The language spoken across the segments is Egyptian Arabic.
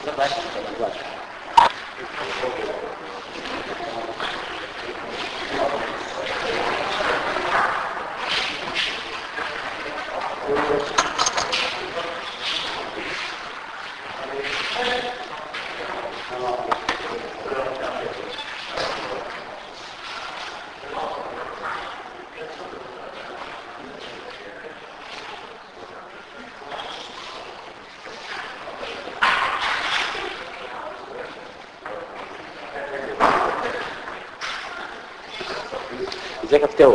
ازيك يا فتوى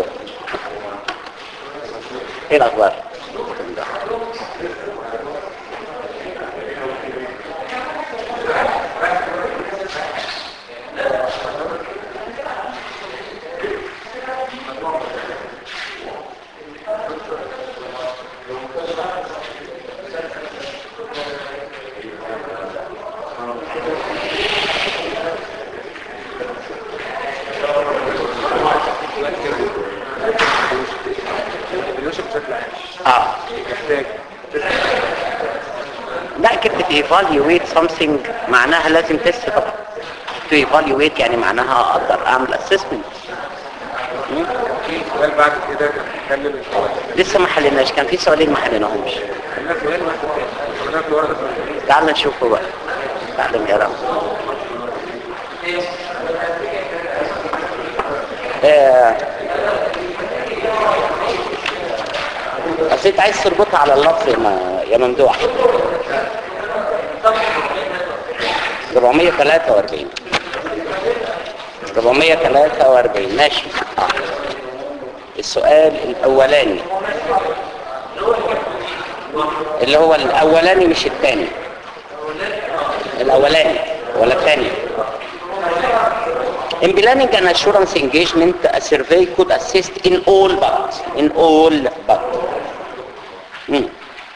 ايه الاخبار اه لا كلمة evaluate something معناها لازم تست طبعا to evaluate يعني معناها اقدر اعمل assessment مم. في سؤال بعد كده نتكلم السؤال لسه ما حليناش كان في سؤالين ما حليناهمش خلينا سؤال واحد تاني خلينا في ورقه ثانيه تعال نشوفه بقى تعال نقرا آه. بس انت عايز تربطها على اللفظ يا م- يا ممدوح 443 443 ماشي آه. السؤال الاولاني اللي هو الاولاني مش الثاني الاولاني ولا الثاني In planning an assurance engagement, a survey could assist in all but, in all but. مم.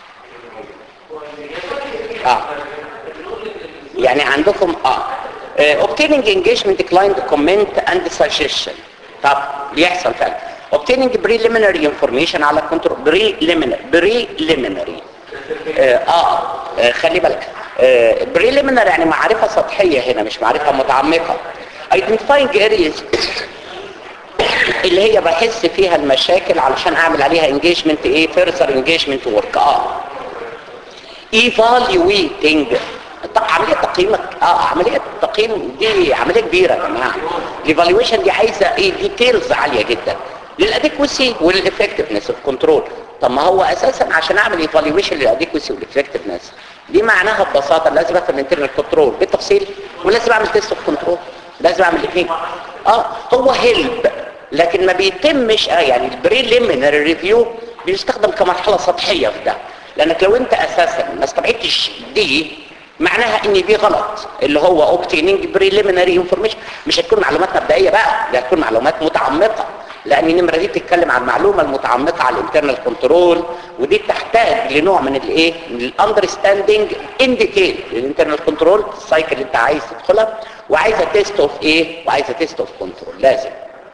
اه يعني عندكم اه آه، obtaining engagement client comment and suggestion طب بيحصل فعلا obtaining preliminary information على control preliminary preliminary اه, آه آه، خلي بالك آه preliminary يعني معرفة سطحية هنا مش معرفة متعمقة identifying areas اللي هي بحس فيها المشاكل علشان اعمل عليها engagement ايه further engagement work اه evaluating طب عملية تقييمك اه عملية التقييم دي عملية كبيرة يا جماعة الايفالويشن دي عايزة ايه ديتيلز عالية جدا للاديكوسي والافكتفنس اوف كنترول طب ما هو اساسا عشان اعمل ايفالويشن للاديكوسي والافكتفنس دي معناها ببساطة لازم افهم الانترنال كنترول بالتفصيل ولازم اعمل تيست اوف كنترول لازم اعمل الاثنين اه هو هيلب لكن ما بيتمش اه يعني البريليمينري ريفيو بيستخدم كمرحلة سطحية في ده لانك لو انت اساسا ما استبعدتش دي معناها ان دي غلط اللي هو obtaining preliminary information مش هتكون معلومات مبدئية بقى ده هتكون معلومات متعمقة لان النمرة دي بتتكلم عن المعلومة المتعمقة على الانترنال كنترول ودي بتحتاج لنوع من الايه من الاندرستاندينج ان ديتيل للانترنال كنترول السايكل اللي انت عايز تدخلها وعايزه تيست اوف ايه وعايزه تيست اوف كنترول لازم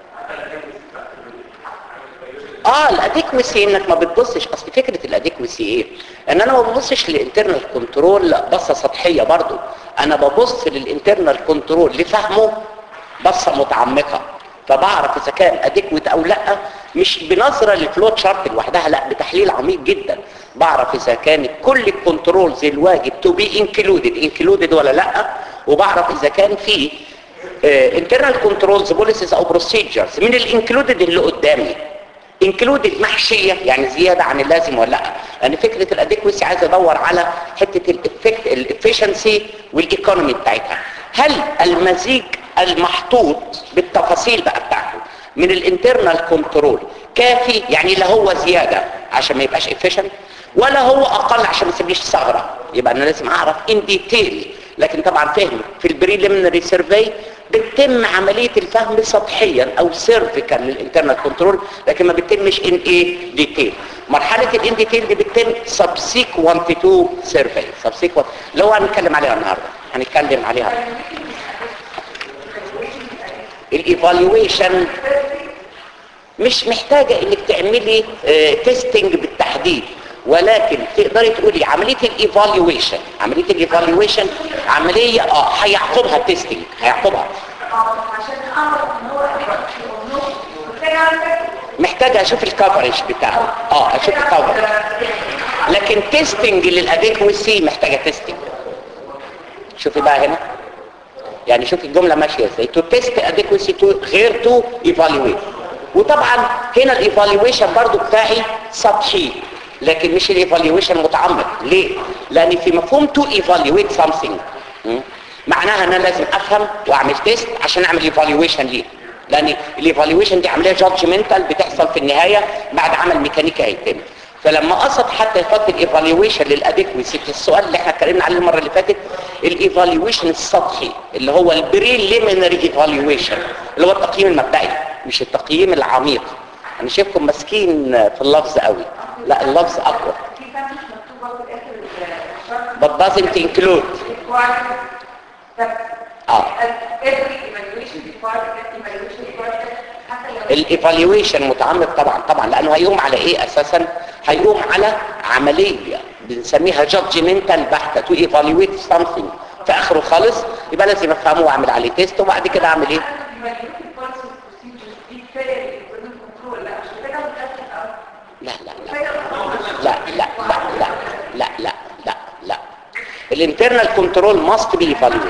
اه الاديكوسي انك ما بتبصش اصل فكره الاديكوسي ايه ان انا ما ببصش للانترنال كنترول بصه سطحيه برضو انا ببص للانترنال كنترول لفهمه بصه متعمقه فبعرف اذا كان اديكويت او لا مش بنظره للفلوت شارت لوحدها لا بتحليل عميق جدا بعرف اذا كانت كل الكنترولز الواجب تو بي انكلودد انكلودد ولا لا وبعرف اذا كان في انترنال كنترولز بوليسيز او بروسيجرز من الانكلودد اللي قدامي انكلودد محشيه يعني زياده عن اللازم ولا لا لان فكره الاديكوسي عايز ادور على حته الافكت الافشنسي والايكونومي بتاعتها هل المزيج المحطوط بالتفاصيل بقى بتاعته من الانترنال كنترول كافي يعني لا هو زياده عشان ما يبقاش افيشنت ولا هو اقل عشان ما يسيبليش ثغره يبقى انا لازم اعرف ان ديتيل لكن طبعا فهم في البريليمينري سيرفي بتتم عمليه الفهم سطحيا او سيرفيكال للانترنال كنترول لكن ما بتتمش ان ايه ديتيل مرحله الان ديتيل دي بتتم سبسيكوانت تو سيرفي سبسيكوانت اللي هو هنتكلم عليها النهارده هنتكلم عليها الايفالويشن مش محتاجة انك تعملي تيستنج بالتحديد ولكن تقدري تقولي عمليه الايفالويشن عمليه الايفالويشن عمليه اه هيعقبها التستنج هيعقبها عشان اعرف ان هو محتاج اعمل محتاج اشوف الكفرج بتاعه اه اشوف الكفرج لكن تيستنج للاديكوسي محتاجه تيستنج شوفي بقى هنا يعني شوفي الجمله ماشيه ازاي تو تيست اديكوسي تو غير تو ايفالويت وطبعا هنا الايفالويشن برضو بتاعي سطحي لكن مش الايفالويشن متعمق ليه لان في مفهوم تو ايفالويت سامثينج معناها ان انا لازم افهم واعمل تيست عشان اعمل ايفالويشن ليه لان الايفالويشن دي عمليه جادجمنتال بتحصل في النهايه بعد عمل ميكانيكي هيتم فلما قصد حتى يحط الايفالويشن للاديكويسي في السؤال اللي احنا اتكلمنا عليه المره اللي فاتت الايفالويشن السطحي اللي هو البريليمينري ايفالويشن اللي هو التقييم المبدئي مش التقييم العميق انا شايفكم ماسكين في اللفظ قوي لا اللفظ اقوى في كان مش مكتوبه في الاخر الشرط but doesn't include اه الايفالويشن متعمق طبعا طبعا لانه هيقوم على ايه اساسا هيقوم على عمليه بنسميها جادجمنتال بحته تو ايفالويت سامثينج في اخره خالص يبقى لازم افهمه واعمل عليه تيست وبعد كده اعمل ايه لا لا لا لا لا لا لا لا لا لا لا الانترنال كنترول ماست بي ايفالويت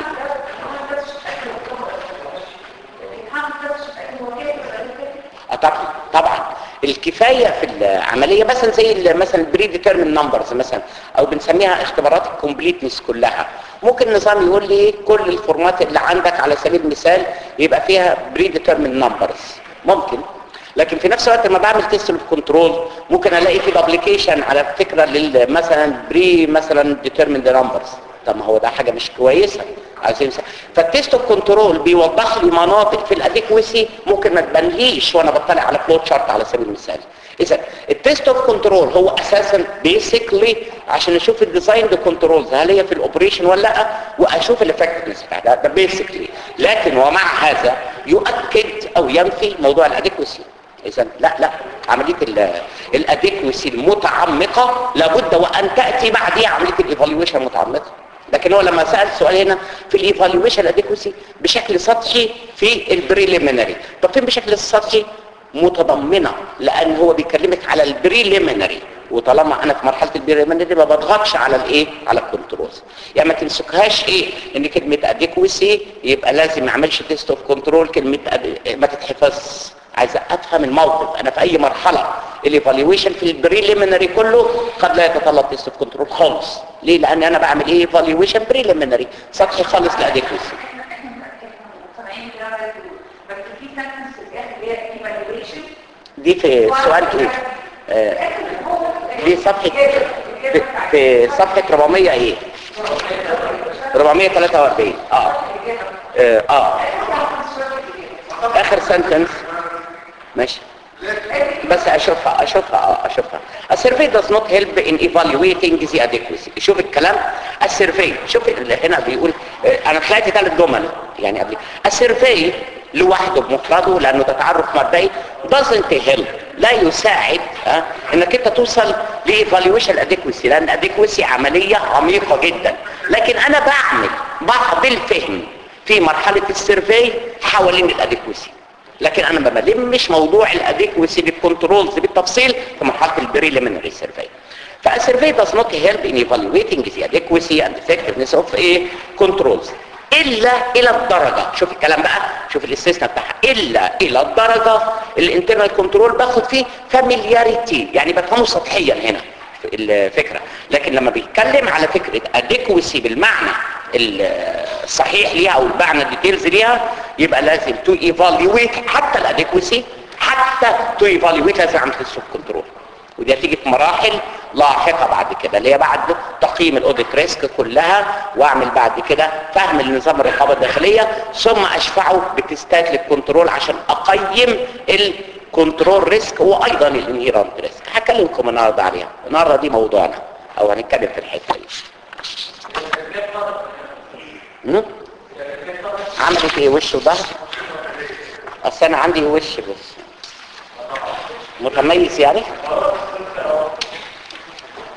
طبعا طبعا الكفايه في العمليه مثلا زي ال- مثلا البري ديترمين نمبرز مثلا او بنسميها اختبارات الكومبليتنس كلها ممكن النظام يقول لي كل الفورمات اللي عندك على سبيل المثال يبقى فيها بري ديترمين نمبرز ممكن لكن في نفس الوقت لما بعمل تيست كنترول ممكن الاقي في الابلكيشن على فكره لل مثلا بري مثلا ديترمين نمبرز طب ما هو ده حاجه مش كويسه عايزين فالتيست اوف كنترول بيوضح لي مناطق في الاديكوسي ممكن ما تبانليش وانا بطلع على فلوت شارت على سبيل المثال اذا التيست اوف كنترول هو اساسا بيسكلي عشان اشوف الديزاين كنترولز هل هي في الاوبريشن ولا لا واشوف الافكتنس بتاعها ده بيسكلي لكن ومع هذا يؤكد او ينفي موضوع الاديكوسي اذا لا لا عمليه الاديكوسي المتعمقه لابد وان تاتي بعدها عمليه الايفالويشن المتعمقه لكن هو لما سأل السؤال هنا في الايفالويشن الاديكوسي بشكل سطحي في البريليمينري طب فين بشكل سطحي متضمنه لان هو بيكلمك على البريليمينري وطالما انا في مرحله البريليمينري ما بضغطش على الايه على الكنترولز يعني ما تمسكهاش ايه ان كلمه اديكوسي يبقى لازم ما اعملش تيست اوف كنترول كلمه أد... ما تتحفظش عايز افهم الموقف انا في اي مرحله الايفالويشن في البريليمينري كله قد لا يتطلب تيست اوف كنترول خالص ليه لان انا بعمل ايه ايفالويشن بريليمينري سطحي خالص لاديكوسي بس في سنتنس في الاخر اللي هي ايفالويشن دي في سؤال ايه آه دي صفحه في, في صفحه 400 ايه 443 اه اه, آه. اخر سنتنس ماشي بس اشوفها اشوفها اه اشوفها السيرفي does not help in evaluating the adequacy شوف الكلام السيرفي شوف اللي هنا بيقول انا طلعت ثلاث جمل يعني قبل السيرفي لوحده بمفرده لانه ده تعرف مبدئي doesn't help لا يساعد ها انك انت توصل لايفالويشن الاديكوسي لان الاديكوسي عمليه عميقه جدا لكن انا بعمل بعض الفهم في مرحله السيرفي حوالين الاديكوسي لكن انا ما بلمش موضوع الاديكوسي بالكنترولز بالتفصيل في مرحله البريليمينري سيرفي فالسيرفي does not help in evaluating the adequacy and effectiveness of a controls الا الى الدرجه شوف الكلام بقى شوف الاستثناء بتاعها الا الى الدرجه الانترنال كنترول باخد فيه فاميلياريتي يعني بفهمه سطحيا هنا الفكره لكن لما بيتكلم على فكره اديكوسي بالمعنى الصحيح ليها او المعنى الديتيلز ليها يبقى لازم تو ايفالويت حتى الاديكوسي حتى تو ايفالويت لازم اعمل تيست كنترول ودي هتيجي في مراحل لاحقه بعد كده اللي هي بعد تقييم الاوديت ريسك كلها واعمل بعد كده فهم لنظام الرقابه الداخليه ثم اشفعه بتستات للكنترول عشان اقيم الكنترول ريسك وايضا الانهيرانت ريسك هكلمكم النهارده عليها النهارده دي موضوعنا او هنتكلم في الحته دي مم؟ عملت ايه وش وظهر اصل انا عندي وش بس متميز يعني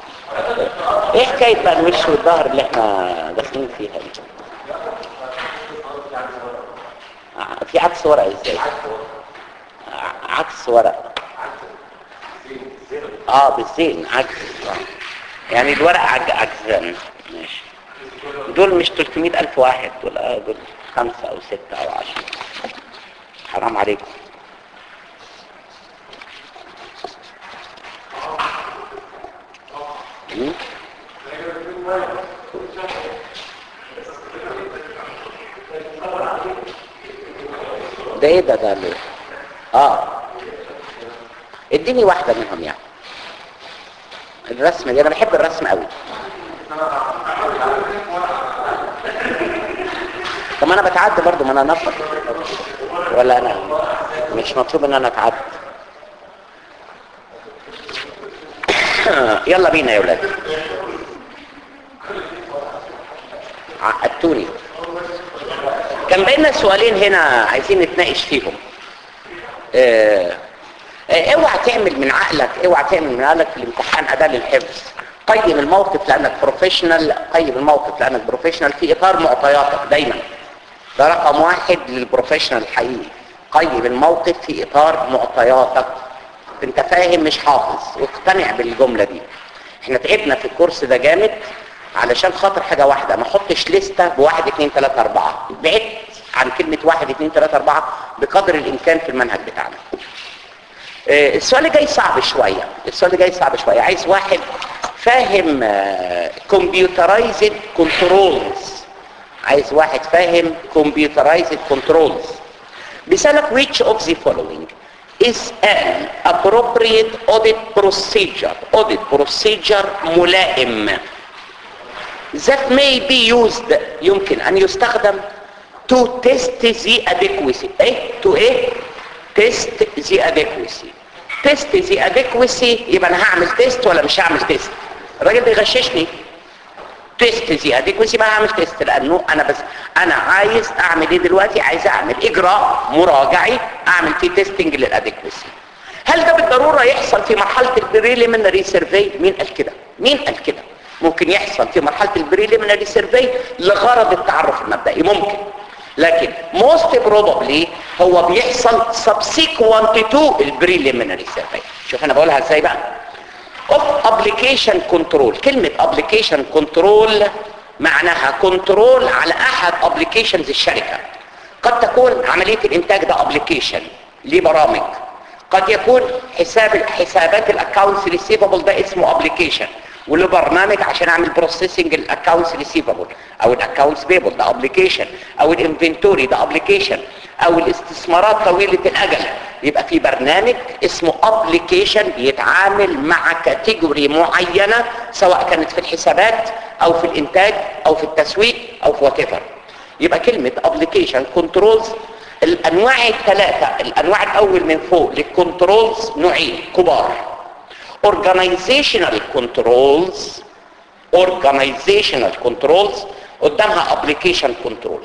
ايه حكايه بقى الوش والظهر اللي احنا داخلين فيها دي ع- في عكس ورق ازاي ع- عكس ورق اه بالزين عكس آه. يعني الورق عج عجزان ماشي دول مش 300 ألف واحد دول آه دول خمسة أو ستة أو عشرة حرام عليكم مم؟ ده ايه ده ده ليه؟ اه اديني واحدة منهم يعني الرسم دي انا بحب الرسم قوي طب ما انا بتعدى برضو ما انا نفر ولا انا مش مطلوب ان انا اتعدى يلا بينا يا ولاد عقدتوني كان بينا سؤالين هنا عايزين نتناقش فيهم اه اه اوعى تعمل من عقلك اوعى تعمل من عقلك في الامتحان اداة للحفظ قيم الموقف لانك بروفيشنال قيم الموقف لانك بروفيشنال في اطار معطياتك دايما ده رقم واحد للبروفيشنال الحقيقي قيم الموقف في اطار معطياتك انت فاهم مش حافظ واقتنع بالجملة دي احنا تعبنا في الكورس ده جامد علشان خاطر حاجة واحدة ما احطش لستة بواحد اتنين تلاتة اربعة بعدت عن كلمة واحد اتنين تلاتة اربعة بقدر الامكان في المنهج بتاعنا اه السؤال اللي جاي صعب شوية السؤال اللي جاي صعب شوية عايز واحد فاهم كمبيوترايزد كنترولز عايز واحد فاهم كمبيوترايزد كنترولز بيسألك which of the following is an appropriate audit procedure audit procedure ملائم that may be used يمكن أن يستخدم to test the adequacy ايه to ايه test the adequacy test the adequacy يبقى انا هعمل تيست ولا مش هعمل تيست الراجل بيغششني تيست زي اديكوسي ما هعمل تيست لانه انا بس انا عايز اعمل ايه دلوقتي عايز اعمل اجراء مراجعي اعمل فيه تيستنج للاديكوسي هل ده بالضروره يحصل في مرحله البريليمينري سيرفي مين قال كده مين قال كده ممكن يحصل في مرحله البريليمينري سيرفي لغرض التعرف المبدئي ممكن لكن most probably هو بيحصل subsequent to البريليمينري سيرفي شوف انا بقولها ازاي بقى of application control كلمة application control معناها كنترول على احد applications الشركة قد تكون عملية الانتاج ده application ليه برامج قد يكون حساب حسابات الاكونتس ريسيفبل ده اسمه application وله برنامج عشان اعمل بروسيسنج الاكونتس ريسيفبل او الاكونتس بيبل ده ابلكيشن او الانفنتوري ده ابلكيشن او الاستثمارات طويله الاجل يبقى في برنامج اسمه ابلكيشن بيتعامل مع كاتيجوري معينه سواء كانت في الحسابات او في الانتاج او في التسويق او في وات يبقى كلمه ابلكيشن كنترولز الانواع الثلاثه الانواع الاول من فوق للكنترولز نوعين كبار organizational controls organizational controls قدامها application control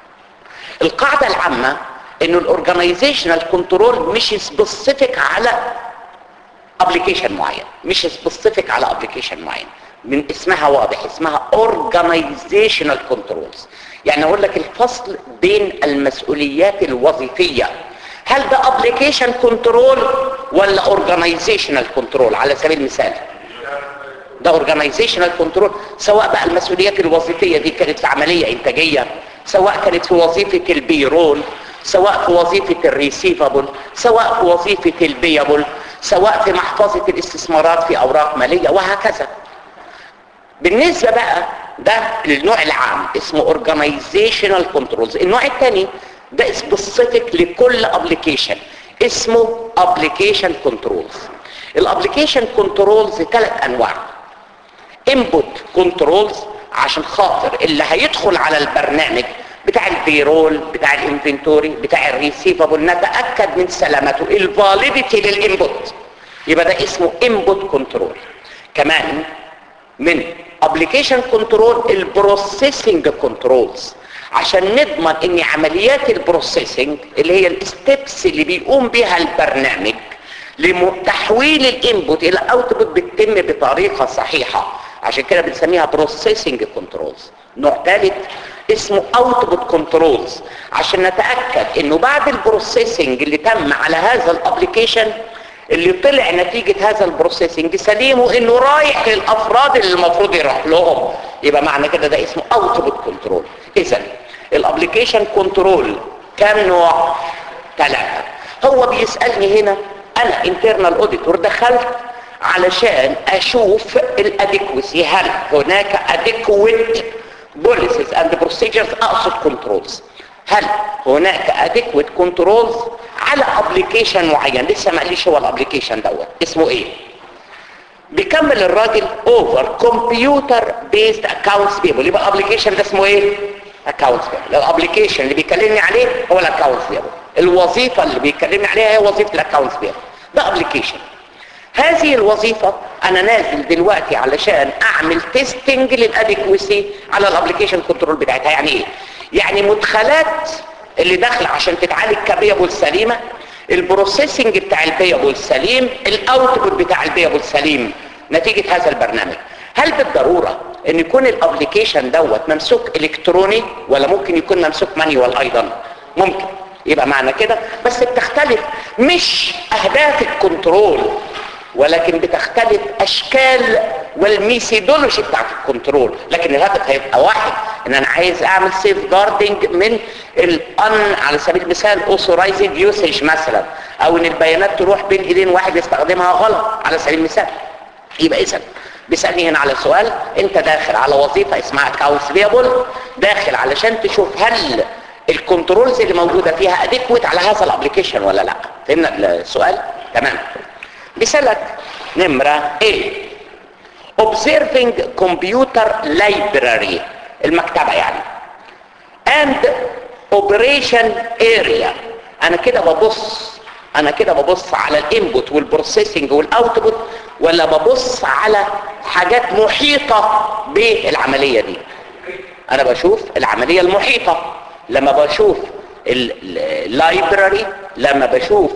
القاعدة العامة انه الاورجانيزيشنال كنترول مش سبيسيفيك على ابلكيشن معين مش سبيسيفيك على ابلكيشن معين من اسمها واضح اسمها organizational controls يعني اقول لك الفصل بين المسؤوليات الوظيفيه هل ده ابلكيشن كنترول ولا اورجانيزيشنال كنترول على سبيل المثال ده اورجانيزيشنال كنترول سواء بقى المسؤوليات الوظيفيه دي كانت في عمليه انتاجيه سواء كانت في وظيفه البيرول سواء في وظيفه الريسيفبل سواء في وظيفه البيبل سواء في محفظه الاستثمارات في اوراق ماليه وهكذا بالنسبه بقى ده النوع العام اسمه اورجانيزيشنال كنترولز النوع الثاني ده سبيسيفيك لكل ابلكيشن اسمه ابلكيشن كنترولز الابلكيشن كنترولز ثلاث انواع انبوت كنترولز عشان خاطر اللي هيدخل على البرنامج بتاع البيرول بتاع الانفنتوري بتاع الريسيفبل نتاكد من سلامته الفاليديتي للانبوت يبقى ده اسمه انبوت كنترول كمان من ابلكيشن كنترول البروسيسنج كنترولز عشان نضمن ان عمليات البروسيسنج اللي هي الستبس اللي بيقوم بها البرنامج لتحويل الانبوت الى اوتبوت بتتم بطريقه صحيحه عشان كده بنسميها بروسيسنج كنترولز نوع ثالث اسمه اوتبوت كنترولز عشان نتاكد انه بعد البروسيسنج اللي تم على هذا الابلكيشن اللي طلع نتيجة هذا البروسيسنج سليم وانه رايح للافراد اللي المفروض يروح لهم يبقى معنى كده ده اسمه اوتبوت كنترول اذا الابلكيشن كنترول كام نوع ثلاثة هو بيسألني هنا انا انترنال اوديتور دخلت علشان اشوف الاديكوسي هل هناك adequate policies and procedures اقصد كنترولز هل هناك adequate controls على ابلكيشن معين لسه ما قاليش هو الابلكيشن دوت اسمه ايه بيكمل الراجل اوفر كمبيوتر بيست اكاونتس بيبل يبقى الابلكيشن ده اسمه ايه اكاونتس بيبل الابلكيشن اللي بيكلمني عليه هو الاكاونتس بيبل الوظيفه اللي بيكلمني عليها هي وظيفه الاكاونتس بيبل ده ابلكيشن هذه الوظيفة انا نازل دلوقتي علشان اعمل تيستنج للاديكوسي على الابلكيشن كنترول بتاعتها يعني ايه يعني مدخلات اللي داخله عشان تتعالج كبيبل سليمة البروسيسنج بتاع البيبل سليم الاوتبوت بتاع البيبل سليم نتيجة هذا البرنامج هل بالضرورة ان يكون الابلكيشن دوت ممسوك الكتروني ولا ممكن يكون ممسوك مانيوال ايضا ممكن يبقى معنى كده بس بتختلف مش اهداف الكنترول ولكن بتختلف اشكال والميثودولوجي بتاعت الكنترول لكن الهدف هيبقى واحد ان انا عايز اعمل سيف جاردنج من الان على سبيل المثال اوثورايزد يوسج مثلا او ان البيانات تروح بين ايدين واحد يستخدمها غلط على سبيل المثال يبقى اذا بيسالني هنا على سؤال انت داخل على وظيفه اسمها اكاونتس بيبل داخل علشان تشوف هل الكنترولز اللي موجوده فيها اديكويت على هذا الابلكيشن ولا لا فهمنا السؤال تمام بيسالك نمره ايه observing computer library المكتبه يعني and operation area انا كده ببص انا كده ببص على الانبوت والبروسيسنج والاوتبوت ولا ببص على حاجات محيطه بالعمليه دي انا بشوف العمليه المحيطه لما بشوف اللايبراري لما بشوف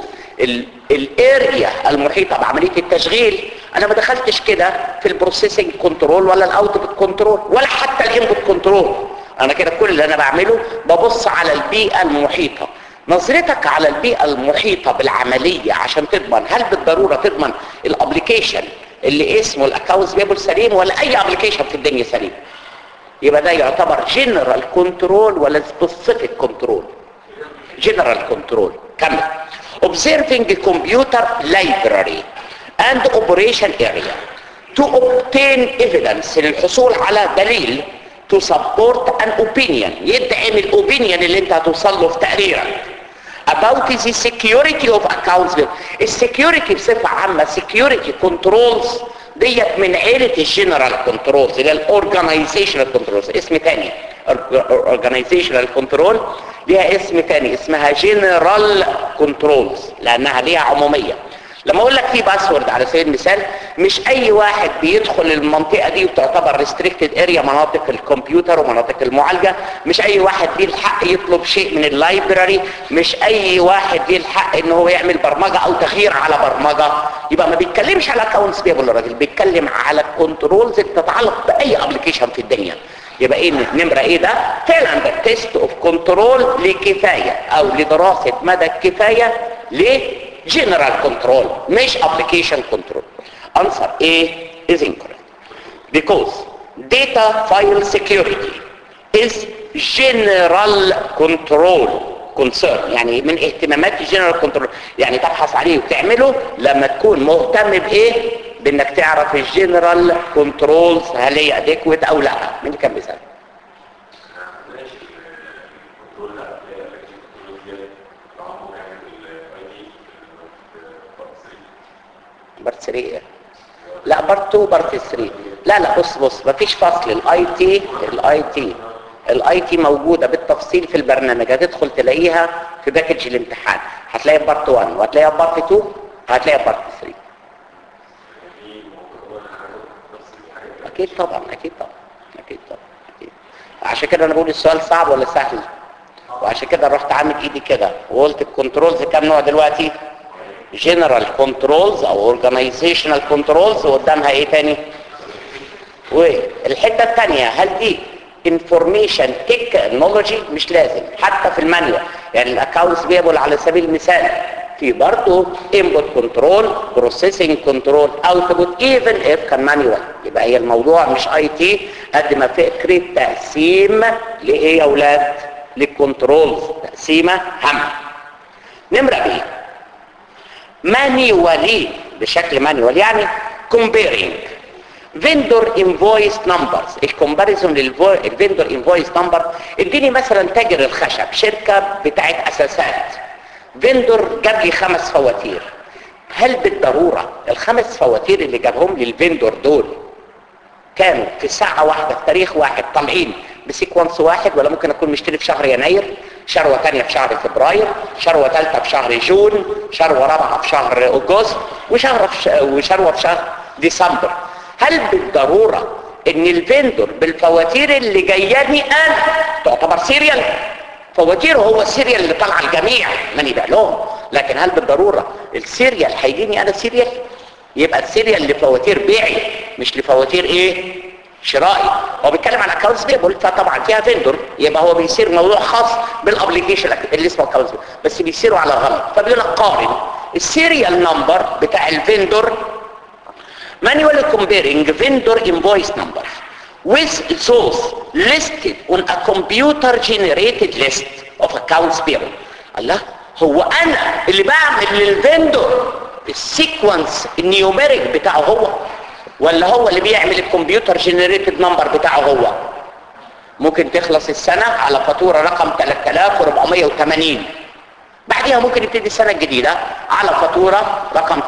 الاريا المحيطه بعمليه التشغيل انا ما دخلتش كده في البروسيسنج كنترول ولا الاوتبوت كنترول ولا حتى الانبوت كنترول انا كده كل اللي انا بعمله ببص على البيئه المحيطه نظرتك على البيئه المحيطه بالعمليه عشان تضمن هل بالضروره تضمن الابلكيشن اللي اسمه الاكونتس بيبل سليم ولا اي ابلكيشن في الدنيا سليم يبقى ده يعتبر جنرال كنترول ولا سبيسيفيك كنترول جنرال كنترول كمل observing the computer library and operation area to obtain evidence للحصول على دليل to support an opinion يدعم الاوبينيون اللي انت هتوصل له في تقريرك about the security of accounts السكيورتي بصفة عامة security controls ديت من عيلة الجنرال كنترولز اللي الاورجنايزيشنال كنترولز اسم تاني اورجنايزيشنال كنترول ليها اسم تاني اسمها جنرال كنترولز لانها ليها عمومية لما اقول لك في باسورد على سبيل المثال مش اي واحد بيدخل المنطقة دي وتعتبر ريستريكتد اريا مناطق الكمبيوتر ومناطق المعالجة مش اي واحد ليه الحق يطلب شيء من اللايبراري مش اي واحد ليه الحق ان هو يعمل برمجة او تغيير على برمجة يبقى ما بيتكلمش على اكونتس بيبل الراجل بيتكلم على الكنترولز اللي تتعلق باي ابلكيشن في الدنيا يبقى ايه نمرة ايه ده فعلا ده تيست اوف كنترول لكفاية او لدراسة مدى الكفاية ليه general control مش application control answer A is incorrect because data file security is general control concern يعني من اهتمامات الجنرال كنترول يعني تبحث عليه وتعمله لما تكون مهتم بايه بانك تعرف الجنرال كنترولز هل هي اديكويت او لا مين كان بيسال بارت 3 لا بارت 2 بارت 3 لا لا بص بص مفيش فصل الاي تي الاي تي الاي تي موجوده بالتفصيل في البرنامج هتدخل تلاقيها في باكج الامتحان هتلاقيها بارت 1 وهتلاقيها بارت 2 وهتلاقيها بارت 3 اكيد طبعا اكيد طبعا اكيد طبعا اكيد عشان كده انا بقول السؤال صعب ولا سهل وعشان كده رحت عامل ايدي كده وقلت الكنترولز كام نوع دلوقتي جنرال كنترولز او اورجانيزيشنال كنترولز وقدامها ايه تاني والحته الثانيه هل دي انفورميشن تكنولوجي مش لازم حتى في المانيوال يعني الاكونتس بيبل على سبيل المثال في برضه انبوت كنترول بروسيسنج كنترول اوتبوت ايفن اف كان مانيوال يبقى هي الموضوع مش اي تي قد ما فكره تقسيم لايه يا اولاد للكنترولز تقسيمه هامه نمره بي مانيوالي بشكل مانيوال يعني comparing vendor invoice numbers الكومباريزون للفندور انفويس نمبر اديني مثلا تاجر الخشب شركه بتاعت اساسات فندور جاب لي خمس فواتير هل بالضروره الخمس فواتير اللي جابهم لي الفندور دول كانوا في ساعه واحده في تاريخ واحد طالعين بسيكونس واحد ولا ممكن اكون مشتري في شهر يناير شروه ثانيه في شهر فبراير شروه ثالثه في شهر جون شروه رابعه في شهر اغسطس وشهر في ش... وشروه في شهر ديسمبر هل بالضروره ان الفندور بالفواتير اللي جاياني انا تعتبر سيريال فواتيره هو السيريال اللي طالع الجميع من يبيع لهم لكن هل بالضروره السيريال هيجيني انا سيريال يبقى السيريال لفواتير بيعي مش لفواتير ايه شرائي هو بيتكلم عن اكونتس بيبل فطبعا فيها فيندور يبقى هو بيصير موضوع خاص بالابلكيشن اللي اسمه اكونتس بس بيصيروا على غلط فبيقول لك قارن السيريال نمبر بتاع الفيندور manually comparing vendor invoice numbers with those listed on a computer generated list of accounts payable الله هو انا اللي بعمل للفندور السيكونس النيوميريك بتاعه هو ولا هو اللي بيعمل الكمبيوتر جنريتد نمبر بتاعه هو ممكن تخلص السنة على فاتورة رقم 3480 بعدها ممكن يبتدي السنة الجديدة على فاتورة رقم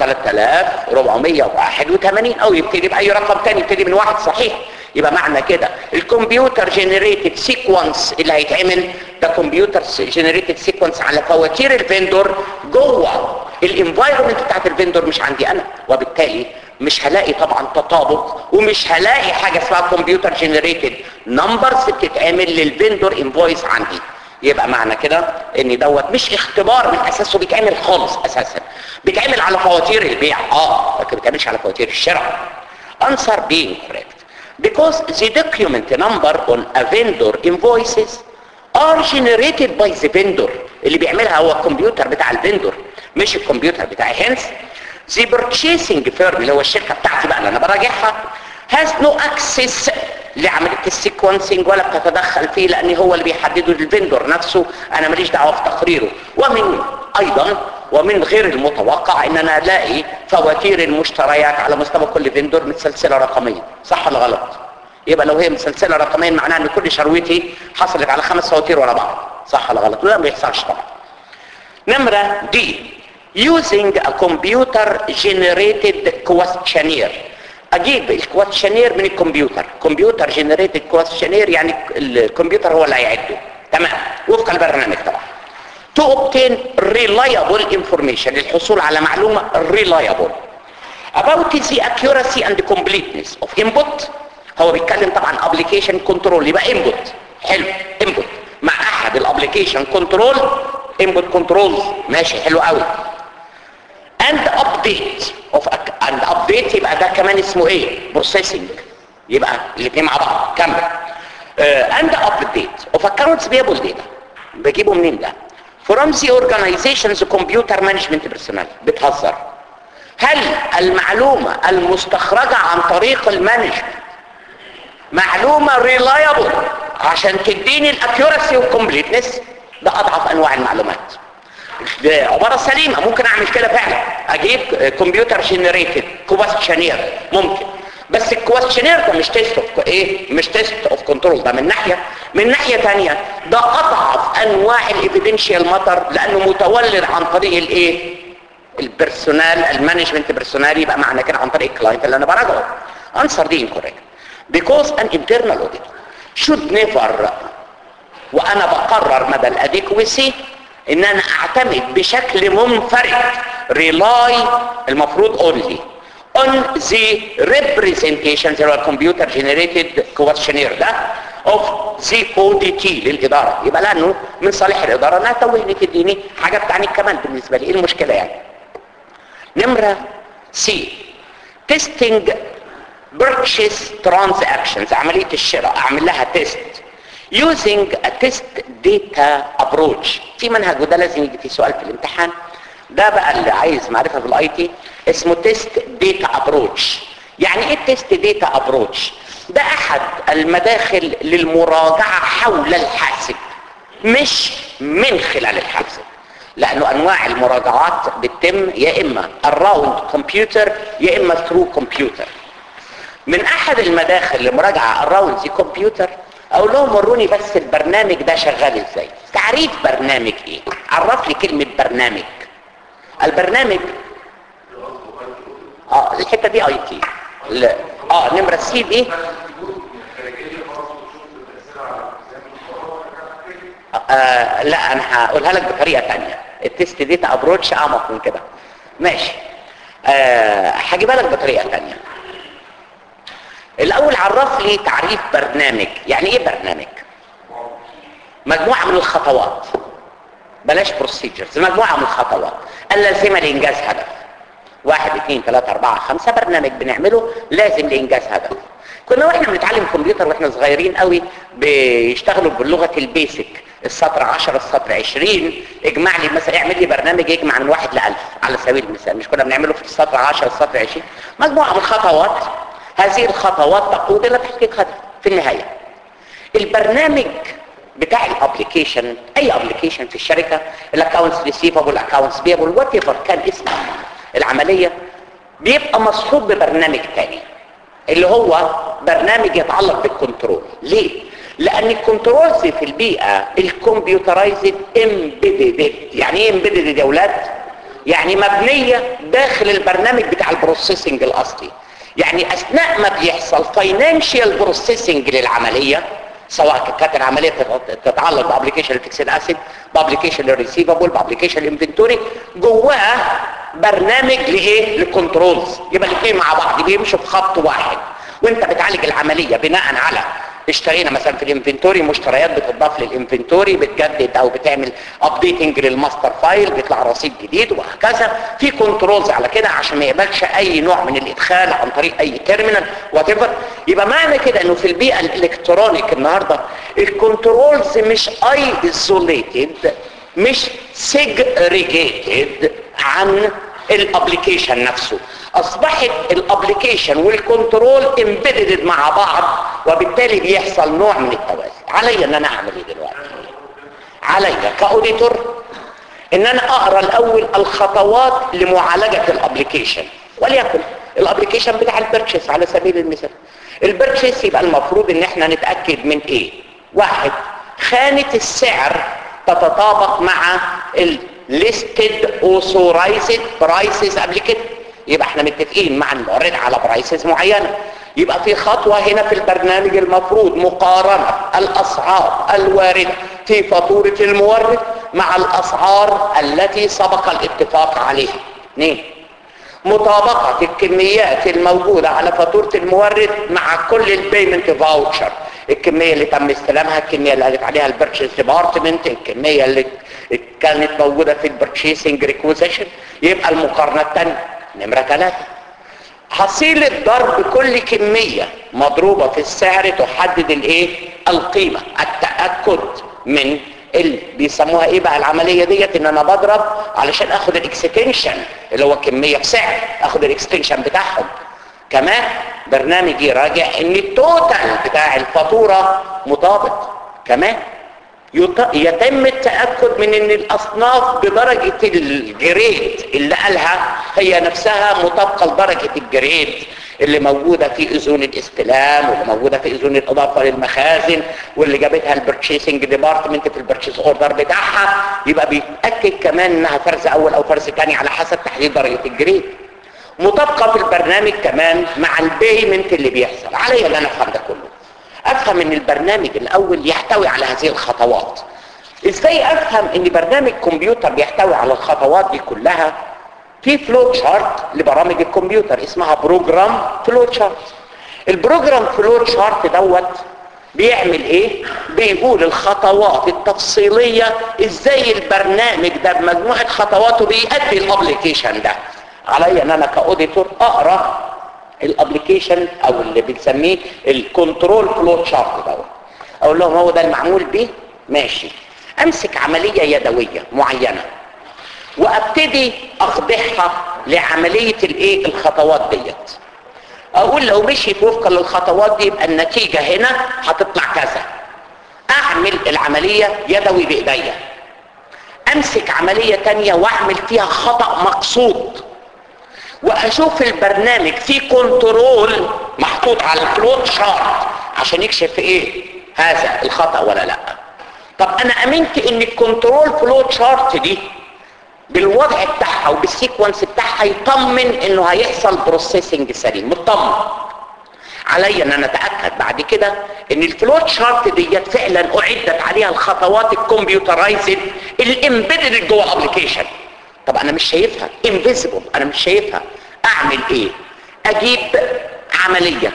3481 او يبتدي بأي رقم تاني يبتدي من واحد صحيح يبقى معنى كده الكمبيوتر جنريتد سيكونس اللي هيتعمل ده كمبيوتر جنريتد سيكونس على فواتير الفندور جوه الانفايرمنت بتاعت الفندور مش عندي انا وبالتالي مش هلاقي طبعا تطابق ومش هلاقي حاجه اسمها كمبيوتر جنريتد نمبرز بتتعمل للفندور انفويس عندي يبقى معنى كده ان دوت مش اختبار من اساسه بيتعمل خالص اساسا بيتعمل على فواتير البيع اه لكن ما بيتعملش على فواتير الشراء answer being correct because the document number on a vendor invoices are generated by the vendor اللي بيعملها هو الكمبيوتر بتاع الفندور مش الكمبيوتر بتاعي hence the purchasing firm اللي هو الشركه بتاعتي بقى اللي انا براجعها has no access لعمليه السيكونسنج ولا بتتدخل فيه لان هو اللي بيحدده الفندور نفسه انا ماليش دعوه في تقريره ومن ايضا ومن غير المتوقع ان انا الاقي فواتير المشتريات على مستوى كل فندور متسلسله رقميا صح ولا غلط يبقى لو هي متسلسله رقميا معناها ان كل شروتي حصلت على خمس فواتير ورا بعض صح ولا غلط وده ما بيحصلش طبعا نمره دي using a computer generated questionnaire اجيب الكويشنير من الكمبيوتر كمبيوتر جنريتد كويشنير يعني الكمبيوتر هو اللي هيعده تمام وفق البرنامج طبعا to obtain reliable information الحصول على معلومة reliable about the accuracy and completeness of input هو بيتكلم طبعا application control يبقى input حلو input مع احد الابليكيشن كنترول input controls ماشي حلو قوي and update of and update يبقى ده كمان اسمه ايه processing يبقى الاثنين مع بعض كمل uh, and update of accounts payable data بجيبه منين ده from the organization's computer management personnel بتهزر هل المعلومة المستخرجة عن طريق المانجمنت معلومة reliable عشان تديني الاكيورسي والكومبليتنس ده اضعف انواع المعلومات ده عبارة سليمة ممكن اعمل كده فعلا اجيب كمبيوتر جنريتد كويشنير ممكن بس الكويشنير ده مش تيست اوف ايه مش تيست اوف كنترول ده من ناحية من ناحية تانية ده اضعف انواع الايفيدنشال ماتر لانه متولد عن طريق الايه البرسونال المانجمنت بيرسونال يبقى معنى كده عن طريق الكلاينت اللي انا براجعه answer دي incorrect because an internal audit should never وانا بقرر مدى الاديكوسي ان انا اعتمد بشكل منفرد rely المفروض only on the representation اللي هو computer generated questionnaire ده of the ODT للإدارة يبقى لأنه من صالح الإدارة انها توهني تديني حاجة بتعني كمان بالنسبة لي ايه المشكلة يعني نمرة C testing purchase transactions عملية الشراء اعمل لها تيست using a test data approach في منهج وده لازم يجي في سؤال في الامتحان ده بقى اللي عايز معرفة في الاي تي اسمه تيست داتا ابروتش يعني ايه تيست داتا ابروتش ده احد المداخل للمراجعة حول الحاسب مش من خلال الحاسب لانه انواع المراجعات بتتم يا اما الراوند كمبيوتر يا اما ثرو كمبيوتر من احد المداخل لمراجعة الراوند زي كمبيوتر اقول لهم وروني بس البرنامج ده شغال ازاي تعريف برنامج ايه عرف لي كلمة برنامج البرنامج اه الحتة دي اي تي لا. اه نمرة سي دي آه لا انا هقولها لك بطريقة تانية التست ديتا ابروتش اعمق من كده ماشي آه هجيبها لك بطريقة تانية الاول عرف لي تعريف برنامج يعني ايه برنامج مجموعة من الخطوات بلاش بروسيجرز مجموعة من الخطوات اللازمة لإنجاز هدف واحد اثنين ثلاثة أربعة خمسة برنامج بنعمله لازم لإنجاز هدف كنا واحنا بنتعلم كمبيوتر واحنا صغيرين قوي بيشتغلوا باللغة البيسك السطر 10 السطر 20 اجمع لي مثلا اعمل لي برنامج يجمع من واحد ل 1000 على سبيل المثال مش كنا بنعمله في السطر 10 السطر 20 مجموعة من الخطوات هذه الخطوات تقود الى تحقيق هدف في النهاية البرنامج بتاع الابلكيشن اي ابلكيشن في الشركه الاكونتس ريسيفبل اكونتس بيبل وات ايفر كان اسم العمليه بيبقى مصحوب ببرنامج تاني اللي هو برنامج يتعلق بالكنترول ليه لان الكنترولز في البيئه الكمبيوترايزد امبيدد يعني ايه امبيدد يا اولاد يعني مبنيه داخل البرنامج بتاع البروسيسنج الاصلي يعني اثناء ما بيحصل فاينانشال بروسيسنج للعمليه سواء كانت العمليه تتعلق بابلكيشن الفيكسد اسيد بابلكيشن الريسيفبل بابلكيشن الانفنتوري جواها برنامج لايه للكنترولز يبقى الاثنين مع بعض بيمشوا في خط واحد وانت بتعالج العمليه بناء على اشترينا مثلا في الانفنتوري مشتريات بتضاف للانفنتوري بتجدد او بتعمل ابديتنج للماستر فايل بيطلع رصيد جديد وهكذا في كنترولز على كده عشان ما يقبلش اي نوع من الادخال عن طريق اي تيرمينال وات يبقى معنى كده انه في البيئه الالكترونيك النهارده الكنترولز مش ايزوليتد مش سيجريجيتد عن الابلكيشن نفسه اصبحت الابلكيشن والكنترول امبيدد مع بعض وبالتالي بيحصل نوع من التوازي علي ان انا اعمل ايه دلوقتي علي كاوديتور ان انا اقرا الاول الخطوات لمعالجه الابلكيشن وليكن الابلكيشن بتاع البيرتشيس على سبيل المثال البيرتشيس يبقى المفروض ان احنا نتاكد من ايه واحد خانه السعر تتطابق مع listed authorized prices قبل كده يبقى احنا متفقين مع المورد على برايسز معينة يبقى في خطوة هنا في البرنامج المفروض مقارنة الأسعار الواردة في فاتورة المورد مع الأسعار التي سبق الاتفاق عليها اثنين مطابقة الكميات الموجودة على فاتورة المورد مع كل البيمنت فاوتشر الكمية اللي تم استلامها الكمية اللي قالت عليها البرتشيز ديبارتمنت الكمية اللي كانت موجودة في البرتشيسنج ريكوزيشن يبقى المقارنة الثانية نمرة ثلاثة حصيلة ضرب كل كمية مضروبة في السعر تحدد الايه القيمة التأكد من اللي بيسموها ايه بقى العملية ديت ان انا بضرب علشان اخد الاكستنشن اللي هو كمية بسعر اخد الاكستنشن بتاعهم كمان برنامج يراجع ان التوتال بتاع الفاتورة مطابق كمان يتم التأكد من ان الاصناف بدرجة الجريد اللي قالها هي نفسها مطابقة لدرجة الجريد اللي موجودة في اذون الاستلام واللي موجودة في اذون الاضافة للمخازن واللي جابتها البرتشيسنج ديبارتمنت في البرتشيس اوردر بتاعها يبقى بيتأكد كمان انها فرز اول او فرز ثاني على حسب تحديد درجة الجريد مطابقة في البرنامج كمان مع البيمنت اللي بيحصل علي ان انا افهم ده كله افهم ان البرنامج الاول يحتوي على هذه الخطوات ازاي افهم ان برنامج كمبيوتر بيحتوي على الخطوات دي كلها في فلو تشارت لبرامج الكمبيوتر اسمها بروجرام فلو تشارت البروجرام فلو تشارت دوت بيعمل ايه بيقول الخطوات التفصيلية ازاي البرنامج ده بمجموعة خطواته بيأدي الابليكيشن ده علي ان انا كاوديتور اقرا الابلكيشن او اللي بنسميه الكنترول فلو شارت دوت اقول لهم هو ده المعمول به ماشي امسك عمليه يدويه معينه وابتدي اخضعها لعمليه الايه الخطوات ديت اقول لو مشيت وفقا للخطوات دي يبقى النتيجه هنا هتطلع كذا اعمل العمليه يدوي بايديا امسك عمليه تانية واعمل فيها خطا مقصود واشوف البرنامج فيه كنترول محطوط على الفلوت شارت عشان يكشف ايه هذا الخطا ولا لا طب انا امنت ان الكنترول فلوت شارت دي بالوضع بتاعها وبالسيكونس بتاعها يطمن انه هيحصل بروسيسنج سليم مطمن عليا ان انا اتاكد بعد كده ان الفلوت شارت ديت فعلا اعدت عليها الخطوات الكمبيوترايزد الامبيدد جوه الابلكيشن طب انا مش شايفها انفيزبل انا مش شايفها اعمل ايه اجيب عمليه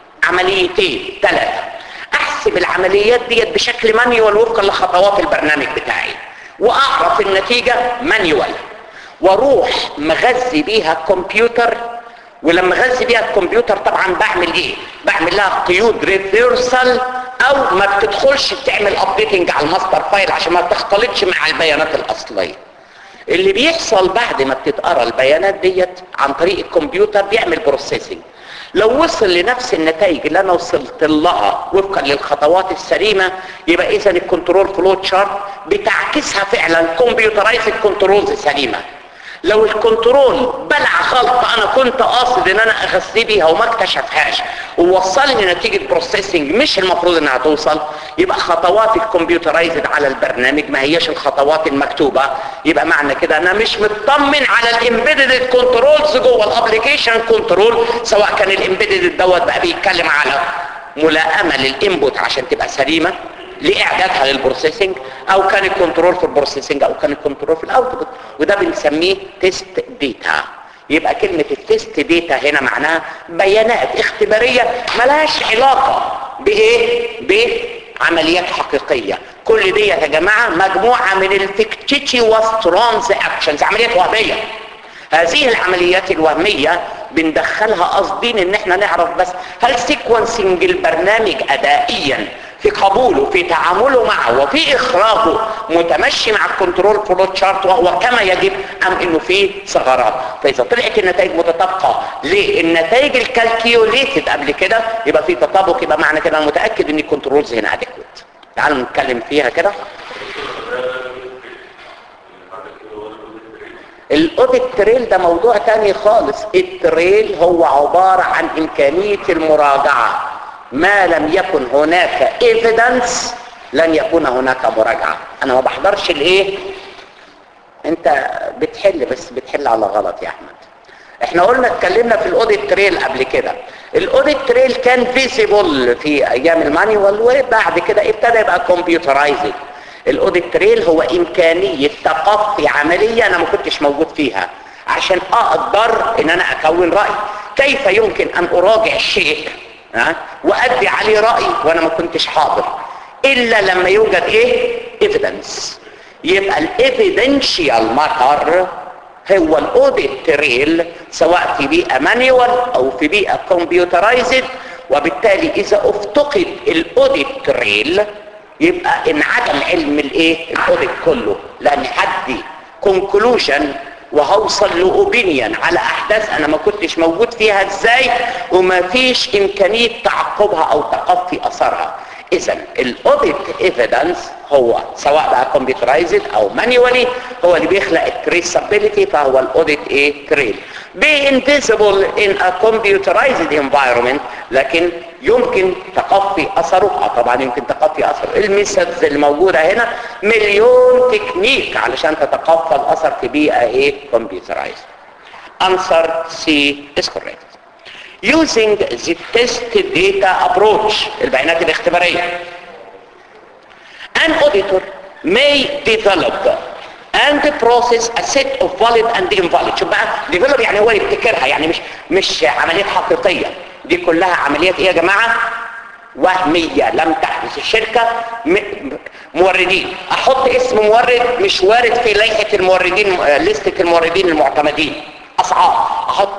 عمليتين ثلاثه احسب العمليات ديت بشكل مانيوال وفقا لخطوات البرنامج بتاعي واعرف النتيجه مانيوال واروح مغذي بيها الكمبيوتر ولما اغذي بيها الكمبيوتر طبعا بعمل ايه بعمل لها قيود ريفيرسال او ما بتدخلش بتعمل ابديتنج على الماستر فايل عشان ما تختلطش مع البيانات الاصليه اللي بيحصل بعد ما بتتقرا البيانات ديت عن طريق الكمبيوتر بيعمل بروسيسنج لو وصل لنفس النتائج اللي انا وصلت لها وفقا للخطوات السليمه يبقى اذا الكنترول فلو تشارت بتعكسها فعلا كمبيوترايز كنترولز سليمه لو الكنترول بلع غلطة انا كنت قاصد ان انا اغذي بيها وما اكتشفهاش ووصلني نتيجة بروسيسنج مش المفروض انها توصل يبقى خطوات الكمبيوترايزد على البرنامج ما هياش الخطوات المكتوبة يبقى معنى كده انا مش مطمن على الامبيدد كنترولز جوه الابلكيشن كنترول سواء كان الامبيدد دوت بقى بيتكلم على ملائمة للانبوت عشان تبقى سليمة لاعدادها للبروسيسنج او كان الكنترول في البروسيسنج او كان الكنترول في الاوتبوت وده بنسميه تيست ديتا يبقى كلمة التيست ديتا هنا معناها بيانات اختبارية ملهاش علاقة بايه بعمليات حقيقية كل دي يا جماعة مجموعة من الفيكتيتي وسترونز اكشنز عمليات وهمية هذه العمليات الوهمية بندخلها قصدين ان احنا نعرف بس هل سيكونسنج البرنامج ادائيا في قبوله في تعامله معه وفي اخراجه متمشي مع الكنترول فلو تشارت وهو كما يجب ام انه فيه ثغرات فاذا طلعت النتائج متطابقه للنتائج الكالكيوليتد قبل كده يبقى في تطابق يبقى معنى كده انا متاكد ان الكنترولز هنا ادكوت تعالوا نتكلم فيها كده الاوديت تريل ده موضوع تاني خالص التريل هو عبارة عن امكانية المراجعة ما لم يكن هناك ايفيدنس لن يكون هناك مراجعة انا ما بحضرش الايه انت بتحل بس بتحل على غلط يا احمد احنا قلنا اتكلمنا في الاوديت تريل قبل كده الاوديت تريل كان فيزيبل في ايام المانيوال وبعد كده ابتدى يبقى كمبيوترايزد الاوديت تريل هو امكانية تقفي عملية انا ما كنتش موجود فيها عشان اقدر ان انا اكون رأي كيف يمكن ان اراجع الشيء ها وادي عليه رأي وانا ما كنتش حاضر الا لما يوجد ايه ايفيدنس يبقى الايفيدنشيال ماتر هو الاوديت تريل سواء في بيئة مانيوال او في بيئة كمبيوترايزد وبالتالي اذا افتقد الاوديت تريل يبقى انعدم علم الايه الاوديت كله لان حدي كونكلوجن وهوصل لاوبينيون على احداث انا ما كنتش موجود فيها ازاي وما فيش امكانيه تعقبها او تقفي اثرها اذا الاوديت ايفيدنس هو سواء بقى كمبيوترايزد او مانيوالي هو اللي بيخلق التريسابيليتي فهو الاوديت ايه تريل be invisible in a computerized environment لكن يمكن تقفي اثره اه طبعا يمكن تقفي اثره الميثودز اللي موجوده هنا مليون تكنيك علشان تتقفى الاثر في بيئه ايه كمبيوترايزد answer C is correct using the test data approach البيانات الاختباريه an auditor may develop and process a set of valid and invalid شوف بقى develop يعني هو يبتكرها يعني مش مش عمليات حقيقيه دي كلها عمليات ايه يا جماعه وهميه لم تحدث الشركه م... موردين احط اسم مورد مش وارد في لائحه الموردين لسته الموردين المعتمدين اسعار احط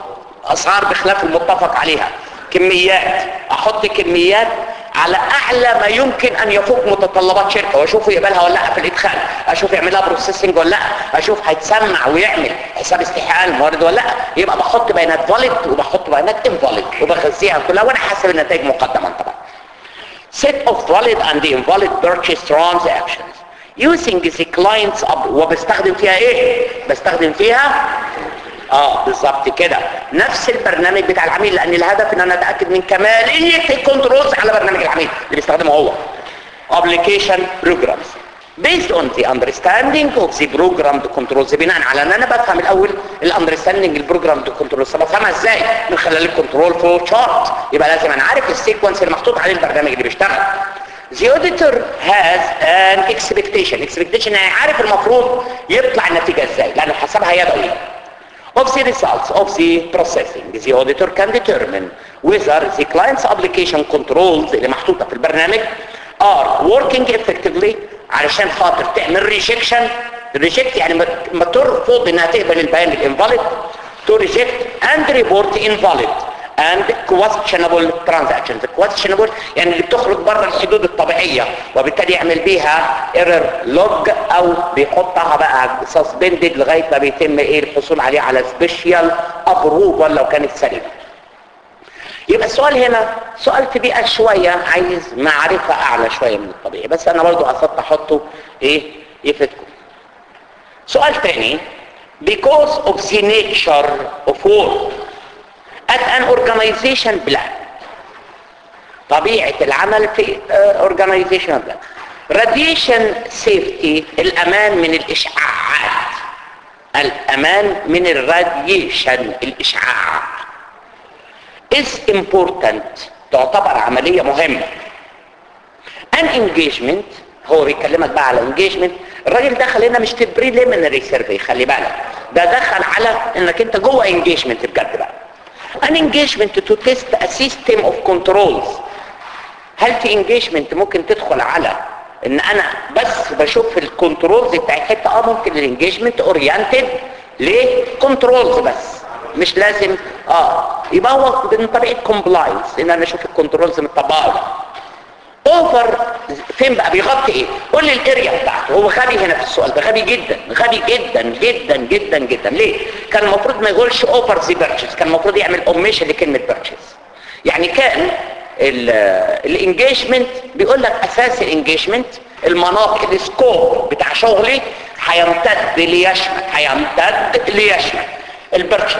اسعار بخلاف المتفق عليها كميات احط كميات على اعلى ما يمكن ان يفوق متطلبات شركه واشوف يقبلها ولا لا في الادخال اشوف يعملها بروسيسنج ولا لا اشوف هيتسمع ويعمل حساب استحقاق المورد ولا لا يبقى بحط بيانات فاليد وبحط بيانات انفاليد وبغذيها كلها وانا حاسب النتائج مقدما طبعا set of valid and invalid purchase transactions using the client's up وبستخدم فيها ايه بستخدم فيها اه بالظبط كده نفس البرنامج بتاع العميل لان الهدف ان انا اتاكد من كماليه الكنترولز على برنامج العميل اللي بيستخدمه هو application programs based on the understanding of the programmed controls بناء على ان انا بفهم الاول الاندرستاندنج البروجرامد كنترولز بفهمها ازاي من خلال الكنترول فلو تشارت يبقى لازم انا عارف السيكونس اللي محطوط عليه البرنامج اللي بيشتغل The auditor has an expectation expectation يعني عارف المفروض يطلع النتيجة ازاي لانه حسبها يدوي of the results of the processing the auditor can determine whether the client's application controls اللي محطوطة في البرنامج are working effectively علشان خاطر تعمل rejection reject يعني ما- ما ترفض انها تقبل البيان الانفاليد to reject and report invalid and questionable transactions questionable يعني اللي بتخرج بره الحدود الطبيعية وبالتالي يعمل بيها error log او بيحطها بقى suspended لغاية ما بيتم ايه الحصول عليه على special approval لو كانت سليمة يبقى السؤال هنا سؤال في بيئة شوية عايز معرفة اعلى شوية من الطبيعي بس انا برضو قصدت احطه ايه يفيدكم سؤال تاني because of the nature of work at an organization plan طبيعة العمل في uh, organization plan radiation safety الأمان من الإشعاعات الأمان من الراديشن الإشعاع is important تعتبر عملية مهمة an engagement هو بيكلمك بقى على engagement الراجل دخل هنا مش في preliminary survey خلي بالك ده دخل على انك انت جوه engagement بجد بقى an engagement to test a system of controls هل في engagement ممكن تدخل على ان انا بس بشوف الكنترولز بتاع حته اه ممكن الانجيجمنت اورينتد لكنترولز بس مش لازم اه يبقى هو من طريقه كومبلاينس ان انا اشوف الكنترولز مطبقه اوفر فين بقى بيغطي ايه قول لي الاريا بتاعته هو غبي هنا في السؤال ده غبي جدا غبي جدا جدا جدا جدا ليه كان المفروض ما يقولش اوفر زي بيرتشيز كان المفروض يعمل اوميشن لكلمه بيرتشيز يعني كان الانجيجمنت بيقول لك اساس الانجيجمنت المناطق السكوب بتاع شغلي هيمتد ليشمل هيمتد ليشمل البيرتشيز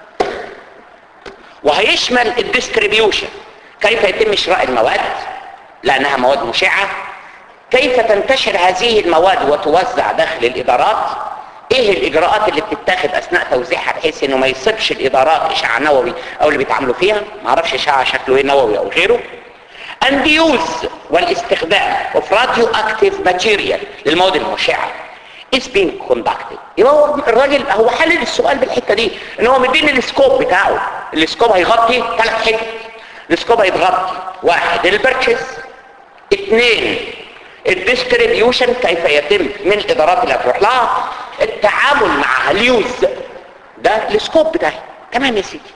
وهيشمل الديستريبيوشن كيف يتم شراء المواد لانها مواد مشعه كيف تنتشر هذه المواد وتوزع داخل الادارات ايه الاجراءات اللي بتتاخد اثناء توزيعها بحيث انه ما يصيبش الادارات اشعاع نووي او اللي بيتعاملوا فيها ما اعرفش اشعاع شكله ايه نووي او غيره and use والاستخدام of radioactive material للمواد المشعه is being conducted يبقى هو الراجل هو حلل السؤال بالحته دي ان هو مديني السكوب بتاعه السكوب هيغطي ثلاث حتت السكوب هيتغطي واحد البرتشيز اثنين الديستريبيوشن كيف يتم من الادارات اللي هتروح لها التعامل معها اليوز ده السكوب بتاعي تمام يا سيدي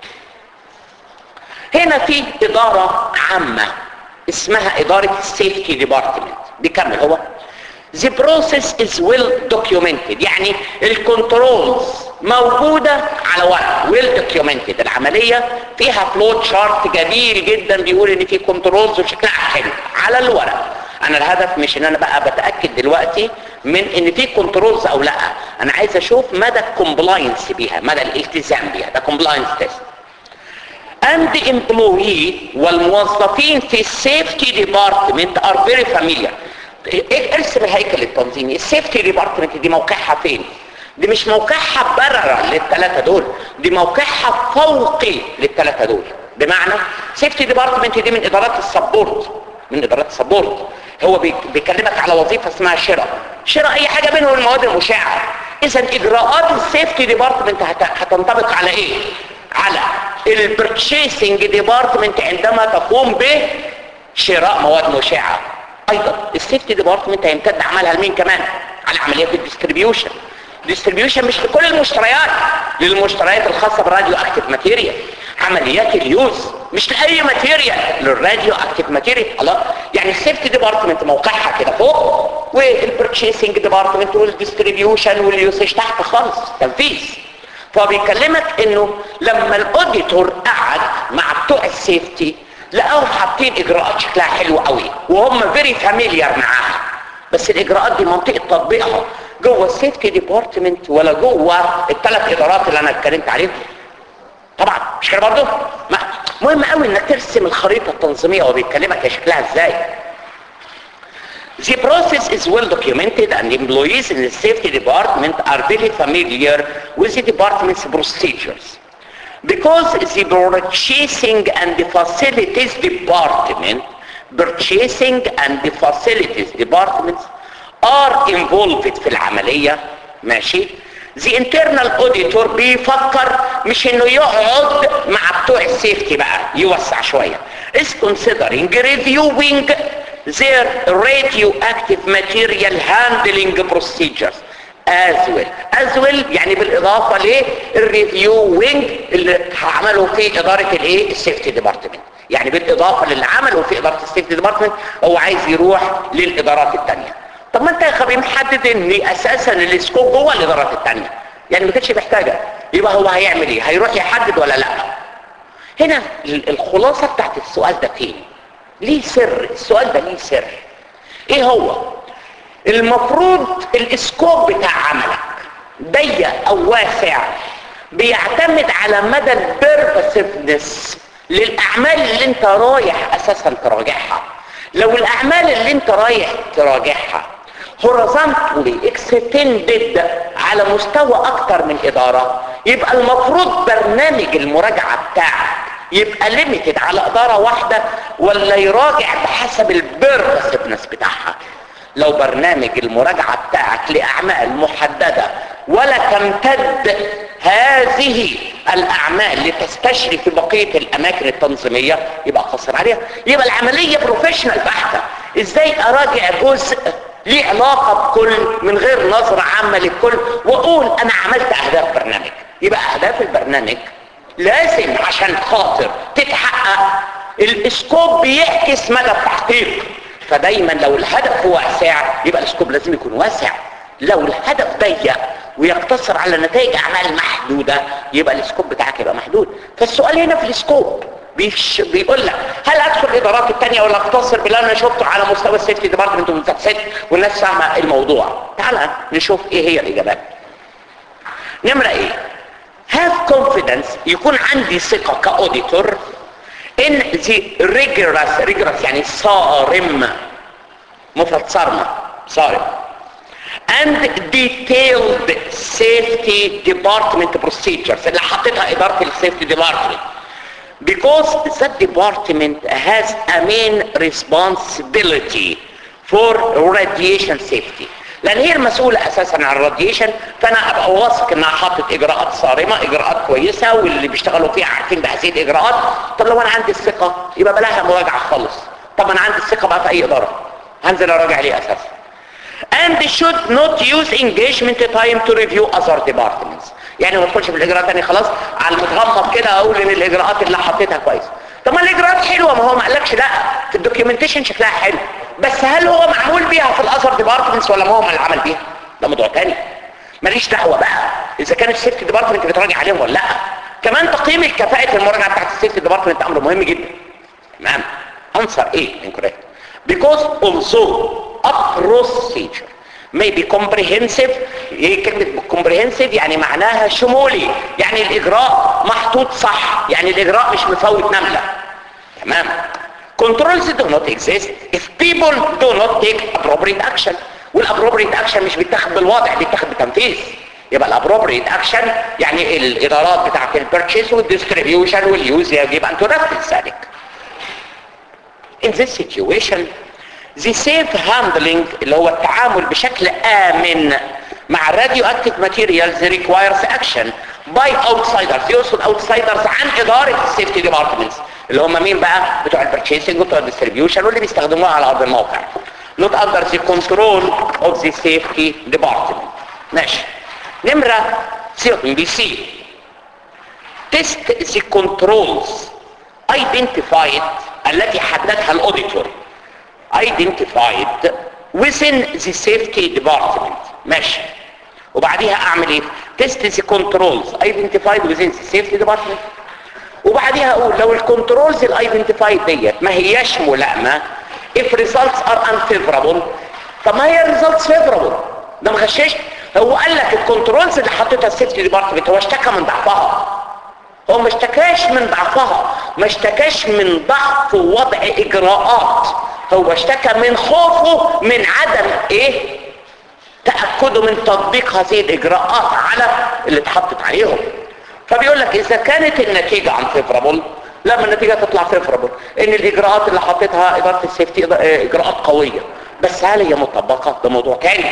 هنا في اداره عامه اسمها اداره السيفتي ديبارتمنت بيكمل هو The process is well documented يعني الكنترولز موجودة على ورق well documented العملية فيها فلو شارت جميل جدا بيقول ان في كنترولز وشكلها حلو على الورق انا الهدف مش ان انا بقى بتأكد دلوقتي من ان في كنترولز او لا انا عايز اشوف مدى الكومبلاينس بيها مدى الالتزام بيها ده كومبلاينس تيست and the employee والموظفين في السيفتي ديبارتمنت are very familiar ارسم الهيكل التنظيمي السيفتي ديبارتمنت دي موقعها فين دي مش موقعها بررة للثلاثة دول دي موقعها فوقي للثلاثة دول بمعنى سيفتي ديبارتمنت دي من ادارات السبورت من ادارات السبورت هو بيكلمك على وظيفة اسمها شراء شراء اي حاجة بينهم المواد المشعة اذا اجراءات السيفتي ديبارتمنت هتنطبق على ايه على البرتشيسنج ديبارتمنت عندما تقوم بشراء مواد مشعة ايضا السيفتي ديبارتمنت هيمتد عملها لمين كمان على عمليات الديستريبيوشن ديستريبيوشن مش لكل المشتريات للمشتريات الخاصه بالراديو اكتيف ماتيريال عمليات اليوز مش لاي ماتيريال للراديو اكتيف ماتيريال الله يعني السيفتي ديبارتمنت موقعها كده فوق والبرتشيسنج ديبارتمنت والديستريبيوشن واليوسج تحت خالص تنفيذ فبيكلمك انه لما الاوديتور قعد مع بتوع السيفتي لقاهم حاطين اجراءات شكلها حلو قوي وهم فيري فاميليار معاها بس الاجراءات دي منطقه تطبيقها جوه السيفتي ديبارتمنت ولا جوه الثلاث ادارات اللي انا اتكلمت عليهم طبعا مش كده برضه ما- مهم قوي انك ترسم الخريطه التنظيميه وهو بيكلمك هي شكلها ازاي The process is well documented and employees in the safety department are very familiar with the department's procedures. Because the purchasing and the facilities department, purchasing and the facilities departments are involved في العملية ماشي the internal auditor بيفكر مش انه يقعد مع بتوع السيفتي بقى يوسع شوية is considering reviewing their radioactive material handling procedures as well as well يعني بالاضافه للريفيوينج اللي عمله في اداره الايه السيفتي ديبارتمنت يعني بالاضافه للي عمله في اداره السيفتي ديبارتمنت هو عايز يروح للادارات الثانيه طب ما انت يا خبير محدد ان اساسا السكوب جوه الادارات الثانيه يعني ما كانش محتاجه يبقى هو هيعمل ايه هيروح يحدد ولا لا هنا ال- الخلاصه بتاعت السؤال ده فين ليه سر السؤال ده ليه سر ايه هو المفروض الاسكوب بتاع عملك ضيق او واسع بيعتمد على مدى البيرفسفنس للاعمال اللي انت رايح اساسا تراجعها لو الاعمال اللي انت رايح تراجعها horizontally extended على مستوى اكتر من اداره يبقى المفروض برنامج المراجعه بتاعك يبقى ليميتد على اداره واحده ولا يراجع بحسب البيرفسفنس بتاعها لو برنامج المراجعة بتاعك لأعمال محددة ولا تمتد هذه الأعمال لتستشري في بقية الأماكن التنظيمية يبقى قصر عليها يبقى العملية بروفيشنال بحتة إزاي أراجع جزء ليه علاقة بكل من غير نظرة عامة للكل وأقول أنا عملت أهداف برنامج يبقى أهداف البرنامج لازم عشان خاطر تتحقق الاسكوب بيعكس مدى التحقيق فدايما لو الهدف واسع يبقى الاسكوب لازم يكون واسع لو الهدف ضيق ويقتصر على نتائج اعمال محدوده يبقى الاسكوب بتاعك يبقى محدود فالسؤال هنا في الاسكوب بيش بيقول لك هل ادخل الادارات الثانيه ولا اقتصر باللي انا شفته على مستوى السيفتي ديبارتمنت والمفتشات والناس فاهمه الموضوع تعال نشوف ايه هي الاجابات نمره ايه have confidence يكون عندي ثقه كاوديتور ان the rigorous rigorous يعني صارم مفرد صارمة صارم and detailed safety department procedures اللي حطيتها إدارة السيفتي department because that department has a main responsibility for radiation safety لان هي المسؤولة اساسا عن الراديشن فانا ابقى واثق انها حاطت اجراءات صارمة اجراءات كويسة واللي بيشتغلوا فيها عارفين بهذه الاجراءات طب لو انا عندي الثقة يبقى بلاها مراجعة خالص طب انا عندي الثقة بقى في اي ادارة هنزل اراجع ليه اساسا and should not use engagement time to review other departments يعني ما ادخلش في الاجراءات تاني خلاص على المتغمض كده اقول ان الاجراءات اللي حطيتها كويس طب ما الاجراءات حلوه ما هو ما قالكش لا في الدوكيومنتيشن شكلها حلو بس هل هو معمول بيها في الاذر ديبارتمنتس ولا ما هو اللي عمل بيها ده موضوع تاني ماليش دعوه بقى اذا كان السيفتي ديبارتمنت بتراجع عليهم ولا لا كمان تقييم الكفاءه المراجعه بتاعت السيفتي ديبارتمنت امر مهم جدا تمام answer A incorrect because also a procedure may be comprehensive ايه كلمة comprehensive يعني معناها شمولي يعني الاجراء محطوط صح يعني الاجراء مش مفوت نملة تمام controls do not exist if people do not take appropriate action والappropriate action مش بيتاخد بالوضع بيتاخد بتنفيذ يبقى الابروبريت اكشن يعني الادارات بتاعت البيرتشيز والديستريبيوشن واليوز يجب ان تنفذ ذلك in this situation the safe handling اللي هو التعامل بشكل آمن مع الراديو اكتيف ماتيريالز requires action by outsiders يقصد outsiders عن إدارة السيفتي ديبارتمنتس اللي هم مين بقى بتوع البرتشيسنج وبتوع الديستريبيوشن واللي بيستخدموها على أرض الموقع not under the control of the safety department ماشي نمرة سيبك من بي سي test the controls identified التي حددها الاوديتور identified within the safety department ماشي وبعديها اعمل ايه test the controls identified within the safety department وبعديها اقول لو الكنترولز الايدنتيفايد ديت ما هياش ملائمه if results are unfavorable طب ما هي results favorable ده ما غشاش هو قال لك الكنترولز اللي حطيتها السيفتي ديبارتمنت هو اشتكى من ضعفها هو ما اشتكاش من ضعفها ما اشتكاش من ضعف وضع اجراءات هو اشتكى من خوفه من عدم ايه تأكده من تطبيق هذه الاجراءات على اللي اتحطت عليهم فبيقول لك اذا كانت النتيجة عن فيفرابل لما النتيجة تطلع فيفرابل ان الاجراءات اللي حطيتها ادارة السيفتي اجراءات قوية بس هل هي مطبقة ده موضوع تاني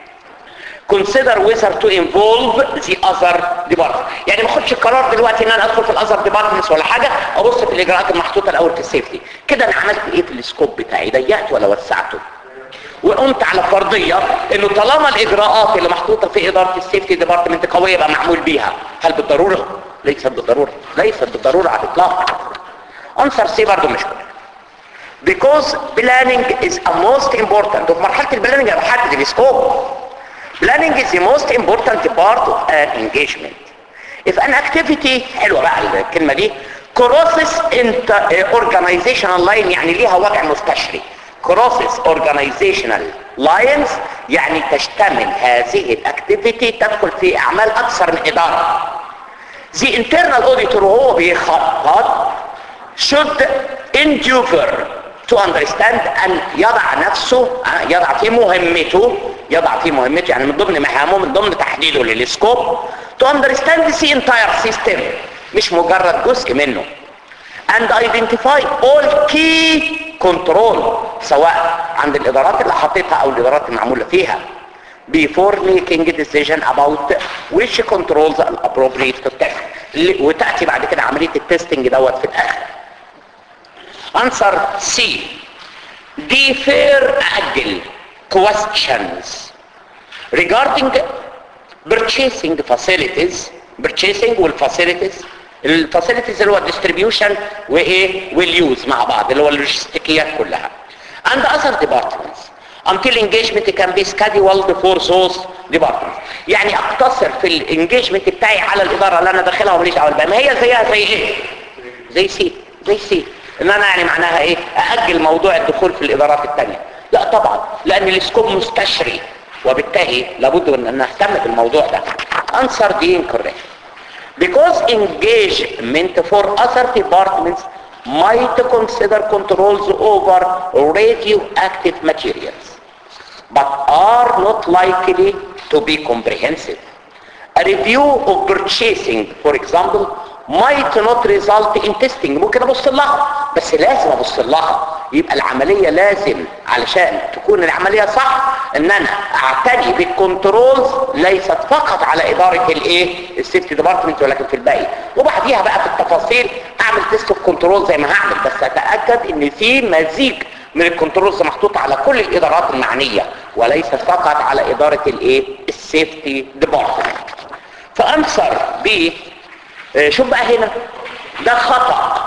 consider whether to involve the other department يعني ما اخدش القرار دلوقتي ان انا ادخل في الاذر ديبارتمنتس ولا حاجه ابص في الاجراءات المحطوطه الاول في السيفتي كده انا عملت ايه في السكوب بتاعي ضيقت ولا وسعته وقمت على فرضيه انه طالما الاجراءات اللي محطوطه في اداره السيفتي ديبارتمنت قويه يبقى معمول بيها هل بالضروره ليست بالضروره ليست بالضروره على الاطلاق انسر سي برضه مش كده because planning is a most important وفي مرحله البلاننج انا بحدد السكوب Planning is the most important part of an engagement. If an activity حلوة بقى الكلمة دي crosses into organizational line يعني ليها وضع مستشري crosses organizational lines يعني تشتمل هذه الاكتيفيتي تدخل في اعمال اكثر من ادارة the internal auditor وهو بيخطط should endeavor to understand ان يضع نفسه يضع في مهمته يضع في مهمته يعني من ضمن مهامه من ضمن تحديده للسكوب to understand the entire system مش مجرد جزء منه and identify all key control سواء عند الادارات اللي حطيتها او الادارات المعموله فيها before making a decision about which controls are appropriate to test وتأتي بعد كده عملية التستنج دوت في الاخر answer C defer أجل questions regarding purchasing facilities purchasing والفاسيلتيز الفاسيلتيز اللي هو الديستريبيوشن وايه واليوز مع بعض اللي هو اللوجستيكيات كلها and other departments until engagement can be scheduled for those departments يعني اقتصر في الانجيجمنت بتاعي على الاداره اللي انا داخلها وماليش دعوه بيها ما هي زيها زي ايه زي سي زي سي ان انا يعني معناها ايه ااجل موضوع الدخول في الادارات الثانيه لا طبعا لان السكوب مستشري وبالتالي لابد ان نهتم بالموضوع ده answer the incorrect because engagement for other departments might consider controls over radioactive materials but are not likely to be comprehensive a review of purchasing for example might not result in testing ممكن ابص لها بس لازم ابص لها يبقى العملية لازم علشان تكون العملية صح ان انا اعتني بالكنترولز ليست فقط على ادارة الايه السيفتي ديبارتمنت ولكن في الباقي وبعديها بقى في التفاصيل اعمل تيست اوف كنترول زي ما هعمل بس اتاكد ان في مزيج من الكنترولز محطوطة على كل الادارات المعنية وليست فقط على ادارة الايه السيفتي ديبارتمنت فانسر ب شوف بقى هنا ده خطأ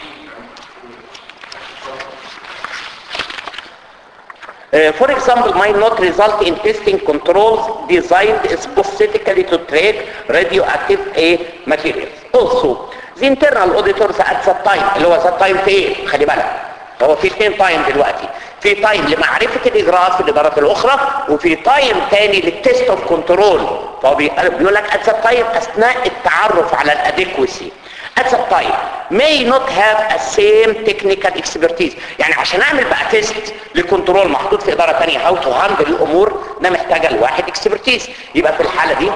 Uh, for example, might not result in testing controls designed specifically to track radioactive A materials. Also, the internal auditors at that time, اللي هو that time في ايه؟ خلي بالك. هو في اثنين تايم دلوقتي. في تايم لمعرفة الإجراءات في الإدارات الأخرى وفي تايم تاني للتست اوف كنترول. فهو بيقول لك at that time أثناء التعرف على الأديكوسي. at that time may not have a same technical expertise يعني عشان اعمل بقى تيست لكنترول محطوط في اداره ثانيه هاو تو هاندل الامور ده محتاجه لواحد اكسبرتيز يبقى في الحاله دي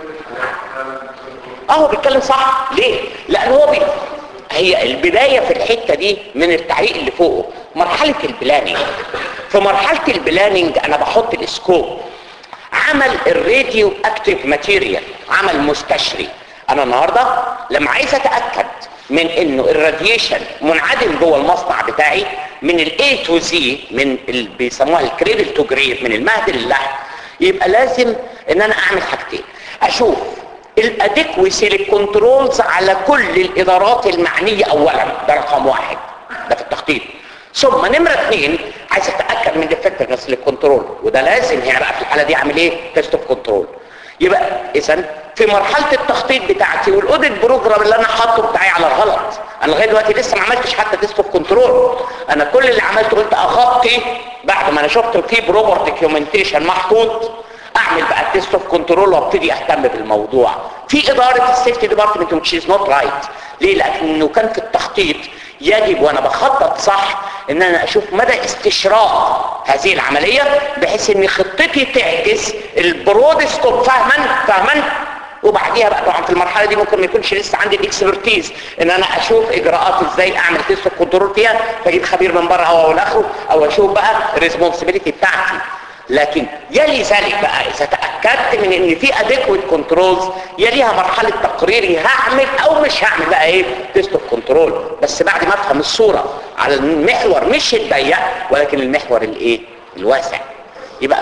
اهو بيتكلم صح ليه لان هو بي... هي البدايه في الحته دي من التعليق اللي فوقه مرحله البلاننج في مرحله البلاننج انا بحط السكوب عمل الراديو اكتيف ماتيريال عمل مستشري انا النهاردة لما عايز اتأكد من انه الراديشن منعدم جوه المصنع بتاعي من الاي تو زي من اللي بيسموها الكريدل تو جريد من المهد للحم يبقى لازم ان انا اعمل حاجتين اشوف الادكوسي للكنترولز على كل الادارات المعنيه اولا ده رقم واحد ده في التخطيط ثم نمره اثنين عايز اتاكد من الافكتفنس للكنترول وده لازم هنا بقى في الحاله دي اعمل ايه تيست اوف كنترول يبقى اذا في مرحله التخطيط بتاعتي والاوديت بروجرام اللي انا حاطه بتاعي على الغلط انا لغايه دلوقتي لسه ما عملتش حتى تيست اوف كنترول انا كل اللي عملته قلت اغطي بعد ما انا شفت في بروبر دوكيومنتيشن محطوط اعمل بقى التيست اوف كنترول وابتدي اهتم بالموضوع في اداره السيفتي ديبارتمنت which is not right ليه لانه كان في التخطيط يجب وانا بخطط صح ان انا اشوف مدى استشراق هذه العمليه بحيث ان خطتي تعكس البرود سكوب فهما فهما وبعديها بقى طبعا في المرحله دي ممكن ما يكونش لسه عندي الاكسبرتيز ان انا اشوف اجراءات ازاي اعمل تيست كنترول فيها فاجيب خبير من بره او الاخره او اشوف بقى الريسبونسبيلتي بتاعتي لكن يلي ذلك بقى اذا تاكدت من ان في اديكويت كنترولز يليها مرحله تقريري هعمل او مش هعمل بقى ايه تيست اوف كنترول بس بعد ما افهم الصوره على المحور مش الضيق ولكن المحور الايه الواسع يبقى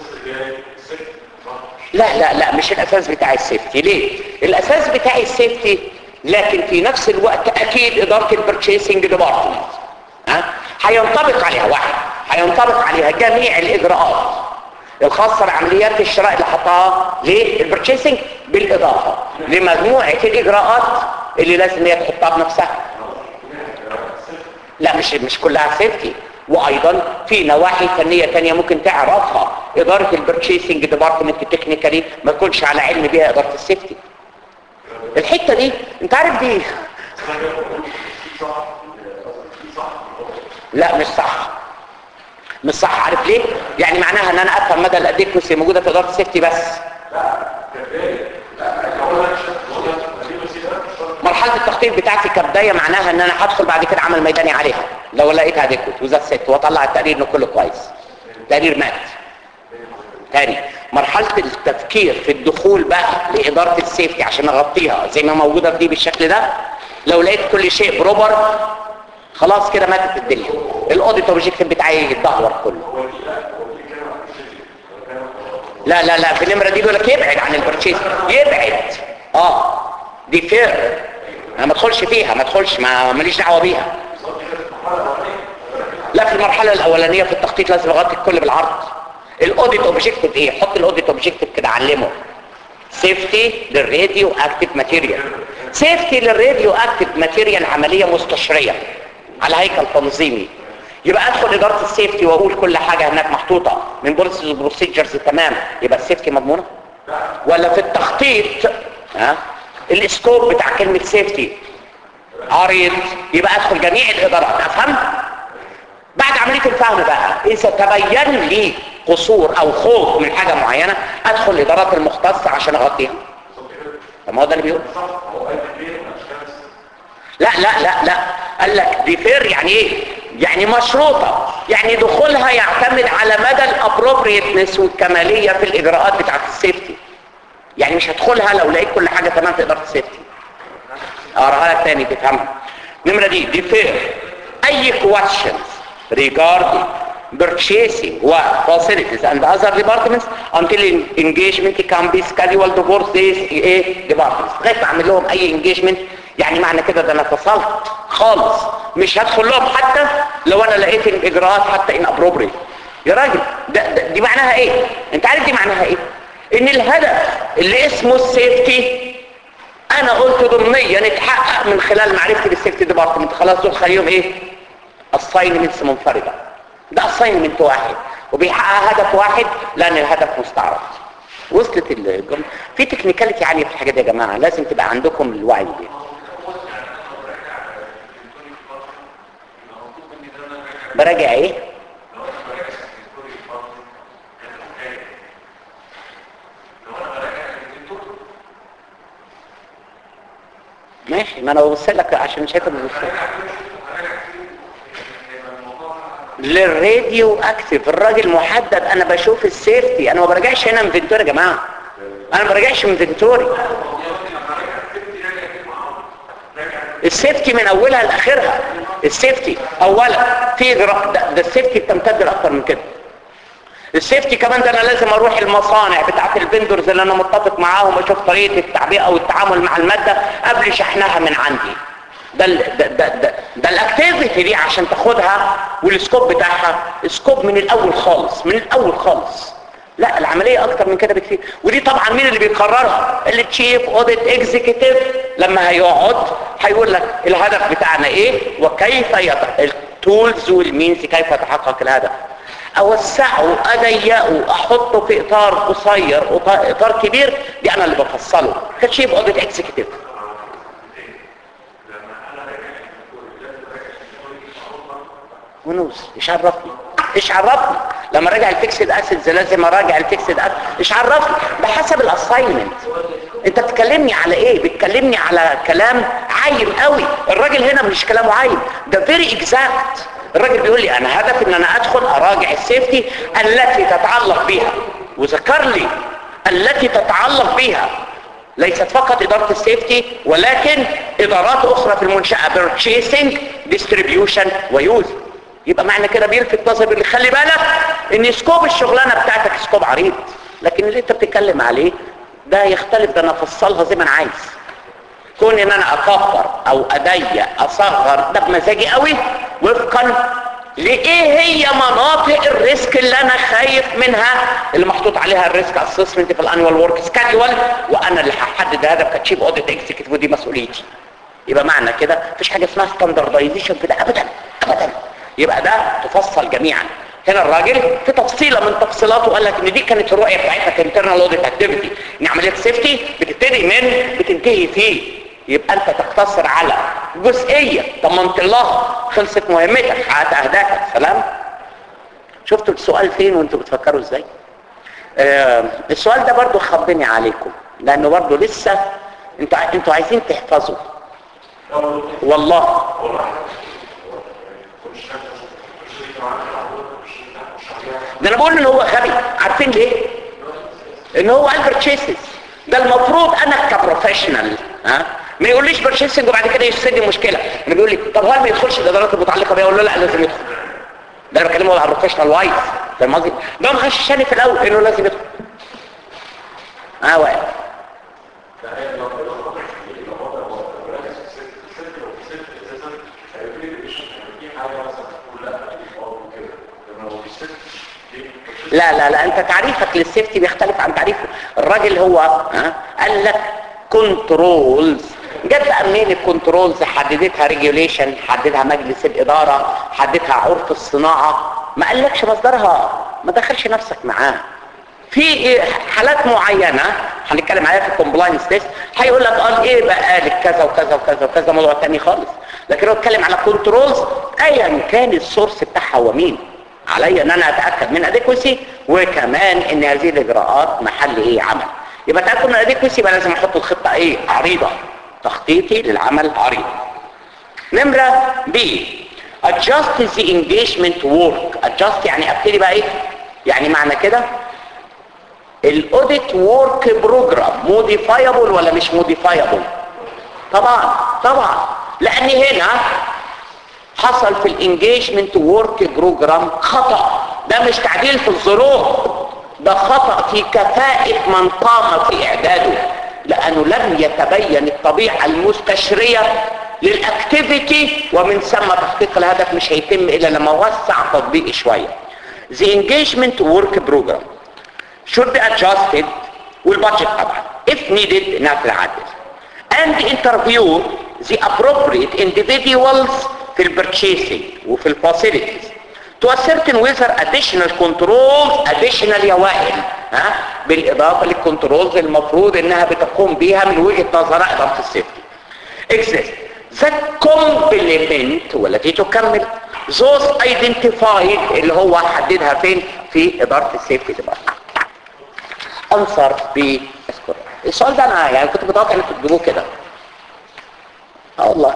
لا لا لا مش الاساس بتاع السيفتي ليه الاساس بتاع السيفتي لكن في نفس الوقت اكيد اداره البرتشيسنج ديبارتمنت ها هينطبق عليها واحد هينطبق عليها جميع الاجراءات الخاصة بعمليات الشراء اللي حطها للبرتشيسنج بالاضافة لمجموعة الاجراءات اللي لازم هي تحطها بنفسها لا مش مش كلها سيفتي وايضا في نواحي فنيه تانية ممكن تعرفها اداره البرتشيسنج ديبارتمنت تكنيكالي ما تكونش على علم بيها اداره السيفتي الحته دي انت عارف دي لا مش صح مش صح عارف ليه يعني معناها ان انا افهم مدى الاديكوسي موجوده في اداره السيفتي بس مرحله التخطيط بتاعتي كبدايه معناها ان انا هدخل بعد كده عمل ميداني عليها لو لقيتها اديكوت وذات ست واطلع التقرير انه كله كويس تقرير مات تاني مرحله التفكير في الدخول بقى لاداره السيفتي عشان اغطيها زي ما موجوده في دي بالشكل ده لو لقيت كل شيء بروبر خلاص كده ماتت الدنيا الاوديت اوبجيكتيف بتاعي يتدهور كله لا لا لا في النمره دي بيقول لك يبعد عن البرتشيز يبعد اه دي فير انا ما ادخلش فيها ما ادخلش ما ماليش دعوه بيها لا في المرحله الاولانيه في التخطيط لازم اغطي الكل بالعرض الاوديت اوبجيكتيف ايه حط الاوديت اوبجيكتيف كده علمه سيفتي للراديو اكتيف ماتيريال سيفتي للراديو اكتيف ماتيريال عمليه مستشريه على هيكل تنظيمي يبقى ادخل اداره السيفتي واقول كل حاجه هناك محطوطه من بوليسز وبروسيجرز تمام يبقى السيفتي مضمونه ولا في التخطيط ها الاسكوب بتاع كلمه سيفتي عريض يبقى ادخل جميع الادارات افهم بعد عمليه الفهم بقى اذا تبين لي قصور او خوف من حاجه معينه ادخل الادارات المختصه عشان اغطيها طب ما هو ده اللي بيقول لا لا لا لا قال لك دي فير يعني ايه يعني مشروطة يعني دخولها يعتمد على مدى الابروبريتنس والكمالية في الاجراءات بتاعت السيفتي يعني مش هدخلها لو لقيت كل حاجة تمام في ادارة السيفتي اقراها لك تاني تفهمها نمرة دي دي فير اي questions regarding purchasing what facilities and other departments until engagement can be scheduled for this ايه departments لغايه ما اعمل لهم اي engagement يعني معنى كده ده انا اتصلت خالص مش هدخل لهم حتى لو انا لقيت الاجراءات حتى ان ابروبري يا راجل ده, ده دي معناها ايه انت عارف دي معناها ايه ان الهدف اللي اسمه السيفتي انا قلت ضمنيا اتحقق من خلال معرفتي بالسيفتي ديبارتمنت خلاص دول خليهم ايه اساينمنتس منفرده ده اساينمنت واحد وبيحقق هدف واحد لان الهدف مستعرض وصلت الجمله في تكنيكاليتي عاليه في الحاجات دي يا جماعه لازم تبقى عندكم الوعي دي براجع ايه ماشي ما انا ببص لك عشان شايف ببص للراديو اكتف الراجل محدد انا بشوف السيفتي انا ما براجعش هنا انفنتوري يا جماعه انا ما براجعش انفنتوري السيفتي من اولها لاخرها السيفتي اولا في اجراء ده, ده السيفتي بتمتد لاكثر من كده السيفتي كمان ده انا لازم اروح المصانع بتاعت الفندرز اللي انا متفق معاهم واشوف طريقه التعبئه والتعامل مع الماده قبل شحنها من عندي ده ال ده ده ده, ده الاكتيفيتي دي عشان تاخدها والسكوب بتاعها سكوب من الاول خالص من الاول خالص لا العمليه اكتر من كده بكتير ودي طبعا مين اللي بيقررها التشيف اوديت اكزيكتيف لما هيقعد هيقول لك الهدف بتاعنا ايه وكيف يت... التولز والمينز كيف يتحقق الهدف اوسعه اضيقه احطه في اطار قصير اطار كبير دي انا اللي بفصله كتشيف اوديت اكزيكتيف ونوز ايش عرفني ايش عرفني لما راجع الفيكسد اسيدز لازم اراجع الفيكسد اسيد ايش عرفني بحسب الاساينمنت انت بتكلمني على ايه بتكلمني على كلام عايم قوي الراجل هنا مش كلامه عايم ده فيري اكزاكت الراجل بيقول لي انا هدفي ان انا ادخل اراجع السيفتي التي تتعلق بها وذكر لي التي تتعلق بها ليست فقط إدارة السيفتي ولكن إدارات أخرى في المنشأة purchasing distribution ويوز يبقى معنى كده بيلفت نظر اللي خلي بالك ان سكوب الشغلانة بتاعتك سكوب عريض لكن اللي انت بتتكلم عليه ده يختلف ده انا افصلها زي ما انا عايز كون ان انا اكبر او اضيق اصغر ده بمزاجي قوي وفقا لايه هي مناطق الريسك اللي انا خايف منها اللي محطوط عليها الريسك اسسمنت في الانوال ورك سكادول وانا اللي هحدد هدف كتشيف اوديت اكزيكتيف ودي مسؤوليتي يبقى معنى كده مفيش حاجه اسمها ستاندردايزيشن في ده ابدا ابدا يبقى ده تفصل جميعا هنا الراجل في تفصيله من تفصيلاته قال لك ان دي كانت الرؤيه بتاعتنا كانترنال اوديت اكتيفيتي ان عمليه سيفتي بتبتدي من بتنتهي فيه يبقى انت تقتصر على جزئيه طمنت لها خلصت مهمتك حققت اهدافك سلام شفتوا السؤال فين وانتوا بتفكروا ازاي آه السؤال ده برضو خبني عليكم لانه برضو لسه انتوا انتوا عايزين تحفظوا والله ده انا بقول ان هو غبي عارفين ليه ان هو قال بيرتشيسز ده المفروض انا كبروفيشنال ها ما يقوليش بيرتشيسنج وبعد كده يفسد لي مشكله انا بيقول لي طب هل ما يدخلش الادارات المتعلقه بيها اقول له لا لازم يدخل ده انا بكلمه على البروفيشنال وايز فاهم قصدي ده ما غششني في الاول انه لازم يدخل اه واقف لا لا لا انت تعريفك للسيفتي بيختلف عن تعريفه الراجل هو ها قال لك كنترولز جت بقى منين الكنترولز حددتها ريجوليشن حددها مجلس الاداره حددها عرف الصناعه ما قالكش مصدرها ما دخلش نفسك معاه في حالات معينة هنتكلم عليها في الكومبلاينس تيست هيقول لك قال ايه بقى قال كذا وكذا وكذا وكذا موضوع تاني خالص لكن هو اتكلم على كنترولز ايا كان السورس بتاعها هو مين علي ان انا اتاكد من اديكوسي وكمان ان هذه الاجراءات محل ايه عمل يبقى تاكد من اديكوسي يبقى لازم احط الخطه ايه عريضه تخطيطي للعمل عريض نمره بي adjust the engagement work adjust يعني ابتدي بقى ايه يعني معنى كده الاوديت ورك بروجرام موديفايبل ولا مش موديفايبل طبعا طبعا لان هنا حصل في الانجيجمنت ورك بروجرام خطأ ده مش تعديل في الظروف ده خطأ في كفاءة من قام في اعداده لانه لم يتبين الطبيعة المستشرية للاكتيفيتي ومن ثم تحقيق الهدف مش هيتم الا لما وسع تطبيقي شوية The engagement work program should be adjusted والبادجت طبعا if needed انها تتعدل and interview the appropriate individuals في البرتشيسنج وفي الفاسيلتيز to ascertain whether additional controls additional يا وائل ها بالاضافه للكنترولز المفروض انها بتقوم بيها من وجهه نظر اداره السيفتي exist that complement والتي تكمل those identified اللي هو حددها فين في اداره السيفتي ديبارتمنت انصر ب السؤال ده انا يعني كنت متوقع انكم تجيبوه كده اه والله